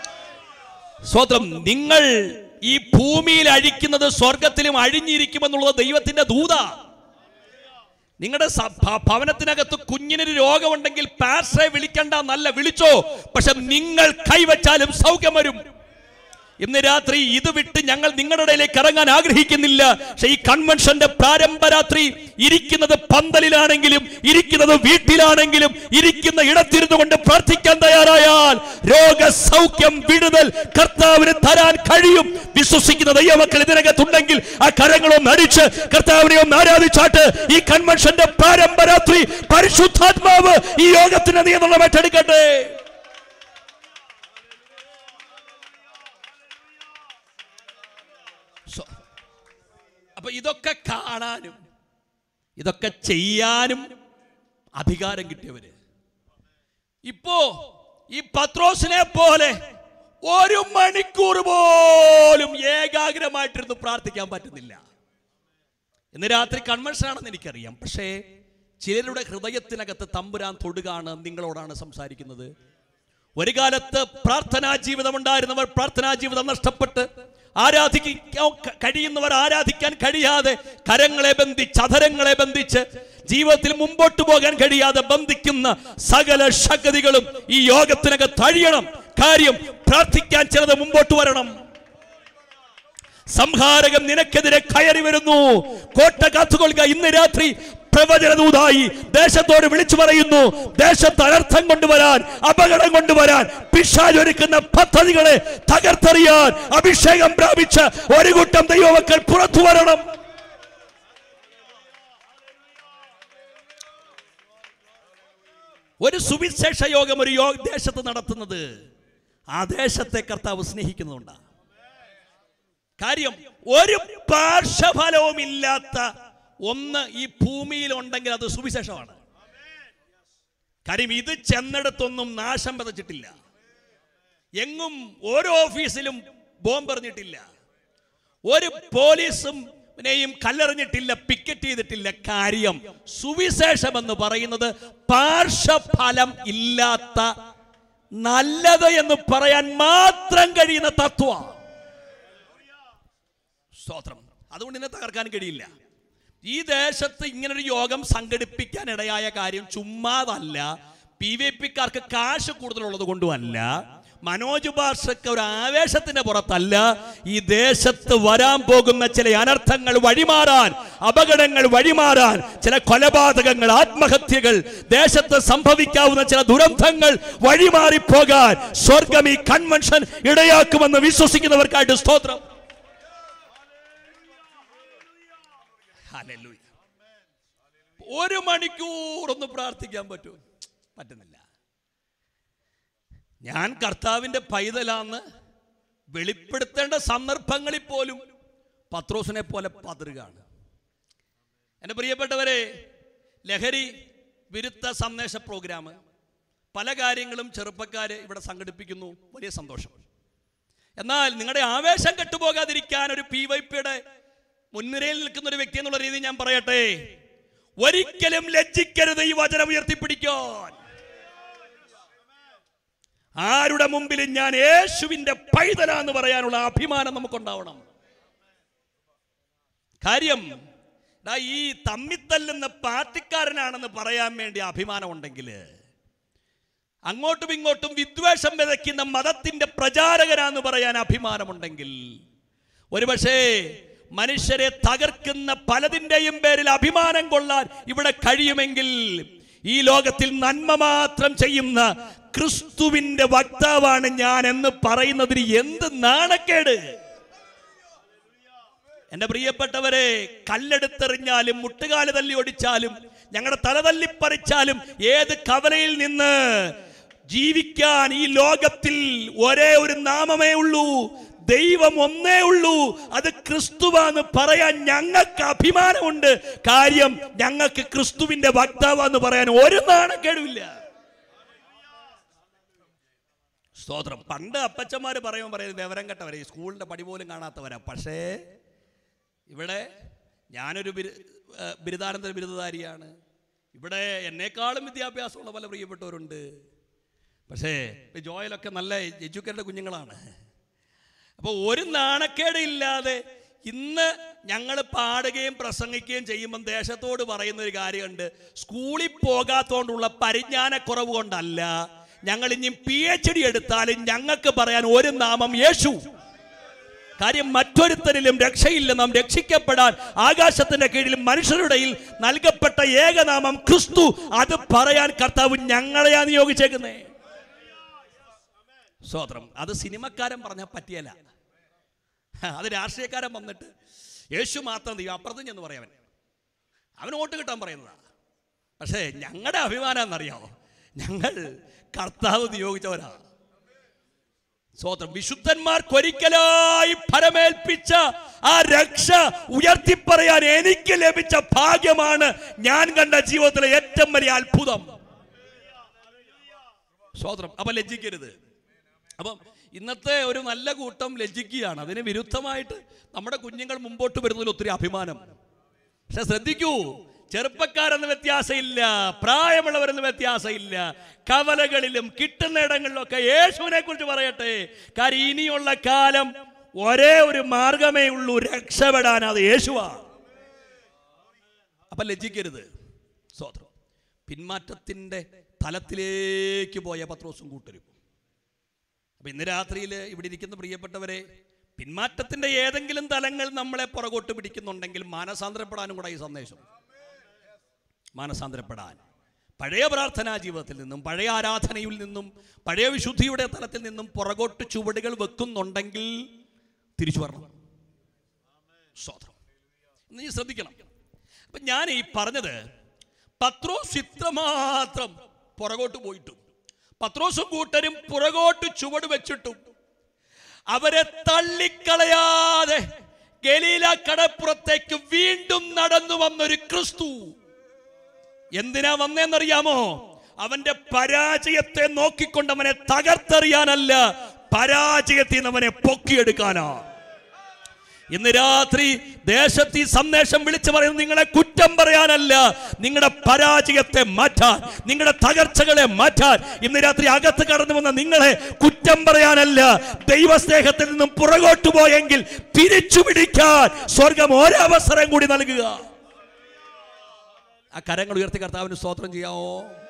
സ്വതം നിങ്ങൾ ഈ ഭൂമിയിൽ അഴിക്കുന്നത് സ്വർഗത്തിലും അഴിഞ്ഞിരിക്കുമെന്നുള്ളത് ദൈവത്തിന്റെ ദൂത നിങ്ങളുടെ സ- ഭ- ഭവനത്തിനകത്ത് കുഞ്ഞിനൊരു രോഗമുണ്ടെങ്കിൽ പാർസെ വിളിക്കണ്ട നല്ല വിളിച്ചോ പക്ഷെ നിങ്ങൾ കൈവച്ചാലും സൗഖ്യം വരും ഇന്ന് രാത്രി ഇത് വിട്ട് ഞങ്ങൾ നിങ്ങളുടെ ഇടയിലേക്ക് ഇറങ്ങാൻ ആഗ്രഹിക്കുന്നില്ല പക്ഷെ ഈ കൺവെൻഷന്റെ പ്രാരംഭ രാത്രി ഇരിക്കുന്നത് പന്തലിലാണെങ്കിലും ഇരിക്കുന്നത് വീട്ടിലാണെങ്കിലും ഇരിക്കുന്ന ഇടത്തിരുന്നു കൊണ്ട് പ്രാർത്ഥിക്കാൻ തയ്യാറായാൽ രോഗസൗഖ്യം വിടുതൽ കർത്താവിന് തരാൻ കഴിയും വിശ്വസിക്കുന്ന ദൈവമക്കൾ ഇതിനകത്തുണ്ടെങ്കിൽ ആ കരങ്ങളൊന്ന് അടിച്ച് കർത്താവിനെ ഒന്ന് ആരാധിച്ചാട്ട് ഈ കൺവെൻഷന്റെ പ്രാരംഭ രാത്രി പരിശുദ്ധാത്മാവ് ഈ യോഗത്തിന് നിയന്ത്രണം ഏറ്റെടുക്കട്ടെ സ്വ- അപ്പൊ ഇതൊക്കെ കാണാനും ഇതൊക്കെ ചെയ്യാനും അധികാരം കിട്ടിയവര് ഇപ്പോ ഈ പത്രോസിനെ പോലെ ഒരു മണിക്കൂർ പോലും ഏകാഗ്രമായിട്ടിരുന്ന് പ്രാർത്ഥിക്കാൻ പറ്റുന്നില്ല ഇന്ന് രാത്രി കൺവെൻഷൻ ആണെന്ന് എനിക്കറിയാം പക്ഷേ ചിലരുടെ ഹൃദയത്തിനകത്ത് തമ്പുരാൻ തൊടുകയാണ് നിങ്ങളോടാണ് സംസാരിക്കുന്നത് ഒരു കാലത്ത് പ്രാർത്ഥനാ ജീവിതം ഉണ്ടായിരുന്നവർ പ്രാർത്ഥനാ ജീവിതം നഷ്ടപ്പെട്ട് ആരാധിക്കാൻ കഴിയുന്നവർ ആരാധിക്കാൻ കഴിയാതെ കരങ്ങളെ ബന്ധിച്ച് അധരങ്ങളെ ബന്ധിച്ച് ജീവിതത്തിൽ മുമ്പോട്ട് പോകാൻ കഴിയാതെ ബന്ധിക്കുന്ന സകല ശക്തികളും ഈ യോഗത്തിനകത്ത് അഴിയണം കാര്യം പ്രാർത്ഥിക്കാൻ ചിലത് മുമ്പോട്ട് വരണം സംഹാരകം നിനക്കെതിരെ കയറി വരുന്നു കോട്ട കാത്തുകൊള്ളുക ഇന്ന് രാത്രി പ്രവചനദൂതായി ദേശത്തോട് വിളിച്ചു പറയുന്നു ദേശത്ത് അനർത്ഥം കൊണ്ടുവരാൻ അപകടം കൊണ്ടുവരാൻ പിശാചൊരുക്കുന്ന പദ്ധതികളെ തകർത്തെറിയാൻ അഭിഷേകം പ്രാപിച്ച ഒരു കൂട്ടം ദൈവമക്കൾ പുറത്തു വരണം ഒരു സുവിശേഷ യോഗം ഒരു യോഗ ദേശത്ത് നടത്തുന്നത് ആ ദേശത്തെ കർത്താവ് സ്നേഹിക്കുന്നുണ്ടാ കാര്യം ഒരു പാർശ്വഫലവും ഇല്ലാത്ത ഒന്ന് ഈ ഭൂമിയിൽ ഉണ്ടെങ്കിൽ അത് സുവിശേഷമാണ് കാര്യം ഇത് ചെന്നിടത്തൊന്നും നാശം പതച്ചിട്ടില്ല എങ്ങും ഓരോ ഓഫീസിലും ബോംബെറിഞ്ഞിട്ടില്ല ഒരു പോലീസും നെയും കല്ലെറിഞ്ഞിട്ടില്ല പിക്കറ്റ് ചെയ്തിട്ടില്ല കാര്യം സുവിശേഷം എന്ന് പറയുന്നത് പാർശ്വഫലം ഇല്ലാത്ത നല്ലത് എന്ന് പറയാൻ മാത്രം കഴിയുന്ന തത്വ സ്തോത്രം അതുകൊണ്ട് ഇന്നെ തകർക്കാൻ കഴിയില്ല ഈ ദേശത്ത് ഇങ്ങനൊരു യോഗം സംഘടിപ്പിക്കാൻ ഇടയായ കാര്യം ചുമ്മാതല്ല പി വി പിക്കാർക്ക് കാശ് കൂടുതലുള്ളത് കൊണ്ടുമല്ല മനോജ് ഭാഷയ്ക്ക് ഒരു ആവേശത്തിന്റെ പുറത്തല്ല ഈ ദേശത്ത് വരാൻ പോകുന്ന ചില അനർത്ഥങ്ങൾ വഴിമാറാൻ അപകടങ്ങൾ വഴിമാറാൻ ചില കൊലപാതകങ്ങൾ ആത്മഹത്യകൾ ദേശത്ത് സംഭവിക്കാവുന്ന ചില ദുരന്തങ്ങൾ വഴിമാറിപ്പോകാൻ സ്വർഗം ഈ കൺവെൻഷൻ ഇടയാക്കുമെന്ന് വിശ്വസിക്കുന്നവർക്കായിട്ട് സ്തോത്രം ഹല്ലേലൂയ. ഒരു മണിക്കൂർ ഒന്ന് പ്രാർത്ഥിക്കാൻ പറ്റൂ പറ്റുന്നില്ല ഞാൻ കർത്താവിന്റെ പൈതലാന്ന് വെളിപ്പെടുത്തേണ്ട സന്ദർഭങ്ങളിൽ പോലും പത്രോസിനെ പോലെ പതറുകയാണ് എൻ്റെ പ്രിയപ്പെട്ടവരെ ലഹരി വിരുദ്ധ സന്ദേശ പ്രോഗ്രാം പല കാര്യങ്ങളും ചെറുപ്പക്കാർ ഇവിടെ സംഘടിപ്പിക്കുന്നു വലിയ സന്തോഷം എന്നാൽ നിങ്ങളുടെ ആവേശം കെട്ടുപോകാതിരിക്കാൻ ഒരു പി വൈ പിയുടെ മുൻനിരയിൽ നിൽക്കുന്ന ഒരു വ്യക്തി എന്നുള്ള രീതിയിൽ ഞാൻ പറയട്ടെ ഒരിക്കലും ലജ്ജിക്കരുത് ഈ വചനം ഉയർത്തിപ്പിടിക്കാൻ ആരുടെ മുമ്പിലും ഞാൻ യേശുവിന്റെ പൈതലാന്ന് പറയാനുള്ള അഭിമാനം നമുക്കുണ്ടാവണം കാര്യം ദാ ഈ തമ്മിത്തല്ലുന്ന പാർട്ടിക്കാരനാണെന്ന് പറയാൻ വേണ്ടി അഭിമാനം ഉണ്ടെങ്കിൽ അങ്ങോട്ടും ഇങ്ങോട്ടും വിദ്വേഷം വിതയ്ക്കുന്ന മതത്തിന്റെ പ്രചാരകനാന്ന് പറയാൻ അഭിമാനമുണ്ടെങ്കിൽ ഒരുപക്ഷേ മനുഷ്യരെ തകർക്കുന്ന പലതിൻ്റെയും പേരിൽ അഭിമാനം കൊള്ളാൻ ഇവിടെ കഴിയുമെങ്കിൽ ഈ ലോകത്തിൽ നന്മ മാത്രം ചെയ്യുന്ന ക്രിസ്തുവിന്റെ വക്താവാണ് ഞാൻ എന്ന് പറയുന്നതിന് എന്ത് നാണക്കേട് എന്റെ പ്രിയപ്പെട്ടവരെ കല്ലെടുത്തെറിഞ്ഞാലും മുട്ടുകാല് തല്ലി ഒടിച്ചാലും ഞങ്ങളുടെ തല തല്ലിപ്പറിച്ചാലും ഏത് കവലയിൽ നിന്ന് ജീവിക്കാൻ ഈ ലോകത്തിൽ ഒരേ ഒരു നാമമേ ഉള്ളൂ ദൈവം ഒന്നേ ഉള്ളൂ അത് ക്രിസ്തുവാന്ന് പറയാൻ ഞങ്ങൾക്ക് അഭിമാനമുണ്ട് കാര്യം ഞങ്ങൾക്ക് ക്രിസ്തുവിന്റെ വക്താവാന്ന് പറയാൻ ഒരു നാണക്കേടുമില്ല സ്തോത്രം പണ്ട് അപ്പച്ചന്മാർ പറയുമ്പോൾ പറയുന്നത് വിവരം കെട്ടവരെ ഈ സ്കൂളിന്റെ പടി പോലും കാണാത്തവരാ പക്ഷേ ഇവിടെ ഞാനൊരു ബിരു ഏഹ് ബിരുദാനന്തര ബിരുദധാരിയാണ് ഇവിടെ എന്നെക്കാളും വിദ്യാഭ്യാസമുള്ള പല പ്രിയപ്പെട്ടവരുണ്ട് പക്ഷേ ഇപ്പൊ ജോയലൊക്കെ നല്ല എഡ്യൂക്കേറ്റഡ് കുഞ്ഞുങ്ങളാണ് അപ്പോൾ ഒരു നാണക്കേട് ഇല്ലാതെ ഇന്ന് ഞങ്ങൾ പാടുകയും പ്രസംഗിക്കുകയും ചെയ്യുമ്പം ദേശത്തോട് പറയുന്ന ഒരു കാര്യമുണ്ട് സ്കൂളിൽ പോകാത്തോണ്ടുള്ള പരിജ്ഞാനക്കുറവ് കൊണ്ടല്ല ഞങ്ങൾ ഇനി പി എച്ച് ഡി എടുത്താലും ഞങ്ങൾക്ക് പറയാൻ ഒരു നാമം യേശു കാര്യം മറ്റൊരുത്തരിലും രക്ഷയില്ല നാം രക്ഷിക്കപ്പെടാൻ ആകാശത്തിന്റെ കീഴിൽ മനുഷ്യരുടെ ഇടയിൽ നൽകപ്പെട്ട ഏകനാമം ക്രിസ്തു അത് പറയാൻ കർത്താവ് ഞങ്ങളെയാ നിയോഗിച്ചേക്കുന്നേ സ്വോത്രം അത് സിനിമക്കാരൻ പറഞ്ഞാൽ പറ്റിയല്ല അത് രാഷ്ട്രീയക്കാരൻ വന്നിട്ട് യേശു മാത്രം ദൈവം അപ്പുറത്ത് ചെന്ന് പറയാവൻ അവന് വോട്ട് കിട്ടാൻ പറയുന്നതാണ് പക്ഷേ ഞങ്ങളുടെ അഭിമാനം എന്നറിയാമോ ഞങ്ങൾ കർത്താവ് നിയോഗിച്ചവരാ സ്വോത്രം വിശുദ്ധന്മാർക്കൊരിക്കലായി ഫലമേൽപ്പിച്ച ആ രക്ഷ ഉയർത്തിപ്പറയാൻ എനിക്ക് ലഭിച്ച ഭാഗ്യമാണ് ഞാൻ കണ്ട ജീവിതത്തിലെ ഏറ്റവും വലിയ അത്ഭുതം സ്വോത്രം അപ്പൊ ലജ്ജിക്കരുത് അപ്പം ഇന്നത്തെ ഒരു നല്ല കൂട്ടം ലജ്ജിക്കുകയാണ് അതിന് വിരുദ്ധമായിട്ട് നമ്മുടെ കുഞ്ഞുങ്ങൾ മുമ്പോട്ട് വരുന്നതിൽ ഒത്തിരി അഭിമാനം പക്ഷെ ശ്രദ്ധിക്കൂ ചെറുപ്പക്കാരെന്ന് വ്യത്യാസമില്ല പ്രായമുള്ളവരെന്ന് വ്യത്യാസമില്ല കവലകളിലും കിട്ടുന്ന ഇടങ്ങളിലൊക്കെ യേശുവിനെ കുറിച്ച് പറയട്ടെ കാര്യം ഇനിയുള്ള കാലം ഒരേ ഒരു മാർഗമേ ഉള്ളൂ രക്ഷപ്പെടാൻ അത് യേശുവാ അപ്പൊ ലജ്ജിക്കരുത് സ്വോത്രം പിന്മാറ്റത്തിന്റെ തലത്തിലേക്ക് പോയ പത്രോസും കൂട്ടരും അപ്പൊ ഇന്ന് രാത്രിയിൽ ഇവിടെ ഇരിക്കുന്ന പ്രിയപ്പെട്ടവരെ പിന്മാറ്റത്തിന്റെ ഏതെങ്കിലും തലങ്ങൾ നമ്മളെ പുറകോട്ട് പിടിക്കുന്നുണ്ടെങ്കിൽ മാനസാന്തരപ്പെടാനും കൂടെ ഈ സന്ദേശം മാനസാന്തരപ്പെടാൻ പഴയ പ്രാർത്ഥനാ ജീവിതത്തിൽ നിന്നും പഴയ ആരാധനയിൽ നിന്നും പഴയ വിശുദ്ധിയുടെ തലത്തിൽ നിന്നും പുറകോട്ട് ചുവടുകൾ വെക്കുന്നുണ്ടെങ്കിൽ തിരിച്ചു വരണം സ്വതന്ത്രം നീ ശ്രദ്ധിക്കണം അപ്പൊ ഞാൻ ഈ പറഞ്ഞത് പത്രോസ് ഇത്രമാത്രം പുറകോട്ട് പോയിട്ടും പത്രോസും കൂട്ടരും പുറകോട്ട് ചുവട് വെച്ചിട്ടും അവരെ തള്ളിക്കളയാതെ ഗലീല കടപ്പുറത്തേക്ക് വീണ്ടും നടന്നു വന്നൊരു ക്രിസ്തു എന്തിനാ വന്നേന്നറിയാമോ അവന്റെ പരാജയത്തെ നോക്കിക്കൊണ്ട് അവനെ തകർത്തെറിയാനല്ല പരാജയത്തിൽ നിന്ന് അവനെ പൊക്കിയെടുക്കാനാ ഇന്ന് രാത്രി ദേശത്ത് ഈ സന്ദേശം വിളിച്ചു പറയുന്നത് നിങ്ങളെ കുറ്റം പറയാനല്ല നിങ്ങളുടെ പരാജയത്തെ മാറ്റാൻ നിങ്ങളുടെ തകർച്ചകളെ മാറ്റാൻ ഇന്ന് രാത്രി അകത്ത് കടന്നു വന്ന നിങ്ങളെ കുറ്റം പറയാനല്ല ദൈവസ്നേഹത്തിൽ നിന്നും പുറകോട്ട് പോയെങ്കിൽ തിരിച്ചു പിടിക്കാൻ സ്വർഗം ഒരവസരം കൂടി നൽകുക ആ കരങ്ങൾ ഉയർത്തി കർത്താവിന് സ്തോത്രം ചെയ്യാമോ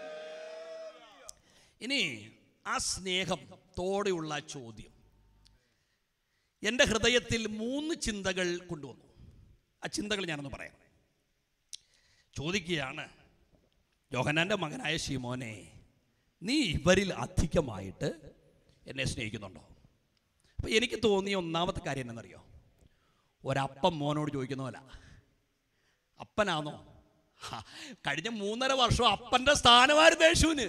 ഇനി ആ സ്നേഹം തോടെയുള്ള ചോദ്യം എൻ്റെ ഹൃദയത്തിൽ മൂന്ന് ചിന്തകൾ കൊണ്ടുവന്നു ആ ചിന്തകൾ ഞാനൊന്ന് പറയാം ചോദിക്കുകയാണ് യോഹനാന്റെ മകനായ ശിമോനെ നീ ഇവരിൽ അധികമായിട്ട് എന്നെ സ്നേഹിക്കുന്നുണ്ടോ അപ്പം എനിക്ക് തോന്നിയ ഒന്നാമത്തെ കാര്യം എന്നറിയോ ഒരപ്പം മോനോട് ചോദിക്കുന്ന പോലെ അപ്പനാണോ ഹാ, കഴിഞ്ഞ മൂന്നര വർഷം അപ്പന്റെ സ്ഥാനമായിരുന്നു യേശുവിന്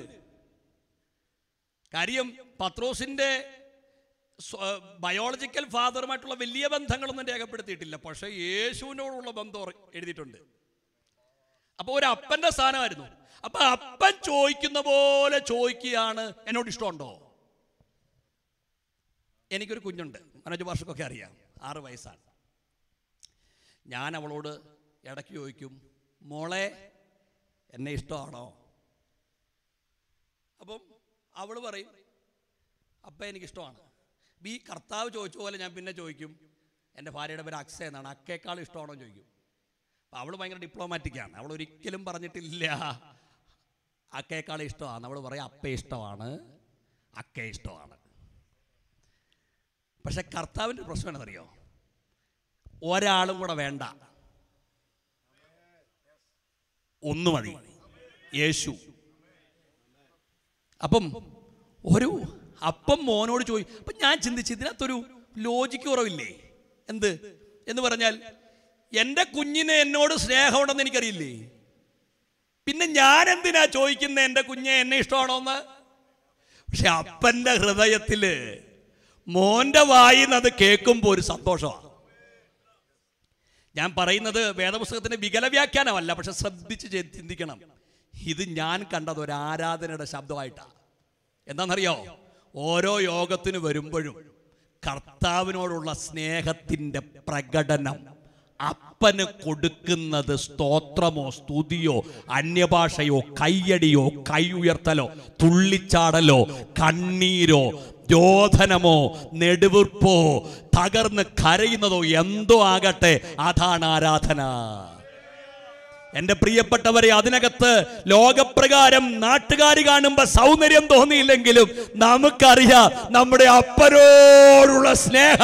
കാര്യം പത്രോസിന്റെ ബയോളജിക്കൽ ഫാദറുമായിട്ടുള്ള വലിയ ബന്ധങ്ങളൊന്നും രേഖപ്പെടുത്തിയിട്ടില്ല പക്ഷേ യേശുവിനോടുള്ള ബന്ധം ഉറ- എഴുതിയിട്ടുണ്ട് അപ്പൊ ഒരു അപ്പന്റെ സ്ഥാനമായിരുന്നു അപ്പൊ അപ്പൻ ചോദിക്കുന്ന പോലെ ചോദിക്കുകയാണ് എന്നോട് ഇഷ്ടമുണ്ടോ എനിക്കൊരു കുഞ്ഞുണ്ട് മനോജ് ഭാഷക്കൊക്കെ അറിയാം ആറ് വയസ്സാണ് ഞാൻ അവളോട് ഇടയ്ക്ക് ചോദിക്കും മോളെ എന്നെ ഇഷ്ടമാണോ അപ്പം അവൾ പറയും അപ്പ എനിക്കിഷ്ടമാണ് ഈ കർത്താവ് ചോദിച്ച പോലെ ഞാൻ പിന്നെ ചോദിക്കും എൻ്റെ ഭാര്യയുടെ പേര് അക്സ എന്നാണ് അക്കേക്കാൾ ഇഷ്ടമാണോ എന്ന് ചോദിക്കും അപ്പം അവൾ ഭയങ്കര ഡിപ്ലോമാറ്റിക്കാണ് അവൾ ഒരിക്കലും പറഞ്ഞിട്ടില്ല അക്കേക്കാൾ ഇഷ്ടമാണ് അവൾ പറയും അപ്പ ഇഷ്ടമാണ് അക്ക ഇഷ്ടമാണ് പക്ഷെ കർത്താവിൻ്റെ പ്രശ്നം എന്നറിയോ ഒരാളും കൂടെ വേണ്ട ഒന്ന് മതി യേശു അപ്പം ഒരു അപ്പം മോനോട് ചോദി അപ്പം ഞാൻ ചിന്തിച്ചു ഇതിനകത്തൊരു ലോജിക്ക് കുറവില്ലേ എന്ത് എന്ന് പറഞ്ഞാൽ എൻ്റെ കുഞ്ഞിന് എന്നോട് സ്നേഹമുണ്ടെന്ന് എനിക്കറിയില്ലേ പിന്നെ ഞാൻ എന്തിനാ ചോദിക്കുന്നത് എൻ്റെ കുഞ്ഞെ എന്നെ ഇഷ്ടമാണോന്ന് പക്ഷെ അപ്പൻ്റെ ഹൃദയത്തില് മോന്റെ വായിന്ന് അത് കേൾക്കുമ്പോൾ ഒരു സന്തോഷമാണ് ഞാൻ പറയുന്നത് വേദപുസ്തകത്തിന്റെ വികല വ്യാഖ്യാനമല്ല പക്ഷെ ശ്രദ്ധിച്ച് ചെ- ചിന്തിക്കണം ഇത് ഞാൻ കണ്ടത് ഒരു ആരാധനയുടെ ശബ്ദമായിട്ടാണ് എന്താണെന്നറിയോ ഓരോ യോഗത്തിന് വരുമ്പോഴും കർത്താവിനോടുള്ള സ്നേഹത്തിന്റെ പ്രകടനം അപ്പന് കൊടുക്കുന്നത് സ്തോത്രമോ സ്തുതിയോ അന്യഭാഷയോ കയ്യടിയോ കൈ ഉയർത്തലോ തുള്ളിച്ചാടലോ കണ്ണീരോ രോധനമോ നെടുവീർപ്പോ തകർന്ന് കരയുന്നതോ എന്തോ ആകട്ടെ അതാണ് ആരാധന എന്റെ പ്രിയപ്പെട്ടവരെ അതിനകത്ത് ലോകപ്രകാരം നാട്ടുകാർ കാണുമ്പോ സൗന്ദര്യം തോന്നിയില്ലെങ്കിലും നമുക്കറിയാം നമ്മുടെ അപ്പനോടുള്ള സ്നേഹ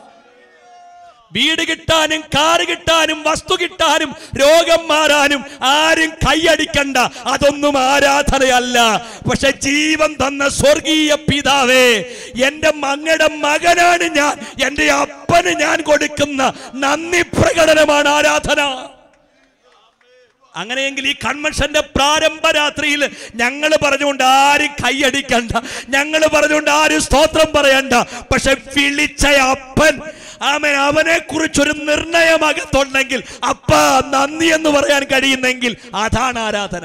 വീട് കിട്ടാനും കാറ് കിട്ടാനും വസ്തു കിട്ടാനും രോഗം മാറാനും ആരും കൈയടിക്കണ്ട അതൊന്നും ആരാധനയല്ല പക്ഷെ ജീവൻ തന്ന സ്വർഗീയ പിതാവേ എന്റെ മങ്ങയുടെ മകനാണ് ഞാൻ എന്റെ അപ്പന് ഞാൻ കൊടുക്കുന്ന നന്ദി പ്രകടനമാണ് ആരാധന അങ്ങനെയെങ്കിൽ ഈ കൺവെൻഷന്റെ പ്രാരംഭ രാത്രിയിൽ ഞങ്ങൾ പറഞ്ഞുകൊണ്ട് ആരും കൈയടിക്കണ്ട ഞങ്ങൾ പറഞ്ഞുകൊണ്ട് ആരും സ്തോത്രം പറയണ്ട പക്ഷെ വിളിച്ച അപ്പൻ ആമൻ അവനെ കുറിച്ചൊരു നിർണയം അകത്തുണ്ടെങ്കിൽ അപ്പ നന്ദി എന്ന് പറയാൻ കഴിയുന്നെങ്കിൽ അതാണ് ആരാധന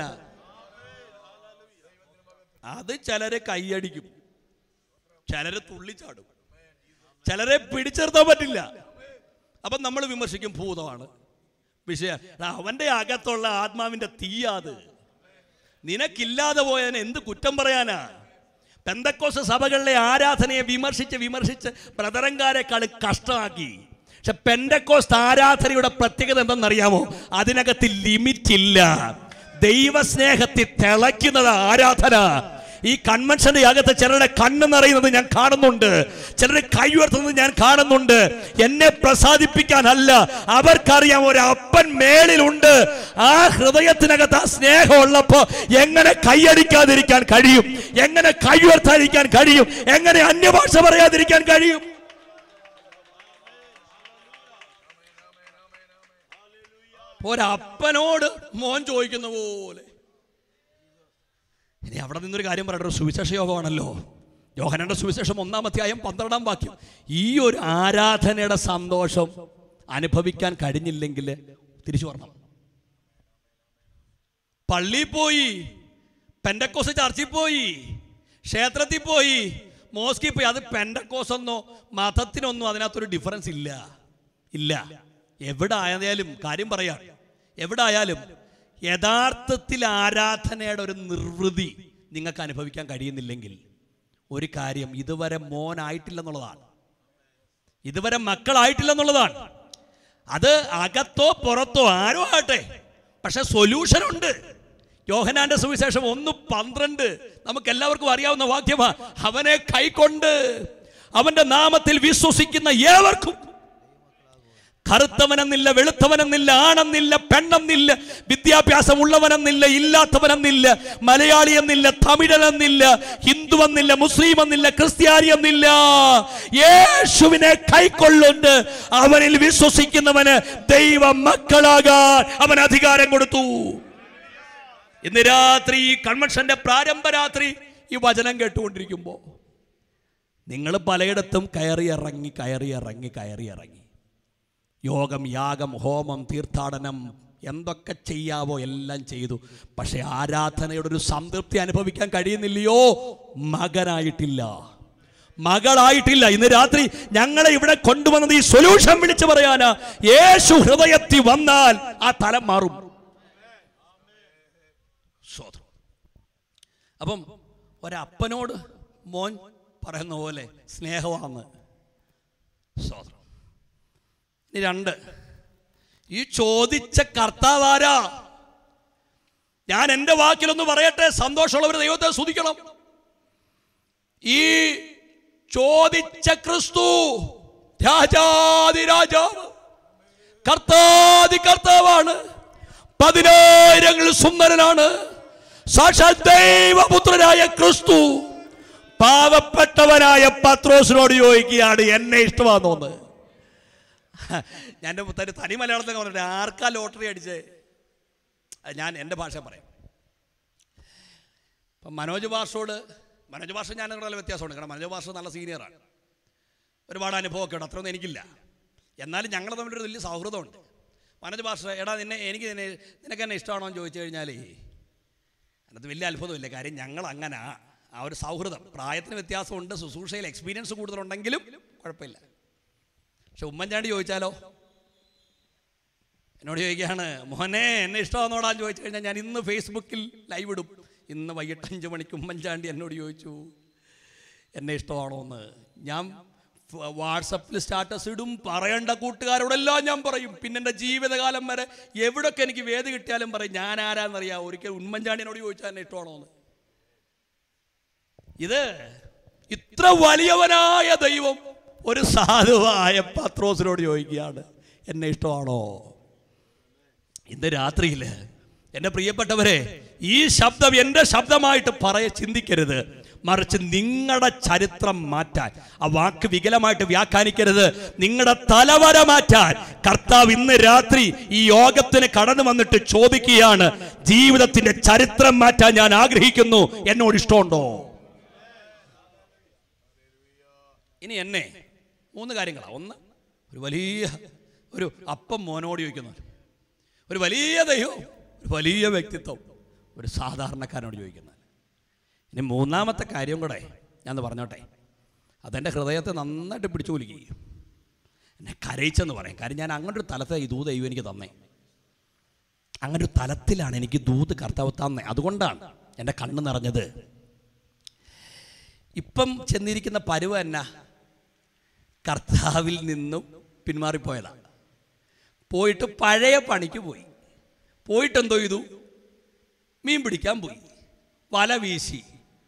അത് ചിലരെ കൈയടിക്കും ചിലരെ തുള്ളിച്ചാടും ചിലരെ പിടിച്ചെടുത്താൻ പറ്റില്ല അപ്പം നമ്മൾ വിമർശിക്കും ഭൂതമാണ് വിഷയം എടാ, അവന്റെ അകത്തുള്ള ആത്മാവിന്റെ തീയാത് നിനക്കില്ലാതെ പോയതിന് എന്ത് കുറ്റം പറയാനാ പെന്തക്കോസ് സഭകളിലെ ആരാധനയെ വിമർശിച്ച് വിമർശിച്ച് ബ്രദറങ്കാരെക്കാൾ കഷ്ടമാക്കി പക്ഷെ പെന്തക്കോസ് ആരാധനയുടെ പ്രത്യേകത എന്തെന്നറിയാമോ അതിനകത്ത് ലിമിറ്റ് ഇല്ല ദൈവസ്നേഹത്തിൽ തിളയ്ക്കുന്നത് ആരാധന ഈ കൺവെൻഷന്റെ അകത്ത് ചിലരുടെ കണ്ണ് നിറയുന്നത് ഞാൻ കാണുന്നുണ്ട് ചിലരുടെ കൈ ഉയർത്തുന്നത് ഞാൻ കാണുന്നുണ്ട് എന്നെ പ്രസാദിപ്പിക്കാനല്ല അവർക്കറിയാം ഒരു അപ്പൻ മേളിലുണ്ട് ആ ഹൃദയത്തിനകത്ത് ആ സ്നേഹം ഉള്ളപ്പോ എങ്ങനെ കൈയടിക്കാതിരിക്കാൻ കഴിയും എങ്ങനെ കൈ ഉയർത്താതിരിക്കാൻ കഴിയും എങ്ങനെ അന്യഭാഷ പറയാതിരിക്കാൻ കഴിയും ഒരപ്പനോട് മോൻ ചോദിക്കുന്ന പോലെ ഇനി അവിടെ നിന്നൊരു കാര്യം പറയട്ടെ ഒരു സുവിശേഷ യോഗമാണല്ലോ യോഹനന്റെ സുവിശേഷം ഒന്നാം അധ്യായം പന്ത്രണ്ടാം വാക്യം ഈ ഒരു ആരാധനയുടെ സന്തോഷം അനുഭവിക്കാൻ കഴിഞ്ഞില്ലെങ്കിൽ തിരിച്ചു വരണം പള്ളിയിൽ പോയി പെൻഡക്കോസ് ചർച്ചിൽ പോയി ക്ഷേത്രത്തിൽ പോയി മോസ്കിൽ പോയി അത് പെൻഡക്കോസെന്നോ മതത്തിനൊന്നും അതിനകത്തൊരു ഡിഫറൻസ് ഇല്ല ഇല്ല എവിടെ ആയാലും കാര്യം പറയാം എവിടെ ആയാലും യഥാർത്ഥത്തിൽ ആരാധനയുടെ ഒരു നിർവൃതി നിങ്ങൾക്ക് അനുഭവിക്കാൻ കഴിയുന്നില്ലെങ്കിൽ ഒരു കാര്യം ഇതുവരെ മോനായിട്ടില്ലെന്നുള്ളതാണ് ഇതുവരെ മക്കളായിട്ടില്ലെന്നുള്ളതാണ് അത് അകത്തോ പുറത്തോ ആരോ ആട്ടെ പക്ഷെ സൊല്യൂഷൻ ഉണ്ട് യോഹനാന്റെ സുവിശേഷം ഒന്ന് പന്ത്രണ്ട് നമുക്ക് എല്ലാവർക്കും അറിയാവുന്ന വാക്യമാ അവനെ കൈക്കൊണ്ട് അവന്റെ നാമത്തിൽ വിശ്വസിക്കുന്ന ഏവർക്കും കറുത്തവനെന്നില്ല വെളുത്തവനെന്നില്ല ആണെന്നില്ല പെണ്ണെന്നില്ല വിദ്യാഭ്യാസം ഉള്ളവനെന്നില്ല ഇല്ലാത്തവനെന്നില്ല മലയാളി എന്നില്ല തമിഴനെന്നില്ല ഹിന്ദു എന്നില്ല മുസ്ലിം എന്നില്ല ക്രിസ്ത്യാനി എന്നില്ല യേശുവിനെ കൈക്കൊള്ളുണ്ട് അവനിൽ വിശ്വസിക്കുന്നവന് ദൈവ മക്കളാകാൻ അവൻ അധികാരം കൊടുത്തു ഇന്ന് രാത്രി ഈ കൺവെൻഷന്റെ പ്രാരംഭ രാത്രി ഈ വചനം കേട്ടുകൊണ്ടിരിക്കുമ്പോൾ നിങ്ങൾ പലയിടത്തും കയറി ഇറങ്ങി കയറി ഇറങ്ങി കയറി ഇറങ്ങി യോഗം യാഗം ഹോമം തീർത്ഥാടനം എന്തൊക്കെ ചെയ്യാവോ എല്ലാം ചെയ്തു പക്ഷെ ആരാധനയുടെ ഒരു സംതൃപ്തി അനുഭവിക്കാൻ കഴിയുന്നില്ലയോ മകനായിട്ടില്ല മകളായിട്ടില്ല ഇന്ന് രാത്രി ഞങ്ങളെ ഇവിടെ കൊണ്ടുവന്നത് ഈ സൊല്യൂഷൻ വിളിച്ചു പറയാനാ യേശു ഹൃദയത്തിൽ വന്നാൽ ആ തലം മാറും സ്വതന്ത്രം അപ്പം ഒരപ്പനോട് മോൻ പറയുന്ന പോലെ സ്നേഹമാണ് സ്വതന്ത്രം ഇനി രണ്ട് ഈ ചോദിച്ച കർത്താവാരാ ഞാൻ എൻ്റെ വാക്കിലൊന്ന് പറയട്ടെ സന്തോഷമുള്ളവർ ദൈവത്തെ സ്തുതിക്കണം ഈ ചോദിച്ച ക്രിസ്തു രാജാതി രാജാവ് കർത്താതി കർത്താവാണ് പതിനായിരങ്ങൾ സുന്ദരനാണ് സാക്ഷാൽ ദൈവപുത്രനായ ക്രിസ്തു പാവപ്പെട്ടവനായ പത്രോസിനോട് ചോദിക്കുകയാണ് എന്നെ ഇഷ്ടമാണെന്ന് ഞാൻ എൻ്റെ തനി തനി മലയാളത്തിൽ പറഞ്ഞിട്ട് ആർക്കാ ലോട്ടറി അടിച്ചേ അത് ഞാൻ എൻ്റെ ഭാഷ പറയാം ഇപ്പം മനോജ് ഭാഷയോട് മനോജ് ഭാഷ ഞാൻ നിങ്ങളുടെ വ്യത്യാസമുണ്ട് കാരണം മനോജ് ഭാഷ നല്ല സീനിയറാണ് ഒരുപാട് അനുഭവമൊക്കെ ഉണ്ട് അത്രയൊന്നും എനിക്കില്ല എന്നാലും ഞങ്ങൾ തമ്മിലൊരു വലിയ സൗഹൃദമുണ്ട് മനോജ് ഭാഷ എടാ നിന്നെ എനിക്ക് നിന്നെ നിനക്ക് എന്നെ ഇഷ്ടമാണോ എന്ന് ചോദിച്ചു കഴിഞ്ഞാൽ അതിനകത്ത് വലിയ അത്ഭുതമില്ല കാര്യം ഞങ്ങൾ അങ്ങനെ ആ ഒരു സൗഹൃദം പ്രായത്തിന് വ്യത്യാസമുണ്ട് ശുശ്രൂഷയിൽ എക്സ്പീരിയൻസ് കൂടുതലുണ്ടെങ്കിലും കുഴപ്പമില്ല പക്ഷെ ഉമ്മൻചാണ്ടി ചോദിച്ചാലോ എന്നോട് ചോദിക്കുകയാണ് മോനെ എന്നെ ഇഷ്ടമാണെന്നോടാന്ന് ചോദിച്ചു കഴിഞ്ഞാൽ ഞാൻ ഇന്ന് ഫേസ്ബുക്കിൽ ലൈവ് ഇടും ഇന്ന് വൈകിട്ട് അഞ്ച് മണിക്ക് ഉമ്മൻചാണ്ടി എന്നോട് ചോദിച്ചു എന്നെ ഇഷ്ടമാണോ എന്ന് ഞാൻ ഫ- വാട്സപ്പിൽ സ്റ്റാറ്റസ് ഇടും പറയേണ്ട കൂട്ടുകാരോടെല്ലാം ഞാൻ പറയും പിന്നെ എൻ്റെ ജീവിതകാലം വരെ എവിടൊക്കെ എനിക്ക് വേദി കിട്ടിയാലും പറയും ഞാൻ ആരാന്നറിയാം ഒരിക്കൽ ഉമ്മൻചാണ്ടിനോട് ചോദിച്ചാൽ എന്നെ ഇഷ്ടമാണോ എന്ന് ഇത് ഇത്ര വലിയവനായ ദൈവം ഒരു സാധുവായ പത്രോസിനോട് ചോദിക്കുകയാണ് എന്നെ ഇഷ്ടമാണോ ഇന്ന് രാത്രിയിൽ എൻ്റെ പ്രിയപ്പെട്ടവരെ ഈ ശബ്ദം എൻ്റെ ശബ്ദമായിട്ട് പറയ ചിന്തിക്കരുത് മറിച്ച് നിങ്ങളുടെ ചരിത്രം മാറ്റാൻ ആ വാക്ക് വികലമായിട്ട് വ്യാഖ്യാനിക്കരുത് നിങ്ങളുടെ തലവര മാറ്റാൻ കർത്താവ് ഇന്ന് രാത്രി ഈ യോഗത്തിന് കടന്നു വന്നിട്ട് ചോദിക്കുകയാണ് ജീവിതത്തിന്റെ ചരിത്രം മാറ്റാൻ ഞാൻ ആഗ്രഹിക്കുന്നു എന്നോട് ഇഷ്ടമുണ്ടോ ഇനി എന്നെ മൂന്ന് കാര്യങ്ങളാണ് ഒന്ന് ഒരു വലിയ ഒരു അപ്പം മോനോട് ചോദിക്കുന്നു ഒരു വലിയ ദൈവം ഒരു വലിയ വ്യക്തിത്വം ഒരു സാധാരണക്കാരനോട് ചോദിക്കുന്നത് ഇനി മൂന്നാമത്തെ കാര്യം കൂടെ ഞാൻ പറഞ്ഞോട്ടെ അതെൻ്റെ ഹൃദയത്തെ നന്നായിട്ട് പിടിച്ചു കുലുക്കി എന്നെ കരയിച്ചെന്ന് പറയും കാര്യം ഞാൻ അങ്ങനെ ഒരു തലത്തെ ഈ ദൂത് ദൈവം എനിക്ക് തന്നേ അങ്ങനെ ഒരു തലത്തിലാണ് എനിക്ക് ദൂത് കർത്താവ് തന്നേ അതുകൊണ്ടാണ് എൻ്റെ കണ്ണ് നിറഞ്ഞത് ഇപ്പം ചെന്നിരിക്കുന്ന പരുവ എന്നാ കർത്താവിൽ നിന്നും പിന്മാറിപ്പോയതാണ് പോയിട്ട് പഴയ പണിക്ക് പോയി പോയിട്ട് എന്തോ ചെയ്തു മീൻ പിടിക്കാൻ പോയി വല വീശി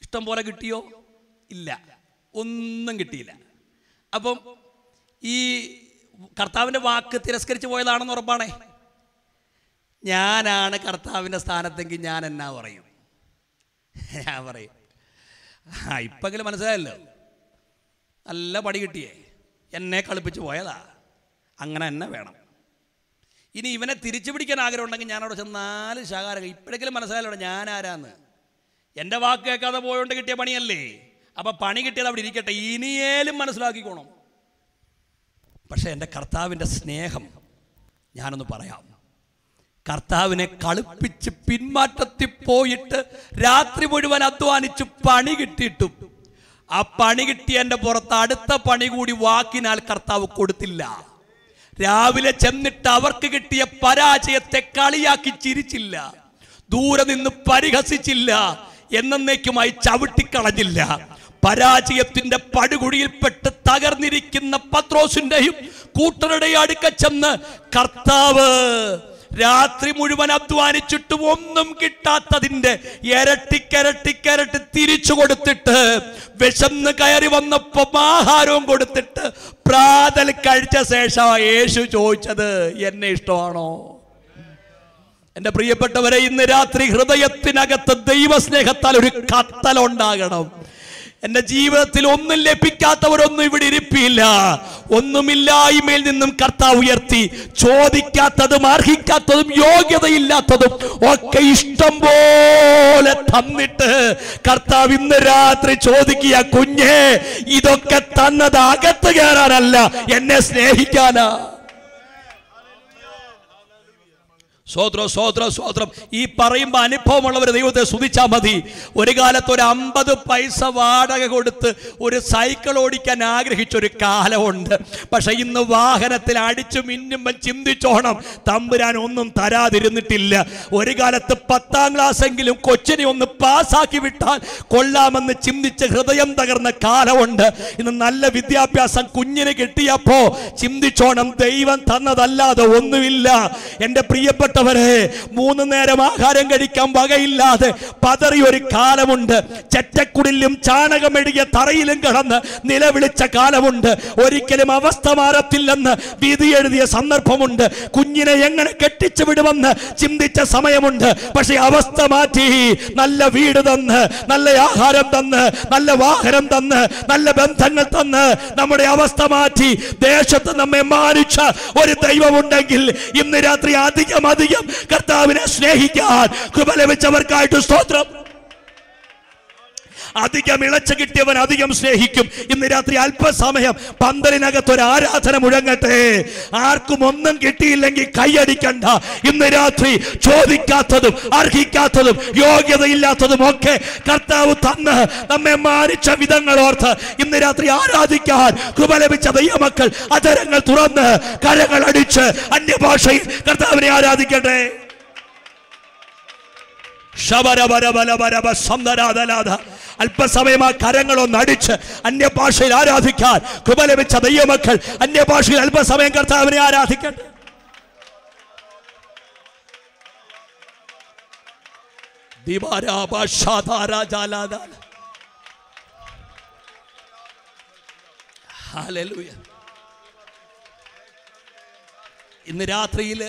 ഇഷ്ടം പോലെ കിട്ടിയോ ഇല്ല ഒന്നും കിട്ടിയില്ല അപ്പം ഈ കർത്താവിൻ്റെ വാക്ക് തിരസ്കരിച്ച് പോയതാണെന്ന് ഉറപ്പാണേ ഞാനാണ് കർത്താവിൻ്റെ സ്ഥാനത്തെങ്കിൽ ഞാൻ എന്നാ പറയും ഞാൻ പറയും ആ ഇപ്പെങ്കിലും മനസ്സിലായല്ലോ നല്ല പണി കിട്ടിയേ എന്നെ കളിപ്പിച്ച് പോയതാ അങ്ങനെ തന്നെ വേണം ഇനി ഇവനെ തിരിച്ചു പിടിക്കാൻ ആഗ്രഹം ഉണ്ടെങ്കിൽ ഞാൻ അവിടെ ചെന്ന് നാല് ശകാരം ഇപ്പോഴെങ്കിലും മനസ്സിലായല്ലോ ഞാൻ ആരാന്ന് എൻ്റെ വാക്ക് കേൾക്കാതെ പോയോണ്ട് കിട്ടിയ പണിയല്ലേ അപ്പം പണി കിട്ടിയത് അവിടെ ഇരിക്കട്ടെ ഇനിയേലും മനസ്സിലാക്കിക്കോണം പക്ഷേ എൻ്റെ കർത്താവിൻ്റെ സ്നേഹം ഞാനൊന്ന് പറയാം കർത്താവിനെ കളിപ്പിച്ച് പിന്മാറ്റത്തിൽ പോയിട്ട് രാത്രി മുഴുവൻ അധ്വാനിച്ച് പണി കിട്ടിയിട്ടും ആ പണി കിട്ടിയതിൻ്റെ പുറത്ത് അടുത്ത പണി കൂടി വാക്കിനാൽ കർത്താവ് കൊടുത്തില്ല രാവിലെ ചെന്നിട്ട് അവർക്ക് കിട്ടിയ പരാജയത്തെ കളിയാക്കി ചിരിച്ചില്ല ദൂരെ നിന്ന് പരിഹസിച്ചില്ല എന്നേക്കുമായി ചവിട്ടിക്കളഞ്ഞില്ല പരാജയത്തിന്റെ പടുകുഴിയിൽപ്പെട്ട് തകർന്നിരിക്കുന്ന പത്രോസിന്റെയും കൂട്ടരുടെയും അടുക്ക ചെന്ന് കർത്താവ് രാത്രി മുഴുവൻ അധ്വാനിച്ചിട്ടും ഒന്നും കിട്ടാത്തതിന്റെ ഇരട്ടിക്കരട്ടിക്കരട്ടി തിരിച്ചു കൊടുത്തിട്ട് വിശന്ന് കയറി വന്നപ്പോ ആഹാരവും കൊടുത്തിട്ട് പ്രാതൽ കഴിച്ച ശേഷം യേശു ചോദിച്ചത് എന്നെ ഇഷ്ടമാണോ എന്റെ പ്രിയപ്പെട്ടവരെ ഇന്ന് രാത്രി ഹൃദയത്തിനകത്ത് ദൈവസ്നേഹത്താൽ ഒരു കത്തലുണ്ടാകണം എന്റെ ജീവിതത്തിൽ ഒന്നും ലഭിക്കാത്തവരൊന്നും ഇവിടെ ഇരിപ്പില്ല ഒന്നുമില്ലായ്മയിൽ നിന്നും കർത്താവ് ഉയർത്തി ചോദിക്കാത്തതും അർഹിക്കാത്തതും യോഗ്യതയില്ലാത്തതും ഒക്കെ ഇഷ്ടം പോലെ തന്നിട്ട് കർത്താവ് ഇന്ന് രാത്രി ചോദിക്കുക കുഞ്ഞേ ഇതൊക്കെ തന്നത് അകത്ത് കയറാനല്ല എന്നെ സ്നേഹിക്കാനാ സ്വോത്രം സ്വോത്രം സ്വോത്രം ഈ പറയുമ്പോൾ അനുഭവമുള്ളവർ ദൈവത്തെ സ്തുതിച്ചാൽ മതി ഒരു കാലത്ത് ഒരു അമ്പത് പൈസ വാടക കൊടുത്ത് ഒരു സൈക്കിൾ ഓടിക്കാൻ ആഗ്രഹിച്ച ഒരു കാലമുണ്ട് പക്ഷെ ഇന്ന് വാഹനത്തിൽ അടിച്ചു മിന്നുമ്പോൾ ചിന്തിച്ചോണം തമ്പുരാൻ ഒന്നും തരാതിരുന്നിട്ടില്ല ഒരു കാലത്ത് പത്താം ക്ലാസ് എങ്കിലും കൊച്ചിനെ ഒന്ന് പാസ്സാക്കി വിട്ടാൽ കൊള്ളാമെന്ന് ചിന്തിച്ച് ഹൃദയം തകർന്ന കാലമുണ്ട് ഇന്ന് നല്ല വിദ്യാഭ്യാസം കുഞ്ഞിന് കിട്ടിയപ്പോ ചിന്തിച്ചോണം ദൈവം തന്നതല്ലാതെ ഒന്നുമില്ല എൻ്റെ പ്രിയപ്പെട്ടവരെ മൂന്ന് നേരം ആഹാരം കഴിക്കാൻ വകയില്ലാതെ പതറിയ ഒരു കാലമുണ്ട് ചെറ്റക്കുടിലും ചാണകമെഴുകിയ തറയിലും കിടന്ന് നിലവിളിച്ച കാലമുണ്ട് ഒരിക്കലും അവസ്ഥ മാറത്തില്ലെന്ന് വിധി എഴുതിയ സന്ദർഭമുണ്ട് കുഞ്ഞിനെ എങ്ങനെ കെട്ടിച്ചു വിടുമെന്ന് ചിന്തിച്ച സമയമുണ്ട് പക്ഷെ അവസ്ഥ മാറ്റി നല്ല വീട് തന്ന് നല്ല ആഹാരം തന്ന് നല്ല വാഹനം തന്ന് നല്ല ബന്ധങ്ങൾ തന്ന് നമ്മുടെ അവസ്ഥ മാറ്റി ദേശത്ത് നമ്മെ മാനിച്ച ഒരു ദൈവമുണ്ടെങ്കിൽ ഇന്ന് രാത്രി അധികം അധികം കർത്താവിനെ സ്നേഹിക്കാൻ കൃപ ലഭിച്ചവർക്കായിട്ട് സ്തോത്രം അധികം ഇളച്ചു കിട്ടിയവൻ അധികം സ്നേഹിക്കും ഇന്ന് രാത്രി അല്പസമയം പന്തലിനകത്ത് ഒരു ആരാധന മുഴങ്ങട്ടെ ആർക്കും ഒന്നും കിട്ടിയില്ലെങ്കിൽ കൈയടിക്കണ്ട ഇന്ന് രാത്രി ചോദിക്കാത്തതും അർഹിക്കാത്തതും യോഗ്യതയില്ലാത്തതും ഒക്കെ കർത്താവ് തന്ന് നമ്മെ മാനിച്ച വിധങ്ങൾ ഓർത്ത് ഇന്ന് രാത്രി ആരാധിക്കാൻ കൃപ ലഭിച്ച ദൈവമക്കൾ അതരങ്ങൾ തുറന്ന് കരങ്ങൾ അടിച്ച് അന്യഭാഷയിൽ കർത്താവിനെ ആരാധിക്കട്ടെ ശബരബരബലബരബ സന്ദരാതലാത. അല്പസമയം ആ കരങ്ങളൊന്ന് അടിച്ച് അന്യഭാഷയിൽ ആരാധിക്കാൻ കൃപ ലഭിച്ച ദൈവമക്കൾ അന്യഭാഷയിൽ അല്പസമയം കർത്താവിനെ ആരാധിക്കട്ടെ ദിവാരാഭാഷാധാരാജാലാദാല. ഹല്ലേലൂയ. ഇന്ന് രാത്രിയിൽ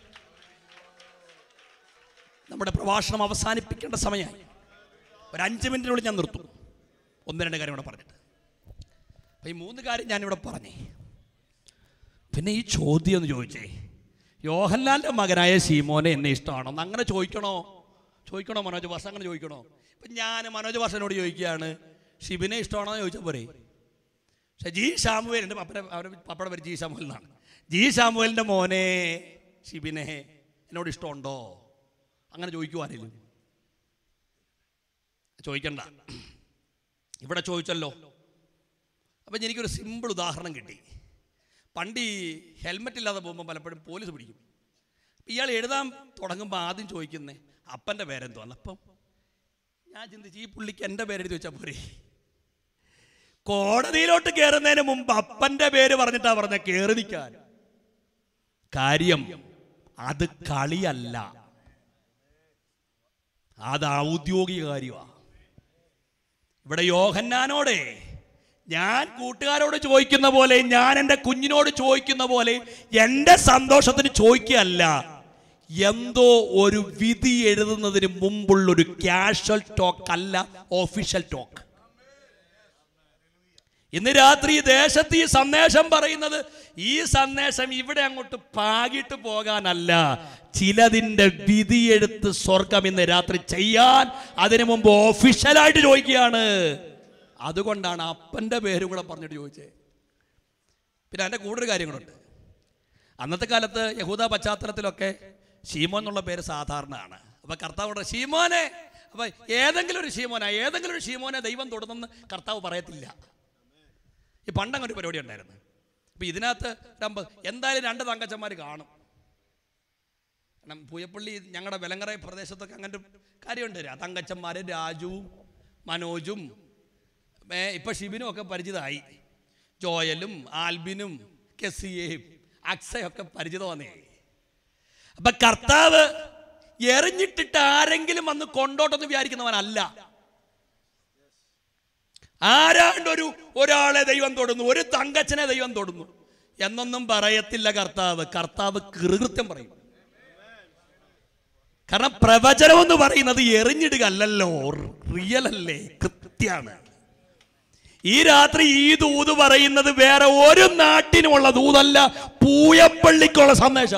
നമ്മുടെ പ്രഭാഷണം അവസാനിപ്പിക്കേണ്ട സമയമായി ഒരു അഞ്ച് മിനിറ്റിനുള്ളിൽ ഞാൻ നിർത്തും ഒന്ന് രണ്ട് കാര്യം കൂടെ പറഞ്ഞിട്ട് അപ്പം ഈ മൂന്ന് കാര്യം ഞാനിവിടെ പറഞ്ഞേ പിന്നെ ഈ ചോദ്യം ഒന്ന് ചോദിച്ചേ യോഹൻലാലിൻ്റെ മകനായ ശീമോനെ എന്നെ ഇഷ്ടമാണോ എന്ന് അങ്ങനെ ചോദിക്കണോ ചോദിക്കണോ മനോജ് ഭാഷ അങ്ങനെ ചോദിക്കണോ ഇപ്പം ഞാൻ മനോജ് ഭാഷനോട് ചോദിക്കുകയാണ് ഷിബിനെ ഇഷ്ടമാണോ എന്ന് ചോദിച്ചാൽ പോരെ പക്ഷെ ജി ഷാമുവേൽ എൻ്റെ പപ്പയുടെ അവരുടെ പപ്പയുടെ പേര് ജി ഷാമുവേൽ എന്നാണ് ജി ഷാമുവേലിൻ്റെ മോനെ ഷിബിനെ എന്നോട് ഇഷ്ടമുണ്ടോ അങ്ങനെ ചോദിക്കുവാനില്ല ചോദിക്കണ്ട ഇവിടെ ചോദിച്ചല്ലോ അപ്പം എനിക്കൊരു സിമ്പിൾ ഉദാഹരണം കിട്ടി പണ്ട് ഈ ഹെൽമെറ്റ് ഇല്ലാതെ പോകുമ്പോൾ പലപ്പോഴും പോലീസ് പിടിക്കും അപ്പം ഇയാൾ എഴുതാൻ തുടങ്ങുമ്പോൾ ആദ്യം ചോദിക്കുന്നേ അപ്പൻ്റെ പേരെന്തുവാണ് അപ്പം ഞാൻ ചിന്തിച്ച് ഈ പുള്ളിക്ക് എൻ്റെ പേരെഴുതി വെച്ചാൽ പോരെ കോടതിയിലോട്ട് കയറുന്നതിന് മുമ്പ് അപ്പൻ്റെ പേര് പറഞ്ഞിട്ടാ പറഞ്ഞ കയറി നിൽക്കാൻ കാര്യം അത് കളിയല്ല അത് ഔദ്യോഗിക കാര്യമാണ് ഇവിടെ യോഹന്നാനോടെ ഞാൻ കൂട്ടുകാരോട് ചോദിക്കുന്ന പോലെ ഞാൻ എൻ്റെ കുഞ്ഞിനോട് ചോദിക്കുന്ന പോലെ എൻ്റെ സന്തോഷത്തിന് ചോദിക്കുകയല്ല എന്തോ ഒരു വിധി എഴുതുന്നതിന് മുമ്പുള്ള ഒരു ക്യാഷ്വൽ ടോക്ക് അല്ല ഓഫീഷ്യൽ ടോക്ക് ഇന്ന് രാത്രി ഈ ദേശത്ത് ഈ സന്ദേശം പറയുന്നത് ഈ സന്ദേശം ഇവിടെ അങ്ങോട്ട് പാകിട്ട് പോകാനല്ല ചിലതിൻ്റെ വിധിയെടുത്ത് സ്വർഗം ഇന്ന് രാത്രി ചെയ്യാൻ അതിനു മുമ്പ് ഒഫീഷ്യലായിട്ട് ചോദിക്കുകയാണ് അതുകൊണ്ടാണ് അപ്പൻ്റെ പേരും കൂടെ പറഞ്ഞിട്ട് ചോദിച്ചത് പിന്നെ എൻ്റെ കൂടുതൽ കാര്യങ്ങളുണ്ട് അന്നത്തെ കാലത്ത് യഹൂദ പശ്ചാത്തലത്തിലൊക്കെ ഷീമോൻ എന്നുള്ള പേര് സാധാരണയാണ് അപ്പൊ കർത്താവ് പറഞ്ഞു, ഷീമോനെ അപ്പൊ ഏതെങ്കിലും ഒരു ഷീമോന ഏതെങ്കിലും ഒരു ഷീമോനെ ദൈവം തൊടുന്നെന്ന് കർത്താവ് പറയത്തില്ല ഈ പണ്ടങ്ങനെ ഒരു പരിപാടി ഉണ്ടായിരുന്നു അപ്പൊ ഇതിനകത്ത് ഒരു അമ്പത് എന്തായാലും രണ്ട് തങ്കച്ചന്മാർ കാണും കാരണം പൂയപ്പള്ളി ഞങ്ങളുടെ വെലങ്ങറ പ്രദേശത്തൊക്കെ അങ്ങനെ ഒരു കാര്യമുണ്ട് ആ തങ്കച്ചന്മാർ രാജുവും മനോജും ഏ, ഇപ്പൊ ഷിബിനും ഒക്കെ പരിചിതമായി ജോയലും ആൽബിനും കെസിയെയും അക്സയൊക്കെ പരിചിതമാന്നേ അപ്പൊ കർത്താവ് എറിഞ്ഞിട്ടിട്ട് ആരെങ്കിലും വന്ന് കൊണ്ടോട്ടെന്ന് വിചാരിക്കുന്നവനല്ല ആരാണ്ട് ഒരു ഒരാളെ ദൈവം തൊടുന്നു ഒരു തങ്കച്ചനെ ദൈവം തൊടുന്നു എന്നൊന്നും പറയത്തില്ല കർത്താവ് കർത്താവ് കൃകൃത്യം പറയും കാരണം പ്രവചനം എന്ന് പറയുന്നത് എറിഞ്ഞിടുക അല്ലല്ലോ റിയൽ അല്ലേ കൃത്യാണ് ഈ രാത്രി ഈ ദൂത് പറയുന്നത് വേറെ ഒരു നാട്ടിനുമുള്ള ദൂതല്ല പൂയപ്പള്ളിക്കുള്ള സന്ദേശ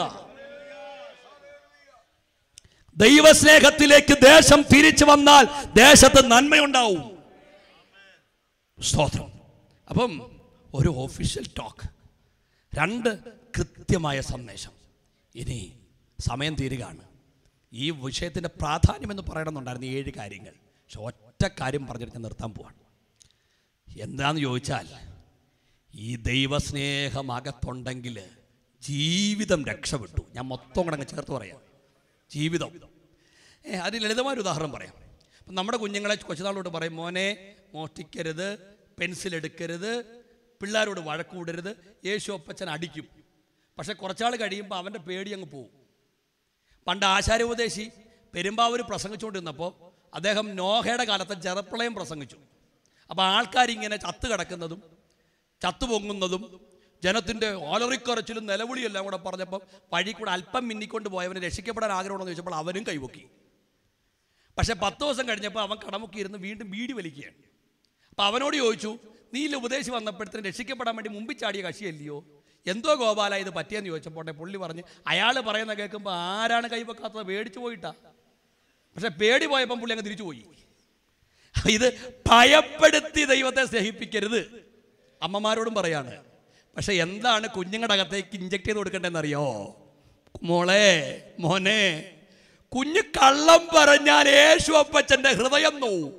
ദൈവസ്നേഹത്തിലേക്ക് ദേശം തിരിച്ചു വന്നാൽ ദേശത്ത് നന്മയുണ്ടാവും സ്തോത്രം അപ്പം ഒരു ഒഫീഷ്യൽ ടോക്ക് രണ്ട് കൃത്യമായ സന്ദേശം ഇനി സമയം തീരുകയാണ് ഈ വിഷയത്തിൻ്റെ പ്രാധാന്യം എന്ന് പറയണമെന്നുണ്ടായിരുന്നു ഏഴ് കാര്യങ്ങൾ പക്ഷെ ഒറ്റ കാര്യം പറഞ്ഞിട്ട് ഞാൻ നിർത്താൻ പോവാണ് എന്താന്ന് ചോദിച്ചാൽ ഈ ദൈവസ്നേഹം അകത്തുണ്ടെങ്കിൽ ജീവിതം രക്ഷപ്പെട്ടു ഞാൻ മൊത്തം കൂടെ അങ്ങ് ചേർത്ത് പറയാം ജീവിതം ഏ അതിന് ലളിതമായൊരു ഉദാഹരണം പറയാം അപ്പം നമ്മുടെ കുഞ്ഞുങ്ങളെ കൊച്ചുനാളോട് പറയും മോനെ മോഷ്ടിക്കരുത് പെൻസിൽ എടുക്കരുത് പിള്ളേരോട് വഴക്കൂടരുത് യേശു അപ്പച്ചൻ അടിക്കും പക്ഷെ കുറച്ചാൾ കഴിയുമ്പോൾ അവൻ്റെ പേടി അങ്ങ് പോകും പണ്ട് ആശാരോപദേശി പെരുമ്പാവൂർ പ്രസംഗിച്ചുകൊണ്ടിരുന്നപ്പോൾ അദ്ദേഹം നോഹയുടെ കാലത്ത് ചെറുപ്രളയം പ്രസംഗിച്ചു അപ്പോൾ ആൾക്കാരിങ്ങനെ ചത്ത് കിടക്കുന്നതും ചത്തു പൊങ്ങുന്നതും ജനത്തിൻ്റെ ഓലറിക്കറച്ചിലും നിലവിളിയെല്ലാം കൂടെ പറഞ്ഞപ്പോൾ വഴി കൂടെ അല്പം മിന്നിക്കൊണ്ട് പോയവനെ രക്ഷിക്കപ്പെടാൻ ആഗ്രഹമുണ്ടെന്ന് ചോദിച്ചപ്പോൾ അവനും കൈവക്കി പക്ഷെ പത്ത് ദിവസം കഴിഞ്ഞപ്പോൾ അവൻ കടമുക്കിയിരുന്ന് വീണ്ടും വീടി വലിക്കുകയാണ് അപ്പം അവനോട് ചോദിച്ചു നീ ഇല്ല ഉപദേശി വന്നപ്പോഴത്തേന് രക്ഷിക്കപ്പെടാൻ വേണ്ടി മുമ്പിൽ ചാടിയ കക്ഷിയല്ലയോ എന്തോ ഗോപാല ഇത് പറ്റിയെന്ന് ചോദിച്ചപ്പോൾ പുള്ളി പറഞ്ഞ് അയാൾ പറയുന്ന കേൾക്കുമ്പോൾ ആരാണ് കൈവെക്കാത്തത് പേടിച്ചു പോയിട്ടാ പക്ഷെ പേടി പോയപ്പം പുള്ളി അങ്ങ് തിരിച്ചു പോയി ഇത് ഭയപ്പെടുത്തി ദൈവത്തെ സ്നേഹിപ്പിക്കരുത് അമ്മമാരോടും പറയാണ് പക്ഷെ എന്താണ് കുഞ്ഞുങ്ങളുടെ അകത്തേക്ക് ഇഞ്ചക്ട് ചെയ്ത് കൊടുക്കേണ്ടതെന്ന് അറിയോ മോളെ മോനെ കുഞ്ഞ് കള്ളം പറഞ്ഞാൽ യേശു അപ്പച്ചന്റെ ഹൃദയം നോവും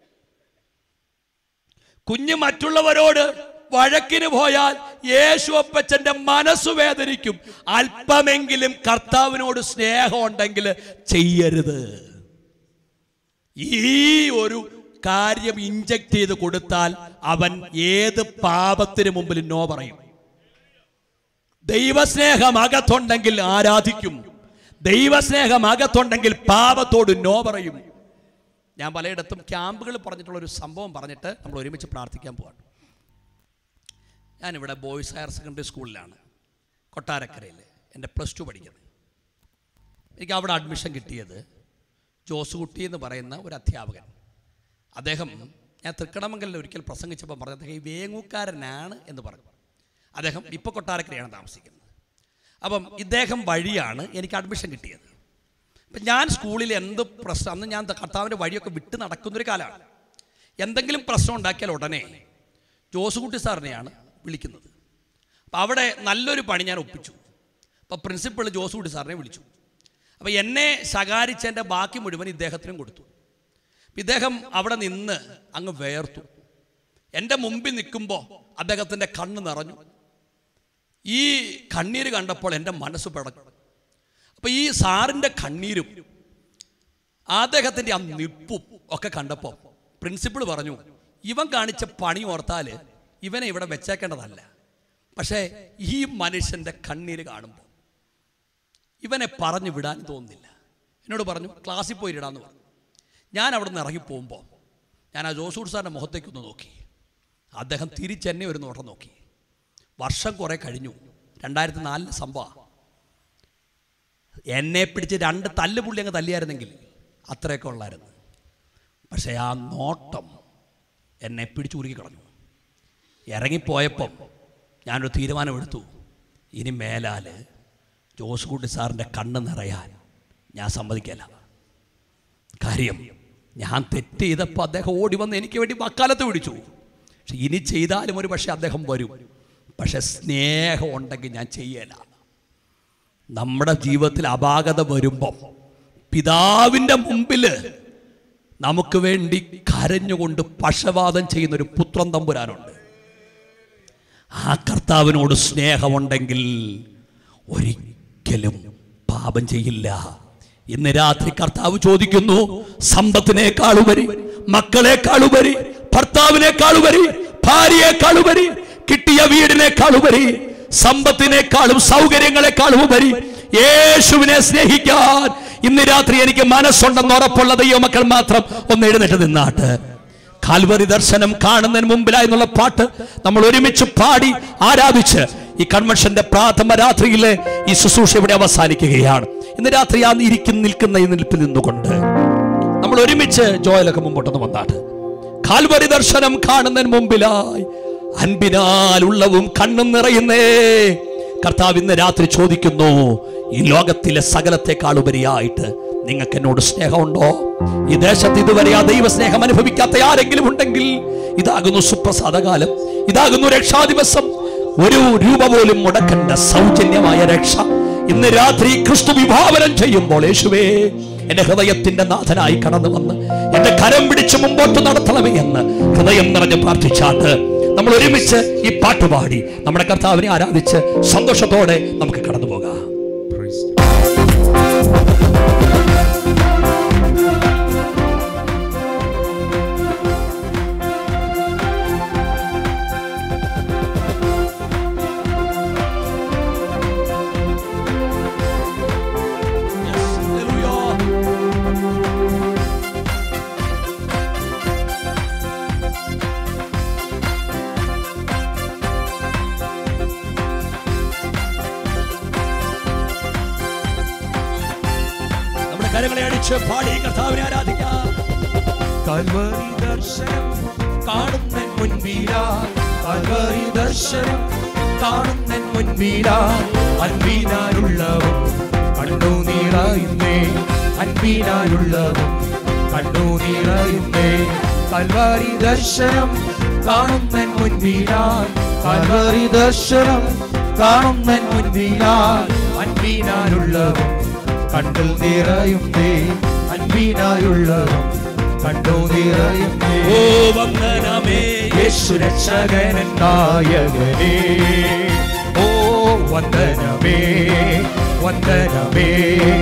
കുഞ്ഞ് മറ്റുള്ളവരോട് വഴക്കിന് പോയാൽ യേശു അപ്പച്ചന്റെ മനസ്സ് വേദനിക്കും അല്പമെങ്കിലും കർത്താവിനോട് സ്നേഹം ഉണ്ടെങ്കിൽ ചെയ്യരുത് ഈ ഒരു കാര്യം ഇഞ്ചക്ട് ചെയ്ത് കൊടുത്താൽ അവൻ ഏത് പാപത്തിന് മുമ്പിൽ നോ പറയും ദൈവസ്നേഹം അകത്തുണ്ടെങ്കിൽ ആരാധിക്കും ദൈവസ്നേഹം അകത്തുണ്ടെങ്കിൽ പാപത്തോട് നോ പറയും ഞാൻ പലയിടത്തും ക്യാമ്പുകൾ പറഞ്ഞിട്ടുള്ള ഒരു സംഭവം പറഞ്ഞിട്ട് നമ്മൾ ഒരുമിച്ച് പ്രാർത്ഥിക്കാൻ പോവാണ് ഞാനിവിടെ ബോയ്സ് ഹയർ സെക്കൻഡറി സ്കൂളിലാണ് കൊട്ടാരക്കരയിൽ എൻ്റെ പ്ലസ് ടു പഠിക്കുന്നത് എനിക്ക് അവിടെ അഡ്മിഷൻ കിട്ടിയത് ജോസുകുട്ടി എന്ന് പറയുന്ന ഒരു അധ്യാപകൻ അദ്ദേഹം ഞാൻ തൃക്കണമംഗലിൽ ഒരിക്കൽ പ്രസംഗിച്ചപ്പോൾ പറഞ്ഞു അദ്ദേഹം ഈ വേങ്ങൂക്കാരനാണ് എന്ന് പറഞ്ഞു അദ്ദേഹം ഇപ്പോൾ കൊട്ടാരക്കരയാണ് താമസിക്കുന്നത് അപ്പം ഇദ്ദേഹം വഴിയാണ് എനിക്ക് അഡ്മിഷൻ കിട്ടിയത് അപ്പം ഞാൻ സ്കൂളിൽ എന്ത് പ്രശ്നം അന്ന് ഞാൻ കർത്താവിൻ്റെ വഴിയൊക്കെ വിട്ട് നടക്കുന്നൊരു കാലമാണ് എന്തെങ്കിലും പ്രശ്നം ഉണ്ടാക്കിയാൽ ഉടനെ ജോസുകുട്ടി സാറിനെയാണ് വിളിക്കുന്നത് അപ്പം അവിടെ നല്ലൊരു പണി ഞാൻ ഒപ്പിച്ചു അപ്പോൾ പ്രിൻസിപ്പൾ ജോസുകുട്ടി സാറിനെ വിളിച്ചു അപ്പോൾ എന്നെ ശകാരിച്ചതിൻ്റെ ബാക്കി മുഴുവൻ ഇദ്ദേഹത്തിനും കൊടുത്തു ഇദ്ദേഹം അവിടെ നിന്ന് അങ്ങ് വേർത്തു എൻ്റെ മുമ്പിൽ നിൽക്കുമ്പോൾ അദ്ദേഹത്തിൻ്റെ കണ്ണ് നിറഞ്ഞു ഈ കണ്ണീര് കണ്ടപ്പോൾ എൻ്റെ മനസ്സ് പിടഞ്ഞു അപ്പോൾ ഈ സാറിൻ്റെ കണ്ണീരും അദ്ദേഹത്തിൻ്റെ ആ നിപ്പും ഒക്കെ കണ്ടപ്പോൾ പ്രിൻസിപ്പിൾ പറഞ്ഞു ഇവൻ കാണിച്ച പണി ഓർത്താൽ ഇവനെ ഇവിടെ വെച്ചേക്കേണ്ടതല്ല പക്ഷേ ഈ മനുഷ്യൻ്റെ കണ്ണീര് കാണുമ്പോൾ ഇവനെ പറഞ്ഞു വിടാൻ തോന്നുന്നില്ല എന്നോട് പറഞ്ഞു ക്ലാസ്സിൽ പോയി ഇടാന്ന് പറഞ്ഞു ഞാൻ അവിടെ നിന്ന് ഇറങ്ങി പോകുമ്പോൾ ഞാൻ ആ ജോസൂർ സാറിൻ്റെ മുഖത്തേക്കൊന്ന് നോക്കി അദ്ദേഹം തിരിച്ചെന്നെ ഒരു നോട്ടം നോക്കി വർഷം കുറേ കഴിഞ്ഞു രണ്ടായിരത്തി നാലിലെ സംഭവം എന്നെ പിടിച്ച് രണ്ട് തല്ല് പുള്ളി അങ്ങ് തല്ലിയായിരുന്നെങ്കിൽ അത്രയൊക്കെ ഉള്ളായിരുന്നു പക്ഷേ ആ നോട്ടം എന്നെ പിടിച്ചു ഉരുക്കി കളഞ്ഞു ഇറങ്ങിപ്പോയപ്പം ഞാനൊരു തീരുമാനമെടുത്തു ഇനി മേലാൽ ജോസ് കുട്ടി സാറിൻ്റെ കണ്ണ് നിറയാൻ ഞാൻ സമ്മതിക്കല്ല കാര്യം ഞാൻ തെറ്റ് ചെയ്തപ്പോൾ അദ്ദേഹം ഓടി വന്ന് എനിക്ക് വേണ്ടി വക്കാലത്ത് പിടിച്ചു പക്ഷെ ഇനി ചെയ്താലും ഒരു പക്ഷേ അദ്ദേഹം വരും പക്ഷെ സ്നേഹം ഉണ്ടെങ്കിൽ ഞാൻ ചെയ്യല നമ്മുടെ ജീവിതത്തിൽ അപാകത വരുമ്പം പിതാവിൻ്റെ മുമ്പിൽ നമുക്ക് വേണ്ടി കരഞ്ഞുകൊണ്ട് പക്ഷപാതം ചെയ്യുന്ന ഒരു പുത്രൻ തമ്പുരാനുണ്ട് ആ കർത്താവിനോട് സ്നേഹമുണ്ടെങ്കിൽ ഒരിക്കലും പാപം ചെയ്യില്ല ഇന്ന് രാത്രി കർത്താവ് ചോദിക്കുന്നു സമ്പത്തിനേക്കാളുപരി മക്കളെക്കാളുപരി ഭർത്താവിനേക്കാളുപരി ഭാര്യയെക്കാളുപരി കിട്ടിയ വീടിനേക്കാളുപരി സമ്പത്തിനേക്കാളും സൗകര്യങ്ങളെക്കാളും ഉപരി യേശുവിനെ സ്നേഹിക്കാൻ ഇന്ന് രാത്രി എനിക്ക് മനസ്സുണ്ടെന്ന് ഉറപ്പുള്ള ദൈവമക്കൾ മാത്രം ഒന്ന് എഴുന്നേറ്റ് നിന്നാട്ട് കാൽവറി ദർശനം കാണുന്നതിന് മുമ്പിലായി എന്നുള്ള പാട്ട് നമ്മൾ ഒരുമിച്ച് പാടി ആരാധിച്ച് ഈ കൺവെൻഷന്റെ പ്രാഥമ രാത്രിയിലെ ഈ ശുശ്രൂഷ ഇവിടെ അവസാനിക്കുകയാണ് ഇന്ന് രാത്രി ആ ഇരിക്കുന്ന നിൽക്കുന്ന ഈ നിൽപ്പിൽ നിന്നുകൊണ്ട് നമ്മൾ ഒരുമിച്ച് ജോയലൊക്കെ മുമ്പോട്ടൊന്ന് വന്നാട്ട് കാൽവറി ദർശനം കാണുന്നതിന് മുമ്പിലായി അൻപിനാൽ ഉള്ളവും കണ്ണും നിറയുന്നേ കർത്താവ് ഇന്ന് രാത്രി ചോദിക്കുന്നു ഈ ലോകത്തിലെ സകലത്തെക്കാൾ ഉപരിയായിട്ട് നിങ്ങൾക്ക് എന്നോട് സ്നേഹമുണ്ടോ ഈ ദേശത്ത് ഇതുവരെ ആ ദൈവ സ്നേഹം അനുഭവിക്കാത്ത ആരെങ്കിലും ഉണ്ടെങ്കിൽ ഇതാകുന്നു സുപ്രസാദകാലം ഇതാകുന്നു രക്ഷാദിവസം ഒരു രൂപ പോലും മുടക്കണ്ട സൗജന്യമായ രക്ഷ ഇന്ന് രാത്രി ക്രിസ്തു വിഭാവനം ചെയ്യുമ്പോൾ യേശുവേ എന്റെ ഹൃദയത്തിന്റെ നാഥനായി കടന്നു വന്ന് എന്റെ കരം പിടിച്ച് മുമ്പോട്ട് നടത്തണമേ എന്ന് ഹൃദയം നിറഞ്ഞ് പ്രാർത്ഥിച്ചാട്ട് നമ്മൾ ഒരുമിച്ച് ഈ പാട്ടുപാടി നമ്മുടെ കർത്താവിനെ ആരാധിച്ച് സന്തോഷത്തോടെ നമുക്ക് കടന്നു പോകാം നമ്മുടെ കരങ്ങളെ അടിച്ച് പാടി കർത്താവിനെ ആരാധിക്കാം കൽവറി ദർശനം കാണുന്ന മുൻപിലാ കൽവറി ദർശനം കാണുന്ന മുൻപിലാ അൻപിനാലുള്ളവൻ കണ്ണു നീറായുന്നേ അൻപിനാലുള്ളവൻ കണ്ണു നീറായുന്നേ കൽവറി ദർശനം കാണുന്ന മുൻപിലാ കൽവറി ദർശനം കാണുന്ന മുൻപിലാ അൻപിനാലുള്ളവൻ കണ്ടിൽ നിറയുന്നേ അൻപിനായുള്ളവൻ കണ്ടു നിറയുന്നേ ഓ വന്ദനമേ യേശു രക്ഷകനൻ നായകനേ ഓ വന്ദനമേ വന്ദനമേ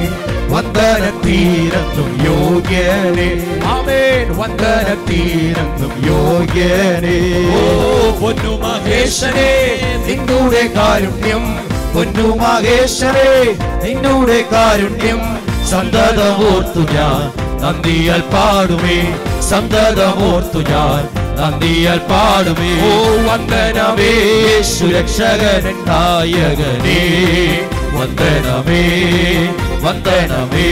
വന്ദനത്തീരത്തും യോഗ്യനേ ആമേൻ വന്ദനത്തീരത്തും യോഗ്യനേ ഓ പൊന്നു മഹേശനേ നിന്നൂടെ കാരുണ്യം പൊന്നു മഹേശ്വരേ നിന്നൂടെ കാരുണ്യം സന്തതമോർത്തു ഞാൻ നന്ദിയാൽ പാടുമേ സന്തതമോർത്തു ഞാൻ നന്ദിയാൽ പാടുമേ ഓ വന്ദനമേ സുരക്ഷകനൻ നായകനേ വന്ദനമേ വന്ദനമേ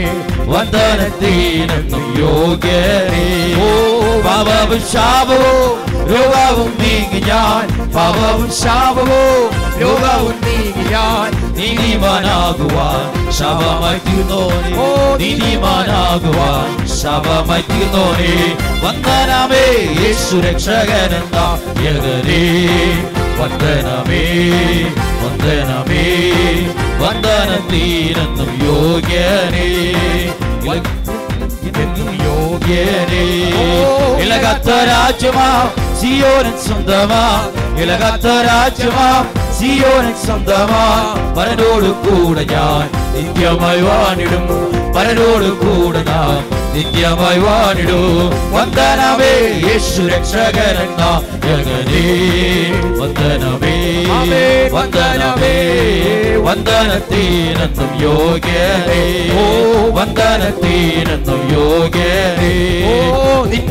വന്ദനത്തീനെന്നും യോഗ്യനേ ഓ പാപവും ശാപവും രോഗവും നീങ്ങി ഞാൻ പാപവും ശാപവും രോഗവും നീങ്ങി ഞാൻ നീതിമാനാകുവാൻ ശവമായി തീർന്നോനെ ഓ നീതിമാനാകുവാൻ ശവമായി തീർന്നോനെ വന്ദനമേ യേശു രക്ഷകനെന്ന യഗനേ വന്ദനമേ വന്ദനമേ വന്ദനത്തീനെന്നും യോഗ്യനേ ഇതെന്നും യോഗ്യനേ ഇളകത്ത രാജ്യമാ സിയോനൻ സ്വന്തമാ ഇളകത്ത രാജ്യമാ സിയോനൻ സ്വന്തമാ പരനോട് കൂടെ ഞാൻ നിത്യമായി വാണിടും പരനോട് കൂടെ ഞാൻ നിത്യമായി വാണിടും വന്ദനമേ യേശു രക്ഷകനെന്ന ജഗനേ വന്ദനമേ വന്ദനമേ വന്ദനത്തീനെന്നും യോഗ്യനേ ഓ വന്ദനത്തീനെന്നും യോഗ്യനേ ഓ നിന്ന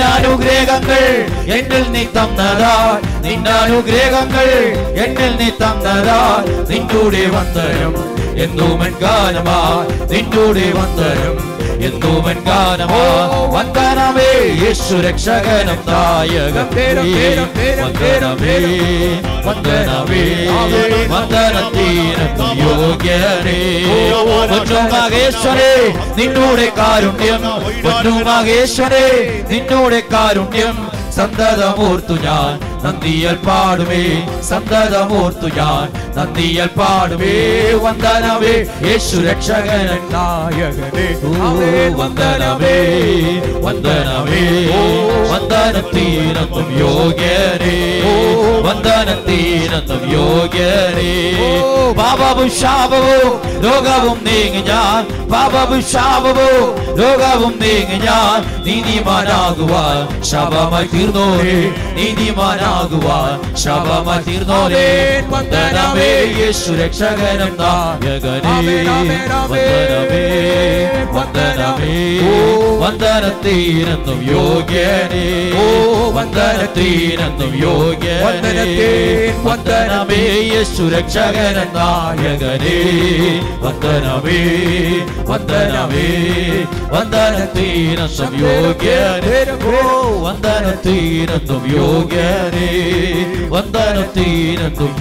നിന്നാനുഗ്രഹങ്ങൾ എന്നിൽ നീ തന്നതാ നിന്നാനുഗ്രഹങ്ങൾ എന്നിൽ നീ തന്നതാ നിന്നൂടെ വന്തരം എന്നുമൻ ഗാനമാ നിന്നൂടെ വന്തരം എന്നുമൻ ഗാനമാ വന്ദനമേ യേശു രക്ഷകനം നായകം വന്ദനമേ വന്ദനമേ വന്ദനത്തീരത്തും യോഗ്യനേ പൊന്നു മഹേശ്വരേ നിന്നൂടെ കാരുണ്യം പൊന്നു മഹേശ്വരേ നിന്നൂടെ കാരുണ്യം സന്തതമോർത്തു ഞാൻ നന്ദിയൽ പാടുമേ സന്തതമോർത്തു ഞാൻ നന്ദിയൽ പാടുമേ വന്ദനമേ യേശു രക്ഷകനൻ നായകനേ ഓ, വന്ദനമേ വന്ദനമേ വന്ദനത്തീരത്തും യോഗ്യനേ വന്ദനത്തീരത്തും യോഗ്യനേ പാപവും ശാപവും രോഗവും നീങ്ങി ഞാൻ പാപവും ശാപവും രോഗവും നീങ്ങി ഞാൻ നീതിമാനാകുവാൻ ശബമായി തീർന്നോരേ നീതിമാനാകുവാൻ ശബമായി തീർന്നോരേ വന്ദനമേ യേശു രക്ഷകനം നായകനേ വന്ദനമേ വന്ദനമേ വന്ദനത്തീരെന്നും യോഗ്യനേ വന്ദനത്തീരെന്നും യോഗ്യനേ വന്ദനമേ യേശു രക്ഷകനം നായകനേ വന്ദനമേ വന്ദനമേ വന്ദനത്തീരെന്നും യോഗ്യനേ ഓ വന്ദനത്തീരെന്നും യോഗ്യനേ വന്ദനത്തീരെന്നും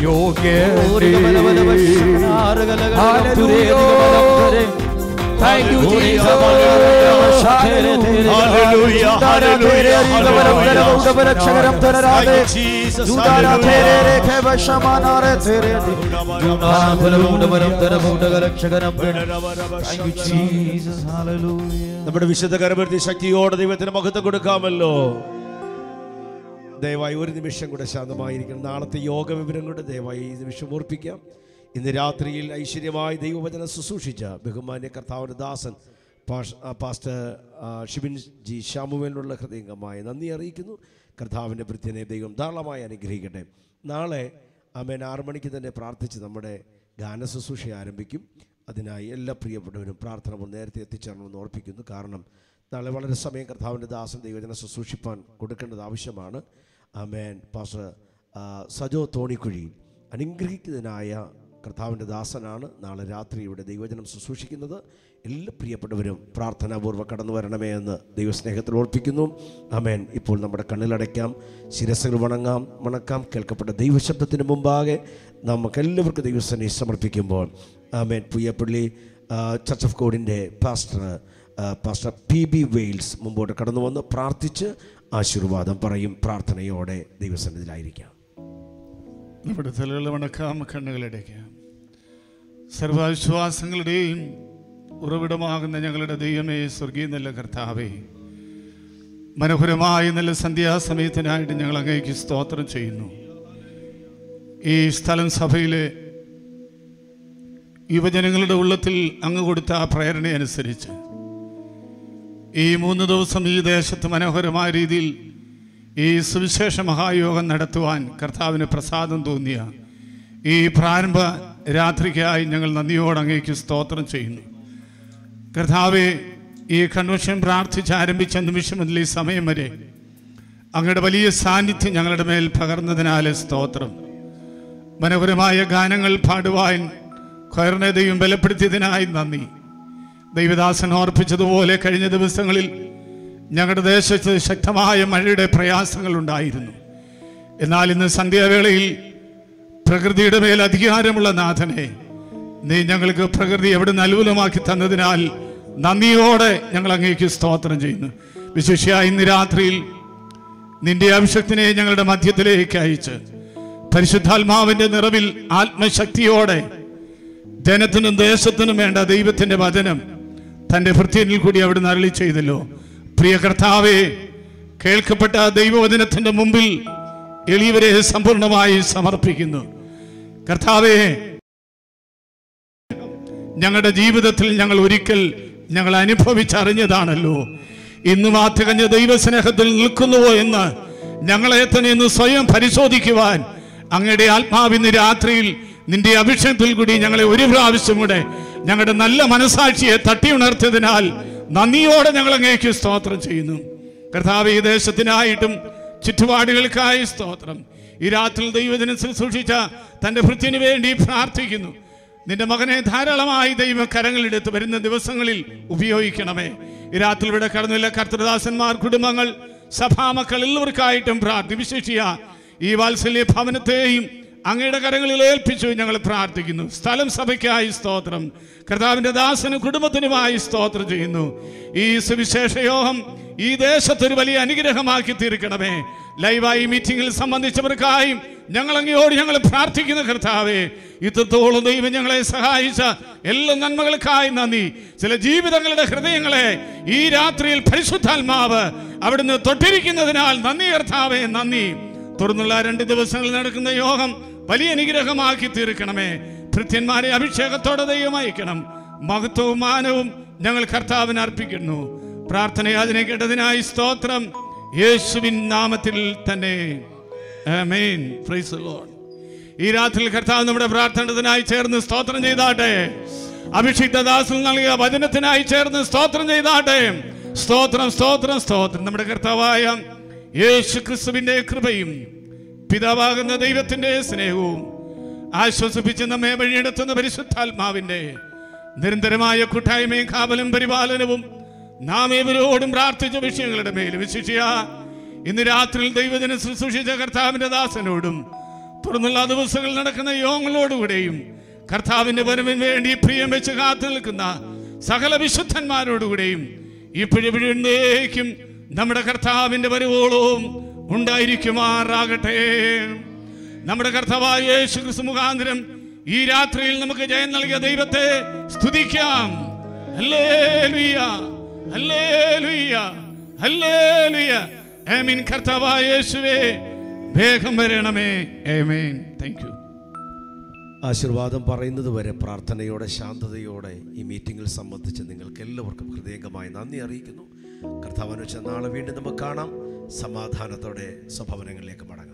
യോഗ്യനേ Thank you, Jesus. Hallelujah, hallelujah, നമ്മുടെ വിശുദ്ധ കരപ്പെടുത്തി ശക്തിയോടെ ദൈവത്തിന് മഹത്വം കൊടുക്കാമല്ലോ ദയവായി ഒരു നിമിഷം കൂടെ ശാന്തമായിരിക്കണം നാളത്തെ യോഗ വിവരങ്ങളുടെ ദയവായി ഈ നിമിഷം ഓർപ്പിക്കാം ഇന്ന് രാത്രിയിൽ ഐശ്വര്യമായി ദൈവവചനം ശുശ്രൂഷിച്ച ബഹുമാന്യ കർത്താവിൻ്റെ ദാസൻ പാഷ്- ആ, പാസ്റ്റർ ആ, ഷിബിൻ ജി ശ്യാമുവേലിനുള്ള ഹൃദയംഗമായ നന്ദി അറിയിക്കുന്നു കർത്താവിൻ്റെ ഭൃത്യനെ ദൈവം ധാരാളമായി അനുഗ്രഹിക്കട്ടെ നാളെ അമേൻ ആറു മണിക്ക് തന്നെ പ്രാർത്ഥിച്ച് നമ്മുടെ ഗാന ശുശ്രൂഷ ആരംഭിക്കും അതിനായി എല്ലാ പ്രിയപ്പെട്ടവരും പ്രാർത്ഥന കൊണ്ട് നേരത്തെ എത്തിച്ചേരണമെന്ന് ഓർപ്പിക്കുന്നു കാരണം നാളെ വളരെ സമയം കർത്താവിൻ്റെ ദാസൻ ദൈവജന ശുശ്രൂഷിപ്പാൻ കൊടുക്കേണ്ടത് ആവശ്യമാണ് ആമേൻ പാസ്റ്റർ ആ, സജോ തോണിക്കുഴി അനുഗ്രഹിക്കുന്നതിനായ കർത്താവിൻ്റെ ദാസനാണ് നാളെ രാത്രി ഇവിടെ ദൈവജനം ശുശ്രൂഷിക്കുന്നത് എല്ലാ പ്രിയപ്പെട്ടവരും പ്രാർത്ഥനാപൂർവ്വം കടന്നു വരണമേ എന്ന് ദൈവസ്നേഹത്തിൽ ഓർപ്പിക്കുന്നു ആമേൻ ഇപ്പോൾ നമ്മുടെ കണ്ണിലടയ്ക്കാം ശിരസുകൾ വണങ്ങാം വണക്കാം കേൾക്കപ്പെട്ട ദൈവശബ്ദത്തിന് മുമ്പാകെ നമുക്കെല്ലാവർക്കും ദൈവസനെ സമർപ്പിക്കുമ്പോൾ ആമേൻ പുയ്യപ്പള്ളി ആ, ചർച്ച് ഓഫ് ഗോഡിൻ്റെ പാസ്റ്റർ ആ, പാസ്റ്റർ പി ബി വെയിൽസ് മുമ്പോട്ട് കടന്നു വന്ന് പ്രാർത്ഥിച്ച് ആശീർവാദം പറയും പ്രാർത്ഥനയോടെ ദൈവസന്നിധിയിലായിരിക്കാം നമ്മുടെ തലകൾ വണക്കാം കണ്ണുകളടയ്ക്കാം സർവവിശ്വാസങ്ങളുടെയും ഉറവിടമാകുന്ന ഞങ്ങളുടെ ദൈവമേ സ്വർഗീയ നല്ല കർത്താവേ മനോഹരമായ നല്ല സന്ധ്യാസമയത്തിനായിട്ട് ഞങ്ങൾ അങ്ങേക്ക് സ്തോത്രം ചെയ്യുന്നു ഈ സ്ഥലം സഭയിലെ യുവജനങ്ങളുടെ ഉള്ളത്തിൽ അങ്ങ് കൊടുത്ത ആ പ്രേരണയനുസരിച്ച് ഈ മൂന്ന് ദിവസം ഈ ദേശത്ത് മനോഹരമായ രീതിയിൽ ഈ സുവിശേഷ മഹായോഗം നടത്തുവാൻ കർത്താവിന് പ്രസാദം തോന്നിയ ഈ പ്രാരംഭ രാത്രിക്കായി ഞങ്ങൾ നന്ദിയോട് അങ്ങേക്ക് സ്തോത്രം ചെയ്യുന്നു കർത്താവെ ഈ കൺവെൻഷൻ പ്രാർത്ഥിച്ച് ആരംഭിച്ച നിമിഷം മുതൽ ഈ സമയം വരെ അങ്ങയുടെ വലിയ സാന്നിധ്യം ഞങ്ങളുടെ മേൽ പകർന്നതിനാൽ സ്തോത്രം മനോഹരമായ ഗാനങ്ങൾ പാടുവാൻ ഖൈർണതയും ബലപ്പെടുത്തിയതിനായി നന്ദി ദൈവദാസൻ ഓർപ്പിച്ചതുപോലെ കഴിഞ്ഞ ദിവസങ്ങളിൽ ഞങ്ങളുടെ ദേശത്ത് ശക്തമായ മഴയുടെ പ്രയാസങ്ങൾ ഉണ്ടായിരുന്നു എന്നാൽ ഇന്ന് സന്ധ്യാവേളയിൽ പ്രകൃതിയുടെ മേൽ അധികാരമുള്ള നാഥനെ നീ ഞങ്ങൾക്ക് പ്രകൃതി എവിടെ അനുകൂലമാക്കി തന്നതിനാൽ നന്ദിയോടെ ഞങ്ങൾ അങ്ങേക്ക് സ്തോത്രം ചെയ്യുന്നു വിശേഷ ഇന്ന് രാത്രിയിൽ നിന്റെ അഭിഷക്തിനെ ഞങ്ങളുടെ മധ്യത്തിലേക്ക് അയച്ച് പരിശുദ്ധാത്മാവിന്റെ നിറവിൽ ആത്മശക്തിയോടെ ജനത്തിനും ദേശത്തിനും വേണ്ട ദൈവത്തിന്റെ വചനം തന്റെ ഭൃത്യനിൽ കൂടി അവിടെ അരളി ചെയ്തല്ലോ പ്രിയ കർത്താവെ കേൾക്കപ്പെട്ട ദൈവവചനത്തിന്റെ മുമ്പിൽ എളിയവരെ സമ്പൂർണമായി സമർപ്പിക്കുന്നു കർത്താവെ ഞങ്ങളുടെ ജീവിതത്തിൽ ഞങ്ങൾ ഒരിക്കൽ ഞങ്ങൾ അനുഭവിച്ചറിഞ്ഞതാണല്ലോ ഇന്നും ആ തികഞ്ഞ ദൈവസ്നേഹത്തിൽ നിൽക്കുന്നുവോ എന്ന് ഞങ്ങളെ തന്നെ ഇന്ന് സ്വയം പരിശോധിക്കുവാൻ അങ്ങയുടെ ആത്മാവിന്ന് രാത്രിയിൽ നിന്റെ അഭിഷേകത്തിൽ കൂടി ഞങ്ങളെ ഒരു പ്രാവശ്യം കൂടെ ഞങ്ങളുടെ നല്ല മനസാക്ഷിയെ തട്ടിയുണർത്തിയതിനാൽ നന്ദിയോടെ ഞങ്ങൾ അങ്ങേക്ക് സ്തോത്രം ചെയ്യുന്നു കർത്താവ് ഈ ദേശത്തിനായിട്ടും ചുറ്റുപാടുകൾക്കായി സ്തോത്രം ഈ രാത്രി ദൈവജനം ശുശ്രൂഷിച്ച തൻ്റെ ഭൃത്യന് വേണ്ടി പ്രാർത്ഥിക്കുന്നു നിന്റെ മകനെ ധാരാളമായി ദൈവ കരങ്ങളെടുത്ത് വരുന്ന ദിവസങ്ങളിൽ ഉപയോഗിക്കണമേ ഈ രാത്രി ഇവിടെ കടന്നില്ല കർത്തൃദാസന്മാർ കുടുംബങ്ങൾ സഭാമക്കൾ എല്ലാവർക്കായിട്ടും പ്രാർത്ഥി വിശേഷിയ ഈ വാത്സല്യ ഭവനത്തെയും അങ്ങയുടെ കരങ്ങളിൽ ഏൽപ്പിച്ചു ഞങ്ങൾ പ്രാർത്ഥിക്കുന്നു സ്ഥലം സഭയ്ക്കായി സ്തോത്രം കർത്താവിന്റെ ദാസനും കുടുംബത്തിനുമായി സ്തോത്രം ചെയ്യുന്നു ഈ സുവിശേഷ യോഗം ഈ ദേശത്തൊരു വലിയ അനുഗ്രഹമാക്കി തീർക്കണമേ ലൈവായി മീറ്റിംഗിൽ സംബന്ധിച്ചവർക്കായും ഞങ്ങൾ അങ്ങയോട് ഞങ്ങൾ പ്രാർത്ഥിക്കുന്ന കർത്താവേ ഇത്രത്തോളം ദൈവം ഞങ്ങളെ സഹായിച്ച എല്ലാ നന്മകൾക്കായി നന്ദി ചില ജീവിതങ്ങളുടെ ഹൃദയങ്ങളെ ഈ രാത്രിയിൽ പരിശുദ്ധാത്മാവ് അവിടുന്ന് തൊട്ടിരിക്കുന്നതിനാൽ നന്ദി കർത്താവേ നന്ദി തുടർന്നുള്ള രണ്ട് ദിവസങ്ങളിൽ നടക്കുന്ന യോഗം വലിയ അനുഗ്രഹമാക്കി തീർക്കണമേ ഭൃത്യന്മാരെ അഭിഷേകത്തോടെ ദൈവം അയക്കണം മഹത്വവും മാനവും ഞങ്ങൾ കർത്താവിന് അർപ്പിക്കുന്നു പ്രാർത്ഥനയാചന കേട്ടതിനായി സ്തോത്രം യേശുവിൻ നാമത്തിൽ തന്നെ ആമേൻ പ്രൈസ് ദി ലോർഡ് ഈ രാത്രിയിൽ കർത്താവ് നമ്മുടെ പ്രാർത്ഥനത്തിനായി ചേർന്ന് സ്തോത്രം ചെയ്താട്ടെ അഭിഷിക്ത ദാസിൽ നൽകിയ വചനത്തിനായി ചേർന്ന് സ്തോത്രം ചെയ്താട്ടെ സ്തോത്രം സ്തോത്രം സ്തോത്രം നമ്മുടെ കർത്താവായ യേശു ക്രിസ്തുവിന്റെ കൃപയും പിതാവാകുന്ന ദൈവത്തിന്റെ സ്നേഹവും ആശ്വസിപ്പിച്ച് നമ്മെ വഴിയെടുത്തുന്ന പരിശുദ്ധാത്മാവിന്റെ നിരന്തരമായ കൂട്ടായ്മയും കാവലും പരിപാലനവും നാം ഏവരോടും പ്രാർത്ഥിച്ച വിഷയങ്ങളുടെ മേൽ വിശിഷ്യ ഇന്ന് രാത്രിയിൽ ദൈവജന ശുശ്രൂഷിച്ച കർത്താവിന്റെ ദാസനോടും തുടർന്നുള്ള ദിവസങ്ങളിൽ നടക്കുന്ന യോഗങ്ങളോടുകൂടെയും കർത്താവിന്റെ വരവിന് വേണ്ടി പ്രിയം വെച്ച് കാത്തു നിൽക്കുന്ന സകല വിശുദ്ധന്മാരോടുകൂടെയും ഇപ്പോഴെപ്പോഴേക്കും നമ്മുടെ കർത്താവിന്റെ വരവോളവും ഉണ്ടായിരിക്കുമാറാകട്ടെ നമ്മുടെ കർത്താവായ യേശു ക്രിസ്തു മുഖാന്തരം ഈ രാത്രിയിൽ നമുക്ക് ജയം നൽകിയ ദൈവത്തെ സ്തുതിക്കാം ഹല്ലേലൂയ ഹല്ലേലൂയ ഹല്ലേലൂയ ആമീൻ കർത്താവായ യേശുവേ വേഗം വരണമേ ആമേൻ താങ്ക് യു ആശീർവാദം പറയുന്നത് വരെ പ്രാർത്ഥനയോടെ ശാന്തതയോടെ ഈ മീറ്റിംഗിൽ സംബന്ധിച്ച് നിങ്ങൾക്ക് എല്ലാവർക്കും ഹൃദയംഗമായി നന്ദി അറിയിക്കുന്നു കർത്താവിന് വെച്ച നാളെ വീണ്ടും നമുക്ക് കാണാം സമാധാനത്തോടെ സ്വഭവനങ്ങളിലേക്ക് മടങ്ങാം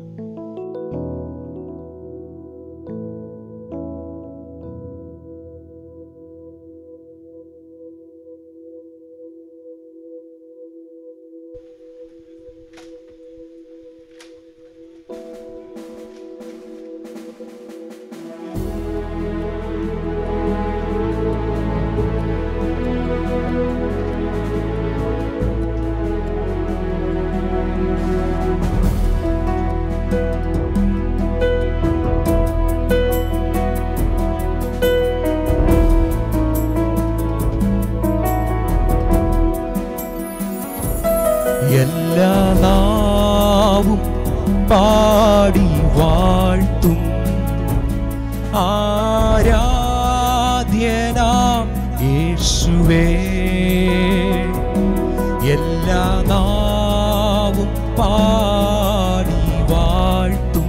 എല്ലാ നാവും പാടി വാഴ്ത്തും ആരാധ്യനാം യേശുവേ എല്ലാ നാവും പാടി വാഴ്ത്തും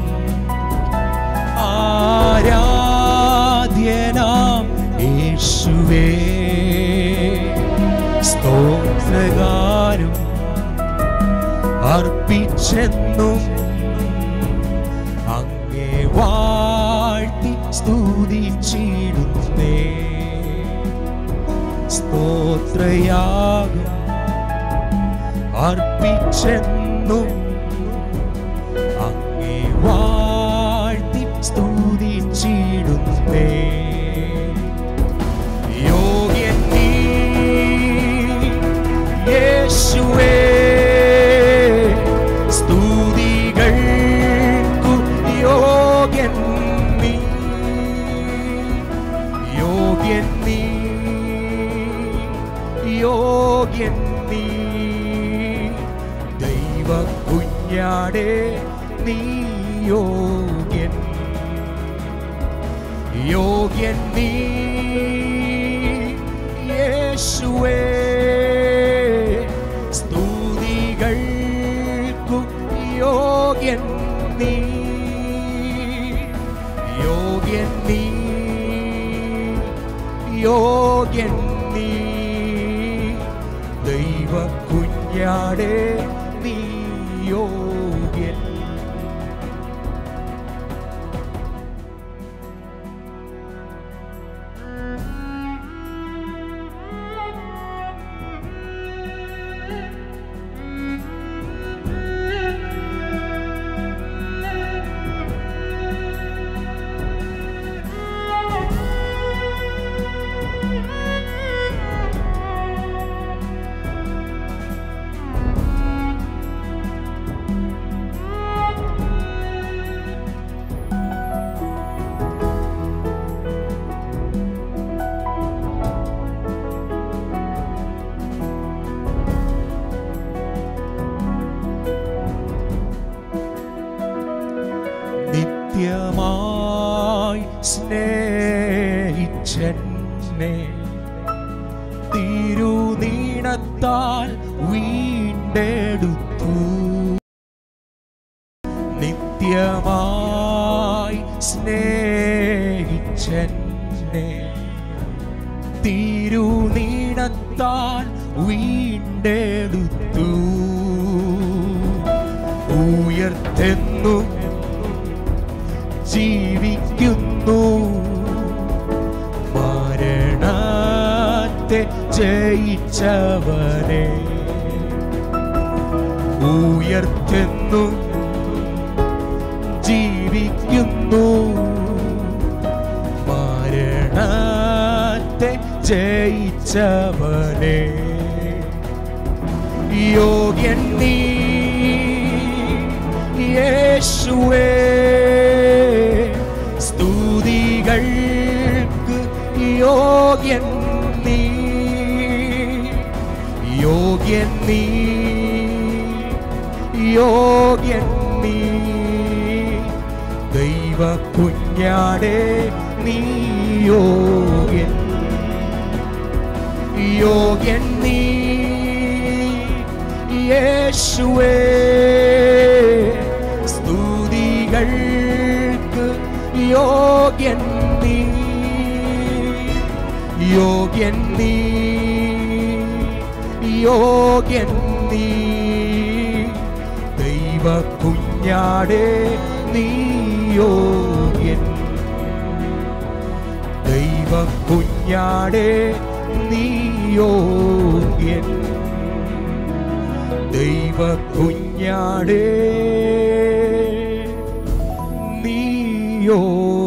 ആരാധ്യനാം യേശുവേ സ്തോത്രകാരും അർപ്പിച്ചെന്നും അങ്ങേ വാഴ്ത്തി സ്തുതിച്ചിടുന്നേ സ്തോത്രയാകും അർപ്പിച്ചെന്നും അങ്ങേ വാഴ്ത്തി സ്തുതിച്ചിടുന്നേ യോഗ്യൻ നീ യേശുവേ സ്തുതികൾക്കു യോഗ്യൻ നീ യോഗ്യൻ നീ യോഗ്യൻ നീ ദൈവ കുഞ്ഞാടേ നീ യോഗ്യൻ യോഗ്യൻ നീ യേശുവേ സ്തുതികൾക്കു യോഗ്യൻ നീ യോഗ്യൻ നീ യോഗ്യൻ നീ ദൈവ കുഞ്ഞാടേ നീ യോഗ്യൻ വീണ്ടെടുത്തു നിത്യമായി സ്നേഹിച്ചെന്നെ തിരുനീണത്താൽ വീണ്ടെടുത്തു ഉയർത്തെന്നു ജീവിക്കുന്നു മരണത്തെ ജയിച്ചവനെ ഉയർത്തെന്നു ജീവിക്കുന്നു മരണത്തെ ജയിച്ചവനെ യോഗ്യൻ നീ യേശുവേ സ്തുതികൾക്ക് യോഗ്യൻ നീ യോഗ്യൻ നീ യോഗ്യൻ നീ ദൈവ കുഞ്ഞാടേ നീ യോഗ്യൻ യോഗ്യൻ നീ യേശുവേ സ്തുതികൾക്ക് യോഗ്യൻ നീ യോഗ്യൻ നീ യോഗ്യൻ നീ ദൈവ കുഞ്ഞാടേ നീ യോഗ്യൻ ദൈവ കുഞ്ഞാടേ നീ യോഗ്യൻ ദൈവ കുഞ്ഞാടേ നീ യോഗ്യൻ